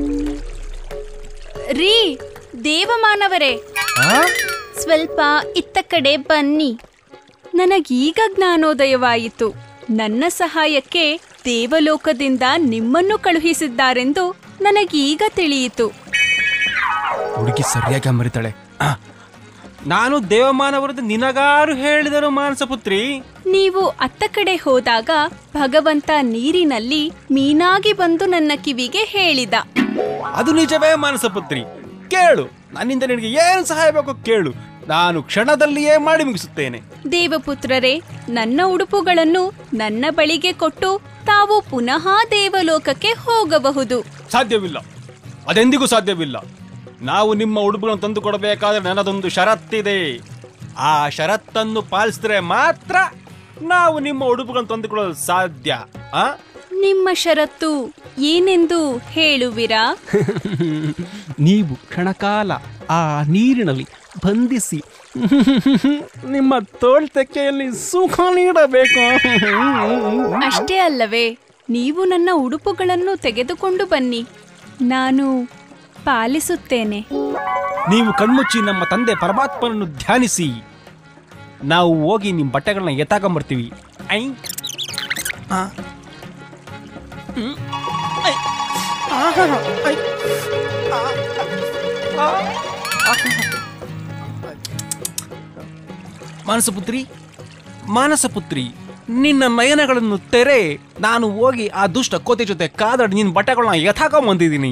ರೀ ದೇವಮಾನವರೇ ಸ್ವಲ್ಪ ಇತ್ತ ಕಡೆ ಬನ್ನಿ ನನಗೀಗ ಜ್ಞಾನೋದಯವಾಯಿತು ನನ್ನ ಸಹಾಯಕ್ಕೆ ದೇವಲೋಕದಿಂದ ನಿಮ್ಮನ್ನು ಕಳುಹಿಸಿದ್ದಾರೆಂದು ನನಗೀಗ ತಿಳಿಯಿತು ಹುಡುಗಿ ಸರಿಯಾಗಿ ಮರಿತಾಳೆ ಆ, ನಾನು ದೇವಮಾನವರದ್ದು ನಿನಗಾರು ಹೇಳಿದರು ಮಾನಸ ಪುತ್ರಿ ನೀವು ಅತ್ತ ಕಡೆ ಹೋದಾಗ ಭಗವಂತ ನೀರಿನಲ್ಲಿ ಮೀನಾಗಿ ಬಂದು ನನ್ನ ಕಿವಿಗೆ ಹೇಳಿದ ಅದು ನಿಜವೇ ಮಾನಸ ಪುತ್ರಿ ಕೇಳು ನನ್ನಿಂದ ನಿನಗೆ ಏನು ಸಹಾಯ ಬೇಕು ಕೇಳು ನಾನು ಕ್ಷಣದಲ್ಲಿಯೇ ಮಾಡಿ ಮುಗಿಸುತ್ತೇನೆ ದೇವಪುತ್ರರೇ ನನ್ನ ಉಡುಪುಗಳನ್ನು ನನ್ನ ಬಳಿಗೆ ಕೊಟ್ಟು ತಾವು ಪುನಃ ದೇವಲೋಕಕ್ಕೆ ಹೋಗಬಹುದು ಸಾಧ್ಯವಿಲ್ಲ ಅದೆಂದಿಗೂ ಸಾಧ್ಯವಿಲ್ಲ ನಾವು ನಿಮ್ಮ ಉಡುಪುಗಳನ್ನು ತಂದು ಕೊಡಬೇಕಾದ್ರೆ ನನ್ನದೊಂದು ಷರತ್ತಿದೆ ಆ ಷರತ್ತನ್ನು ಪಾಲಿಸಿದ್ರೆ ಮಾತ್ರ ನಾವು ನಿಮ್ಮ ಉಡುಪುಗಳನ್ನು ತಂದುಕೊಳ್ಳಲು ಸಾಧ್ಯ ಆ ನಿಮ್ಮ ಷರತ್ತು ಏನೆಂದು ಹೇಳುವಿರಾ ನೀವು ಕ್ಷಣಕಾಲ ಆ ನೀರಿನಲ್ಲಿ ಬಂಧಿಸಿ ನಿಮ್ಮ ತೋಳ್ತೆಕೆಯಲ್ಲಿ ಸುಖ ನೀಡಬೇಕು ಅಷ್ಟೇ ಅಲ್ಲವೇ ನೀವು ನನ್ನ ಉಡುಪುಗಳನ್ನು ತೆಗೆದುಕೊಂಡು ಬನ್ನಿ ನಾನು ಪಾಲಿಸುತ್ತೇನೆ ನೀವು ಕಣ್ಮುಚ್ಚಿ ನಮ್ಮ ತಂದೆ ಪರಮಾತ್ಮನನ್ನು ಧ್ಯಾನಿಸಿ ನಾವು ಹೋಗಿ ನಿಮ್ಮ ಬಟ್ಟೆಗಳನ್ನ ಎತ್ತಾಕೊಂಬರ್ತೀವಿ ಐ ಆ. ಹ್ಮ್. ಐ. ಆಹಾ. ಐ. ಆ. ಆ. ಆ. ಮಾನಸಪುತ್ರಿ ಮಾನಸಪುತ್ರಿ ನಿನ್ನ ನಯನಗಳನ್ನು ತೆರೆ ನಾನು ಹೋಗಿ ಆ ದುಷ್ಟ ಕೋತಿ ಜೊತೆ ಕಾದಾಡಿ ನಿನ್ನ ಬಟ್ಟೆಗಳನ್ನ ಎತ್ತಾಕೊಂಬಂದಿದ್ದೀನಿ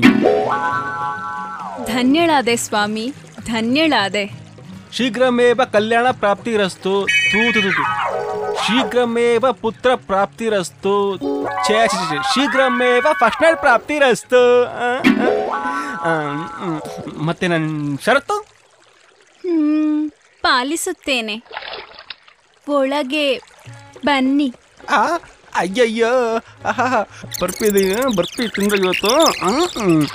ಧನ್ಯಳಾದೆ ಸ್ವಾಮಿ ಧನ್ಯಳಾದೆ ಶೀಘ್ರಮೇವ ಕಲ್ಯಾಣ ಪ್ರಾಪ್ತಿರಸ್ತು ತೂ ತು ತು ತು. ಶೀಘ್ರಮೇವ ಪುತ್ರ ಪ್ರಾಪ್ತಿರಸ್ತು ಛೇ ಛೇ, ಛೇ, ಶೀಘ್ರಮೇವ ಫಸ್ಟ್ ನೈಟ್ ಪ್ರಾಪ್ತಿರಸ್ತು ಆ, ಆ, ಆ, ಹ್ಮ್. ಮತ್ತೆ ನನ್ನ ಷರತ್ತು ಹ್ಮ್ ಪಾಲಿಸುತ್ತೇನೆ ಒಳಗೆ ಬನ್ನಿ ಆ, ಅಯ್ಯಯ್ಯೋ ಆಹಾ, ಬರ್ಪಿದೆ ಬರ್ಪಿ ತಿಂದ್ರೆ ಇವತ್ತು ಆ, ಹ್ಮ್.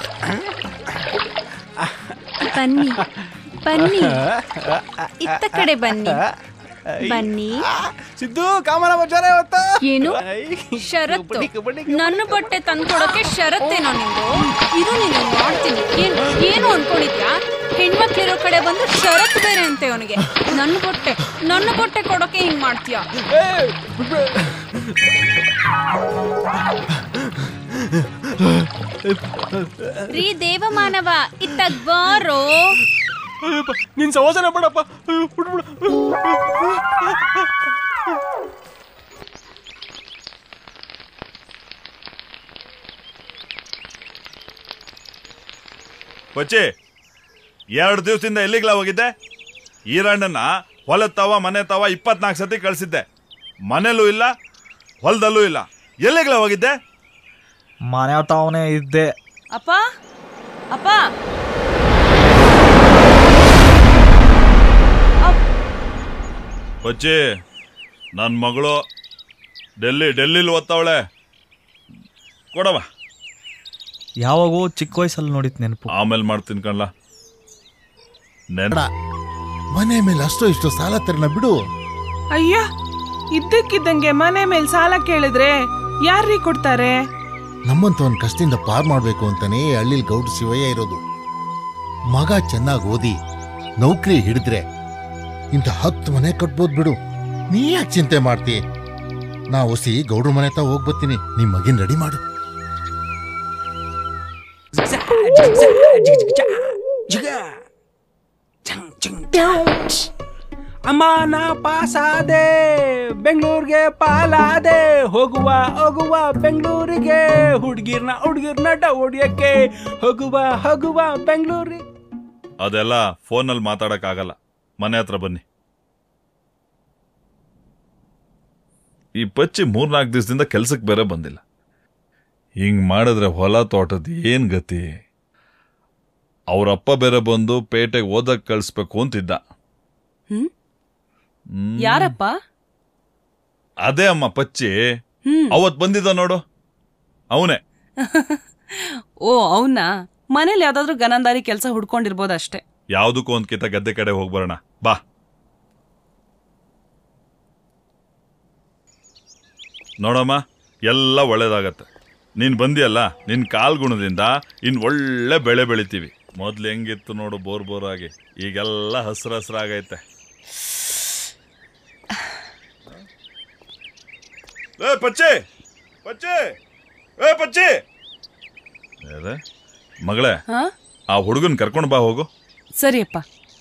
ಬನ್ನಿ ಬನ್ನಿ ಇತ್ತ ಕಡೆ ಬನ್ನಿ ಬನ್ನಿ ಸಿದ್ದು ಕಾಮನ ಬಜ್ಜಾರ ಇವತ್ತು ಏನು ಷರತ್ತು ನನ್ನ ಬಟ್ಟೆ ತಂದ್ಕೊಡಕ್ಕೆ ಷರತ್ತೇನೋ ನಿಂದು ಇರು ನೀನು ನೋಡ್ತೀನಿ ಏನ್ ಏನು ಅನ್ಕೊಂಡಿದ್ಯಾ ಹೆಣ್ಮಕ್ಳಿರೋ ಕಡೆ ಬಂದು ಷರತ್ ಬೇರೆ ಅಂತೆ ಅವನಿಗೆ ನನ್ನ ಬಟ್ಟೆ ನನ್ನ ಬಟ್ಟೆ ಕೊಡೋಕೆ ಹಿಂಗ್ ಮಾಡ್ತೀಯಾ ರೀ ದೇವಮಾನವ ಇತ್ತಾಗ ಬಾರೋ ನಿನ್ ಸಹೋದರ ಬೇಡಪ್ಪ ಕೊಚ್ಚಿ ಎರಡು ದಿವಸದಿಂದ ಎಲ್ಲಿಗ್ಲ ಹೋಗಿದ್ದೆ ಈರಣ್ಣನ ಹೊಲದ ತವ ಮನೆ ತವ ಇಪ್ಪತ್ನಾಲ್ಕು ಸತಿ ಕಳಿಸಿದ್ದೆ ಮನೇಲೂ ಇಲ್ಲ ಹೊಲದಲ್ಲೂ ಇಲ್ಲ ಎಲ್ಲಿಗ್ಲ ಹೋಗಿದ್ದೆ ಮನೆ ತಾವನೇ ಇದ್ದೆ ಅಪ್ಪ ಅಪ್ಪ ಕೊಚ್ಚಿ ನನ್ನ ಮಗಳು ಡೆಲ್ಲಿ ಡೆಲ್ಲಿಲಿ ಓದ್ತಾವಳೆ ಕೊಡವ ಯಾವಾಗೋ ಚಿಕ್ಕ ವಯಸ್ಸಲ್ಲಿ ನೋಡಿದ್ ನೆನಪು ಆಮೇಲೆ ಮಾಡ್ತೀನಿ ಕಣ್ಲ ನೆನ್ ಮನೆ ಮೇಲೆ ಅಷ್ಟೋ ಇಷ್ಟೋ ಸಾಲ ತೆರನ ಬಿಡು ಅಯ್ಯ ಇದ್ದಕ್ಕಿದ್ದಂಗೆ ಮನೆ ಮೇಲೆ ಸಾಲ ಕೇಳಿದ್ರೆ ಯಾರೀ ಕೊಡ್ತಾರೆ ನಮ್ಮಂತವನ್ ಕಷ್ಟದಿಂದ ಪಾರ್ ಮಾಡ್ಬೇಕು ಅಂತಾನೆ ಹಳ್ಳಿಲ್ ಗೌಡ್ರ ಶಿವಯ್ಯ ಇರೋದು ಮಗ ಚೆನ್ನಾಗಿ ಓದಿ ನೌಕರಿ ಹಿಡಿದ್ರೆ ಇಂಥ ಹತ್ತು ಮನೆ ಕಟ್ಬೋದು ಬಿಡು ನೀ ಯಾಕೆ ಚಿಂತೆ ಮಾಡ್ತಿ ನಾ ಒಸಿ ಗೌಡ್ರ ಮನೆ ತಾ ಹೋಗ್ಬತ್ತೀನಿ ನಿಮ್ ಮಗಿನ್ ರೆಡಿ ಮಾಡು ಅಮ್ಮ ನಾ ಪಾಸಾದೆ ಬೆಂಗಳೂರಿಗೆ ಪಾಲಾದೆ ಹೋಗುವ ಹೋಗುವ ಬೆಂಗಳೂರಿಗೆ ಹುಡ್ಗಿರ್ನ ಹುಡ್ಗಿರ್ನ ಡ ಹೊಡಿಯಕ್ಕೆ ಹೋಗುವ ಹೋಗುವ ಬೆಂಗಳೂರಿಗೆ ಅದೆಲ್ಲ ಫೋನಲ್ಲಿ ಮಾತಾಡಕ್ಕಾಗಲ್ಲ ಮನೆ ಹತ್ರ ಬನ್ನಿ ಈ ಪಚ್ಚಿ ಮೂರ್ನಾಲ್ಕು ದಿವಸದಿಂದ ಕೆಲ್ಸಕ್ಕೆ ಬೇರೆ ಬಂದಿಲ್ಲ ಹಿಂಗ್ ಮಾಡಿದ್ರೆ ಹೊಲ ತೋಟದ ಏನ್ ಗತಿ ಅವ್ರಪ್ಪ ಬೇರೆ ಬಂದು ಪೇಟೆಗೆ ಓದಕ್ ಕಳಿಸ್ಬೇಕು ಅಂತಿದ್ದ ಹ್ಮ್ ಹ್ಮ್. ಯಾರಪ್ಪ ಅದೇ ಅಮ್ಮ ಪಚ್ಚಿ ಹ್ಮ್ ಅವತ್ ಬಂದಿದ್ದ ನೋಡು ಅವನೇ ಓ ಅವನಾ ಮನೇಲಿ ಯಾವ್ದಾದ್ರು ಗನಂದಾರಿ ಕೆಲಸ ಹುಡ್ಕೊಂಡಿರ್ಬೋದಷ್ಟೇ ಯಾವ್ದಕ್ಕೂ ಒಂದ್ ಕಿತ ಗದ್ದೆ ಕಡೆ ಹೋಗ್ಬರೋಣ ಬಾ ನೋಡಮ್ಮ ಎಲ್ಲ ಒಳ್ಳೇದಾಗತ್ತೆ ನೀನ್ ಬಂದಿಯಲ್ಲ ನಿನ್ ಕಾಲ್ ಗುಣದಿಂದ ಇನ್ ಒಳ್ಳೆ ಬೆಳೆ ಬೆಳಿತೀವಿ ಮೊದ್ಲು ಹೆಂಗಿತ್ತು ನೋಡು ಬೋರ್ ಬೋರ್ ಆಗಿ ಈಗೆಲ್ಲ ಹಸ್ರ ಹಸ್ರಾಗೈತೆ ಏ ಪಚ್ಚಿ ಪಚ್ಚಿ ಏ ಪಚ್ಚಿ ಅದೇ ಮಗಳೇ ಹಾ ಆ ಹುಡುಗನ್ ಕರ್ಕೊಂಡು ಬಾ ಹೋಗು ಸರಿಯಪ್ಪ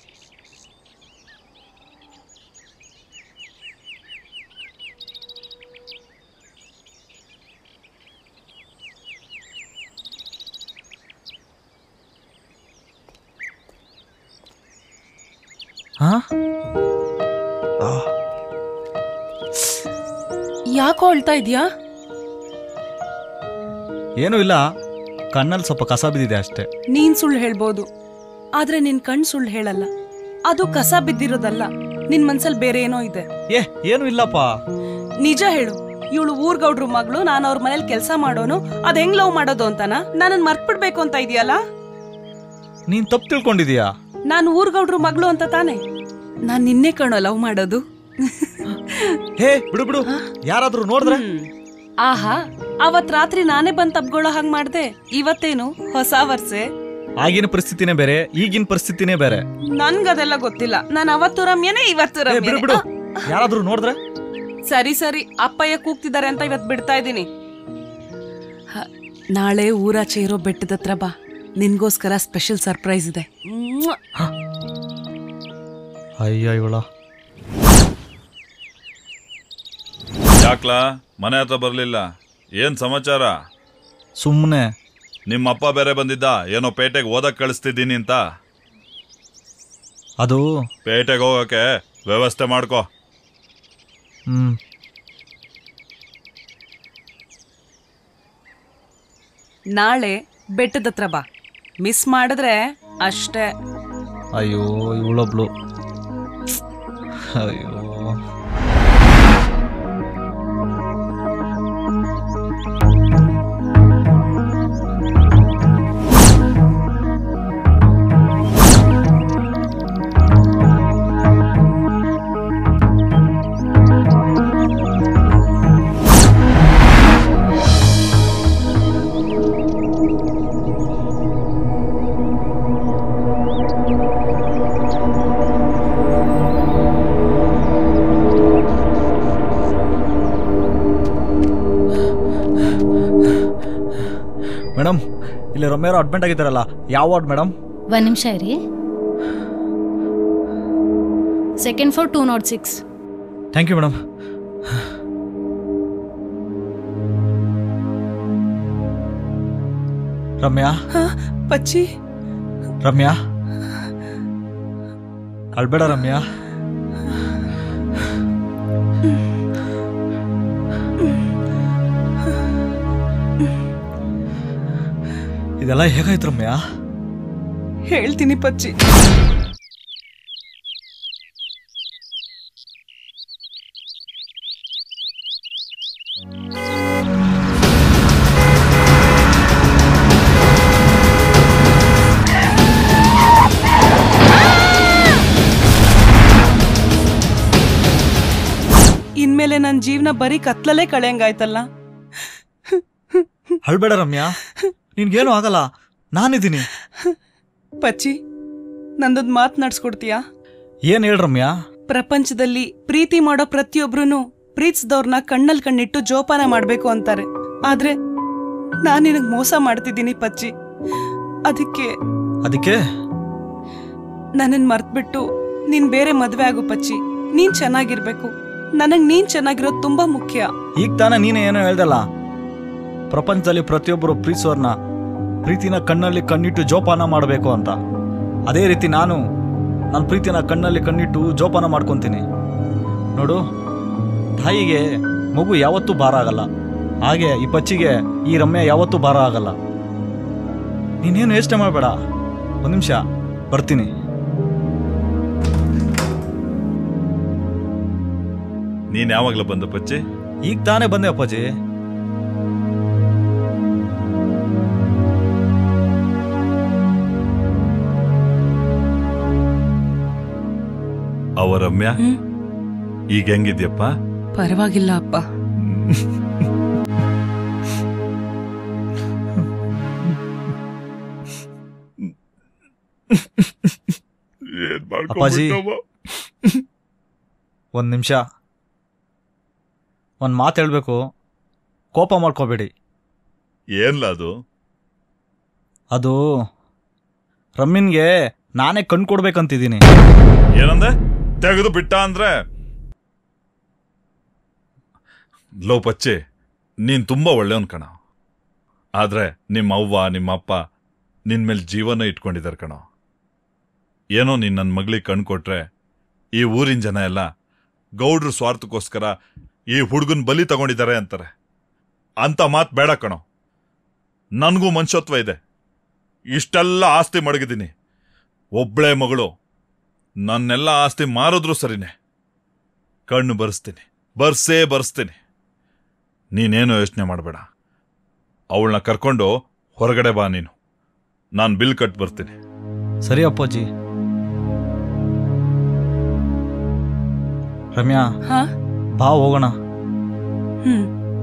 ಹಾ ಯಾಕೋ ಅಳ್ತಾ ಇದ್ಯಾ ಏನೂ ಇಲ್ಲ ಕಣ್ಣಲ್ಲಿ ಸ್ವಲ್ಪ ಕಸ ಬಿದ್ದಿದೆ ಅಷ್ಟೇ ನೀನ್ ಸುಳ್ಳು ಹೇಳ್ಬೋದು ಆದ್ರೆ ನಿನ್ ಕಣ್ ಸುಳ್ಳು ಹೇಳಲ್ಲ ಅದು ಕಸ ಬಿದ್ದಿರೋದಲ್ಲ ನಿನ್ ಮನ್ಸಲ್ಲಿ ಬೇರೆ ಏನೋ ಇದೆ ಏ ಏನು ಇಲ್ಲಪ್ಪ ನಿಜ ಹೇಳು ಇವಳು ಊರ್ಗೌಡ್ರು ಮಗಳು ನಾನು ಅವ್ರ ಮನೇಲಿ ಕೆಲಸ ಮಾಡೋನು ಅದ್ ಹೆಂಗ್ ಲವ್ ಮಾಡೋದು ಅಂತನ ನನ್ನ ಮರ್ತ್ಬಿಡ್ಬೇಕು ಅಂತ ಇದೆಯಲ್ಲ ನೀನ್ ತಪ್ಪು ತಿಳ್ಕೊಂಡಿದೀಯಾ ನಾನು ಊರ್ಗೌಡ್ರು ಮಗಳು ಅಂತ ತಾನೆ ನಾನ್ ನಿನ್ನೆ ಕಣೋ ಲವ್ ಮಾಡೋದು ಹೇ ಬಿಡು ಬಿಡು ಯಾರಾದ್ರೂ ನೋಡಿದ್ರೆ ಆಹಾ ಅವತ್ ರಾತ್ರಿ ನಾನೇ ಬಂದ್ ತಬ್ಗೊಳ್ಳೋ ಹಂಗ್ ಮಾಡ್ದೆ ಇವತ್ತೇನು ಹೊಸ ವರ್ಷೆ ಆಗಿನ ಪರಿಸ್ಥಿತಿನೇ ಬೇರೆ ಈಗಿನ ಪರಿಸ್ಥಿತಿನೇ ಬೇರೆ ನನ್ಗದೆಲ್ಲ ಗೊತ್ತಿಲ್ಲ ನಾನು ಅವತ್ತು ರಮ್ಯನೇ ಇವತ್ತು ಏ, ಬಿಡು ಬಿಡು ರಮ್ಯನೇ ಯಾರಾದ್ರೂ ನೋಡಿದ್ರೆ ಸರಿ ಸರಿ ಅಪ್ಪಯ್ಯ ಕೂಗ್ತಿದ್ದಾರೆ ಅಂತ ಇವತ್ ಬಿಡ್ತಾ ಇದ್ದೀನಿ ಹ, ನಾಳೆ ಊರಾಚೆ ಇರೋ ಬೆಟ್ಟದ ಹತ್ರ ಬಾ ನಿನ್ಗೋಸ್ಕರ ಸ್ಪೆಷಲ್ ಸರ್ಪ್ರೈಸ್ ಇದೆ ಮ್ವಾ! ಅಯ್ಯ ಇವಳ ಯಾಕ್ಲಾ ಮನೆ ಹತ್ರ ಬರ್ಲಿಲ್ಲ ಏನ್ ಸಮಾಚಾರ ಸುಮ್ಮನೆ ನಿಮ್ಮ ಅಪ್ಪ ಬೇರೆ ಬಂದಿದ್ದ ಏನೋ ಪೇಟೆಗೆ ಓದಕ್ ಕಳಿಸ್ತಿದ್ದೀನಿ ಅಂತ ಅದು ಪೇಟೆಗೆ ಹೋಗಕ್ಕೆ ವ್ಯವಸ್ಥೆ ಮಾಡ್ಕೋ ಹ್ಮ್ ನಾಳೆ ಬೆಟ್ಟದ ಹತ್ರ ಬಾ ಮಿಸ್ ಮಾಡಿದ್ರೆ ಅಷ್ಟೇ ಅಯ್ಯೋ ಇವಳೊಬ್ಳು ಅಯ್ಯೋ ಮೇಡಮ್ ಇಲ್ಲಿ ರಮ್ಯಾರು ಅಡ್ಮಿಟ್ ಆಗಿದ್ದಾರಲ್ಲ ಯಾವ ವಾರ್ಡ್ ಮೇಡಮ್ ಒಂದು ನಿಮಿಷ ಇರಿ second four two nought six thank you madam Ramya Pachchi Ramya ಅಳ್ಬೇಡ ರಮ್ಯಾ ಇದೆಲ್ಲ ಹೇಗಾಯ್ತು ರಮ್ಯಾ ಹೇಳ್ತೀನಿ ಪಚ್ಚಿ ಇನ್ಮೇಲೆ ನನ್ನ ಜೀವನ ಬರೀ ಕತ್ಲಲ್ಲೇ ಕಳೆಯಂಗಾಯ್ತಲ್ಲ ಅಳ್ಬೇಡ ರಮ್ಯಾ ನಿನ್ಗೇನು ಆಗಲ್ಲ ನಾನಿದ್ದೀನಿ ಪಚ್ಚಿ ನಂದೊಂದು ಮಾತು ನಡ್ಸ್ಕೊಡ್ತೀಯಾ ಏನ್ ಹೇಳ್ ರಮ್ಯಾ ಪ್ರಪಂಚದಲ್ಲಿ ಪ್ರೀತಿ ಮಾಡೋ ಪ್ರತಿಯೊಬ್ರು ಪ್ರೀತಿಸಿದವ್ರನ್ನ ಕಣ್ಣಲ್ಲಿ ಕಣ್ಣಿಟ್ಟು ಜೋಪಾನ ಮಾಡ್ಬೇಕು ಅಂತಾರೆ ಆದ್ರೆ ನಾನ್ ನಿನಗ್ ಮೋಸ ಮಾಡ್ತಿದ್ದೀನಿ ಪಚ್ಚಿ ಅದಕ್ಕೆ ಅದಕ್ಕೆ ನನ್ನನ್ ಮರ್ತ್ಬಿಟ್ಟು ನೀನ್ ಬೇರೆ ಮದ್ವೆ ಆಗು ಪಚ್ಚಿ ನೀನ್ ಚೆನ್ನಾಗಿರ್ಬೇಕು ನನಗ್ ನೀನ್ ಚೆನ್ನಾಗಿರೋದು ತುಂಬಾ ಮುಖ್ಯ ಈಗ ತಾನೇ ನೀನೇ ಏನೋ ಹೇಳ್ದಲ್ಲ ಪ್ರಪಂಚದಲ್ಲಿ ಪ್ರತಿಯೊಬ್ಬರು ಪ್ರೀತಿಸೋರ್ನ ಪ್ರೀತಿನ ಕಣ್ಣಲ್ಲಿ ಕಣ್ಣಿಟ್ಟು ಜೋಪಾನ ಮಾಡಬೇಕು ಅಂತ ಅದೇ ರೀತಿ ನಾನು ನನ್ನ ಪ್ರೀತಿನ ಕಣ್ಣಲ್ಲಿ ಕಣ್ಣಿಟ್ಟು ಜೋಪಾನ ಮಾಡ್ಕೊತೀನಿ ನೋಡು ತಾಯಿಗೆ ಮಗು ಯಾವತ್ತೂ ಭಾರ ಆಗಲ್ಲ ಹಾಗೆ ಈ ಪಚ್ಚಿಗೆ ಈ ರಮ್ಯ ಯಾವತ್ತೂ ಭಾರ ಆಗಲ್ಲ ನೀನೇನು ಯೋಚನೆ ಮಾಡಬೇಡ ಒಂದು ನಿಮಿಷ ಬರ್ತೀನಿ ನೀನ್ ಯಾವಾಗ್ಲ ಬಂದ ಪಚ್ಚಿ ಈಗ ತಾನೇ ಬಂದೆ ಅಪ್ಪಾಜಿ ಅವ ರಮ್ಯಾ ಈಗ ಹೆಂಗಿದ್ಯಪ್ಪ ಪರವಾಗಿಲ್ಲ ಅಪ್ಪ ಅಪ್ಪಾಜಿ ಒಂದು ನಿಮಿಷ ಒಂದು ಮಾತು ಹೇಳಬೇಕು ಕೋಪ ಮಾಡ್ಕೋಬೇಡಿ ಏನ್ಲ ಅದು ಅದು ರಮ್ಮಿನ್ಗೆ ನಾನೇ ಕಣ್ ಕೊಡ್ಬೇಕಂತಿದ್ದೀನಿ ಏನಂದೆ ತೆಗೆದು ಬಿಟ್ಟ ಅಂದ್ರೆ ಲೋ ಪಚ್ಚಿ ನೀನ್ ತುಂಬಾ ಒಳ್ಳೆಯವನ್ ಕಣ ಆದ್ರೆ ನಿಮ್ಮ ಅವ್ವ ನಿಮ್ಮ ಅಪ್ಪ ನಿನ್ ಮೇಲೆ ಜೀವನ ಇಟ್ಕೊಂಡಿದ್ದಾರೆ ಕಣ ಏನೋ ನೀನ್ ನನ್ನ ಮಗಳಿಗೆ ಕಣ್ ಕೊಟ್ರೆ ಈ ಊರಿನ ಜನ ಎಲ್ಲ ಗೌಡ್ರು ಸ್ವಾರ್ಥಕ್ಕೋಸ್ಕರ ಈ ಹುಡುಗನ್ ಬಲಿ ತಗೊಂಡಿದ್ದಾರೆ ಅಂತಾರೆ ಅಂತ ಮಾತು ಬೇಡ ಕಣೋ ನನಗೂ ಮನುಷ್ಯತ್ವ ಇದೆ ಇಷ್ಟೆಲ್ಲ ಆಸ್ತಿ ಮಡಗಿದ್ದೀನಿ ಒಬ್ಳೆ ಮಗಳು ನನ್ನೆಲ್ಲ ಆಸ್ತಿ ಮಾರಿದ್ರು ಸರಿನೇ ಕಣ್ಣು ಬರ್ಸ್ತೀನಿ ಬರ್ಸೇ ಬರ್ಸ್ತೀನಿ ನೀನೇನು ಯೋಚನೆ ಮಾಡಬೇಡ ಅವಳನ್ನ ಕರ್ಕೊಂಡು ಹೊರಗಡೆ ಬಾ ನೀನು ನಾನು ಬಿಲ್ ಕಟ್ ಬರ್ತೀನಿ ಸರಿ ಅಪ್ಪಾಜಿ ರಮ್ಯಾ ಹಾ ಬಾ ಹೋಗೋಣ ಹ್ಮ್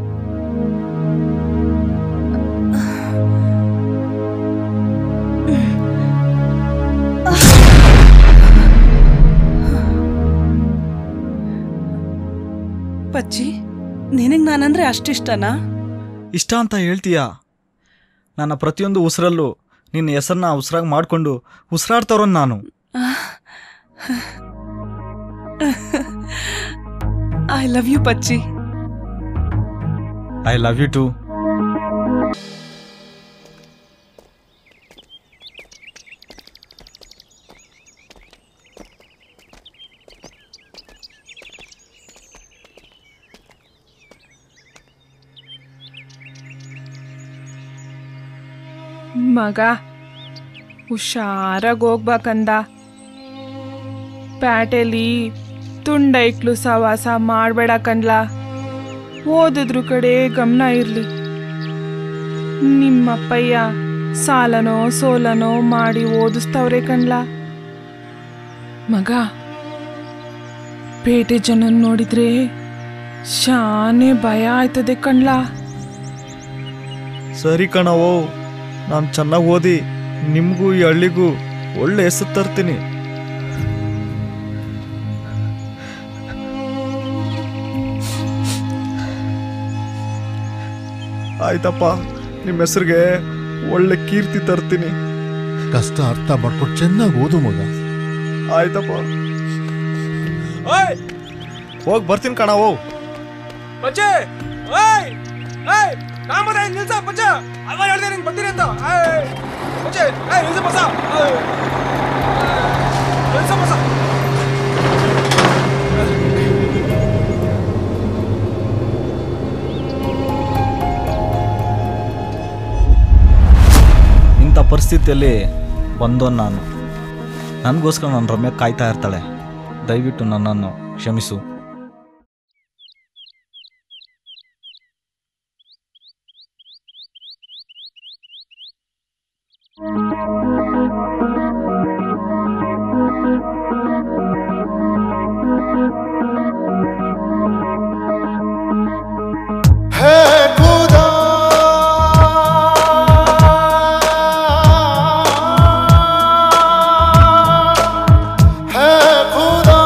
ಪಚ್ಚಿ ನಿನಗ್ ನಾನಂದ್ರೆ ಅಷ್ಟಿಷ್ಟನಾ ಇಷ್ಟ ಅಂತ ಹೇಳ್ತೀಯ ನನ್ನ ಪ್ರತಿಯೊಂದು ಉಸಿರಲ್ಲೂ ನಿನ್ನ ಹೆಸರನ್ನ ಉಸಿರಾಗಿ ಮಾಡಿಕೊಂಡು ಉಸಿರಾಡ್ತಾರೋ ನಾನು I love you Pachchi I love you too ಮಗ ಹುಷಾರಾಗಿ ಹೋಗ್ಬೇಕಂದ ಪ್ಯಾಟೆಲಿ ತುಂಡೈಕ್ಲು ಸವಾಸ ಮಾಡಬೇಡ ಕಣ್ಲ ಓದಿದ್ರ ಕಡೆ ಗಮನ ಇರಲಿ ನಿಮ್ಮಪ್ಪಯ್ಯ ಸಾಲನೋ ಸೋಲನೋ ಮಾಡಿ ಓದಿಸ್ತವ್ರೆ ಕಣ್ಲ ಮಗ ಪೇಟೆ ಜನನ್ ನೋಡಿದ್ರೆ ಶಾನೆ ಭಯ ಆಯ್ತದೆ ಕಣ್ಲ ಸರಿ ಕಣವೋ ನಾನು ಚೆನ್ನಾಗಿ ಓದಿ ನಿಮಗೂ ಈ ಹಳ್ಳಿಗೂ ಒಳ್ಳೆ ಹೆಸರು ತರ್ತೀನಿ ಆಯ್ತಪ್ಪ ನಿಮ್ಮ ಹೆಸರಿಗೆ ಒಳ್ಳೆ ಕೀರ್ತಿ ತರ್ತೀನಿ ಕಷ್ಟ ಅರ್ಥ ಮಾಡ್ಕೊಂಡು ಚೆನ್ನಾಗಿ ಓದು ಮಗ ಆಯ್ತಪ್ಪ ಹೋಗಿ ಬರ್ತೀನಿ ಕಣವೋ ಪಚ್ಚೆ ಓಯ್ ಏಯ್ ಕಾಮರ ನಿಲ್ಸ ಪಚ್ಚ ಅವ ಹೇಳ್ದೆ ನಿಂಗೆ ಬರ್ತೀನಿ ಅಂತ ಏಯ್ ಪಚ್ಚೆ ಏಯ್ ನಿಲ್ಸ ಬಸ ಏಯ್ ನಿಲ್ಸ ಬಸ ಇಂಥ ಪರಿಸ್ಥಿತಿಯಲ್ಲಿ ಬಂದೋನ್ ನಾನು ನನಗೋಸ್ಕರ ನನ್ನ ರಮ್ಯ ಕಾಯ್ತಾ ಇರ್ತಾಳೆ ದಯವಿಟ್ಟು ನನ್ನನ್ನು ಕ್ಷಮಿಸು है खुदा है खुदा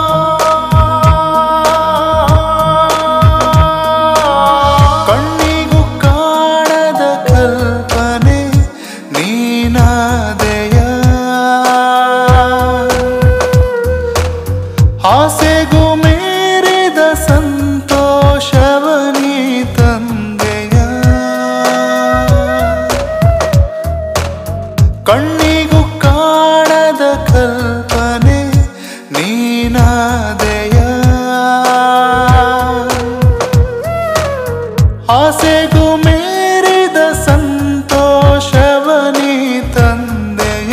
ಕಣ್ಣಿಗೂ ಕಾಣದ ಕಲ್ಪನೆ ನೀನಾದೆಯ ಆಸೆಗೂ ಮೀರಿದ ಸಂತೋಷವನಿ ತಂದೆಯ ಕಣ್ಣಿಗೂ ಕಾಣದ ಕಲ್ಪನೆ ನೀನಾದೆಯ ಆಸೆಗೂ ಮೀರಿದ ಸಂತೋಷವನಿ ತಂದೆಯ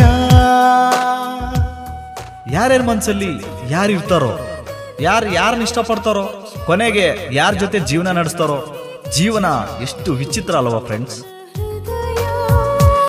ಯಾರ್ಯಾರ ಮನ್ಸಲ್ಲಿ ಯಾರು ಇರ್ತಾರೋ ಯಾರು ಯಾರನ್ನ ಇಷ್ಟಪಡ್ತಾರೋ ಕೊನೆಗೆ ಯಾರ ಜೊತೆ ಜೀವನ ನಡೆಸ್ತಾರೋ ಜೀವನ ಎಷ್ಟು ವಿಚಿತ್ರ ಅಲ್ವಾ ಫ್ರೆಂಡ್ಸ್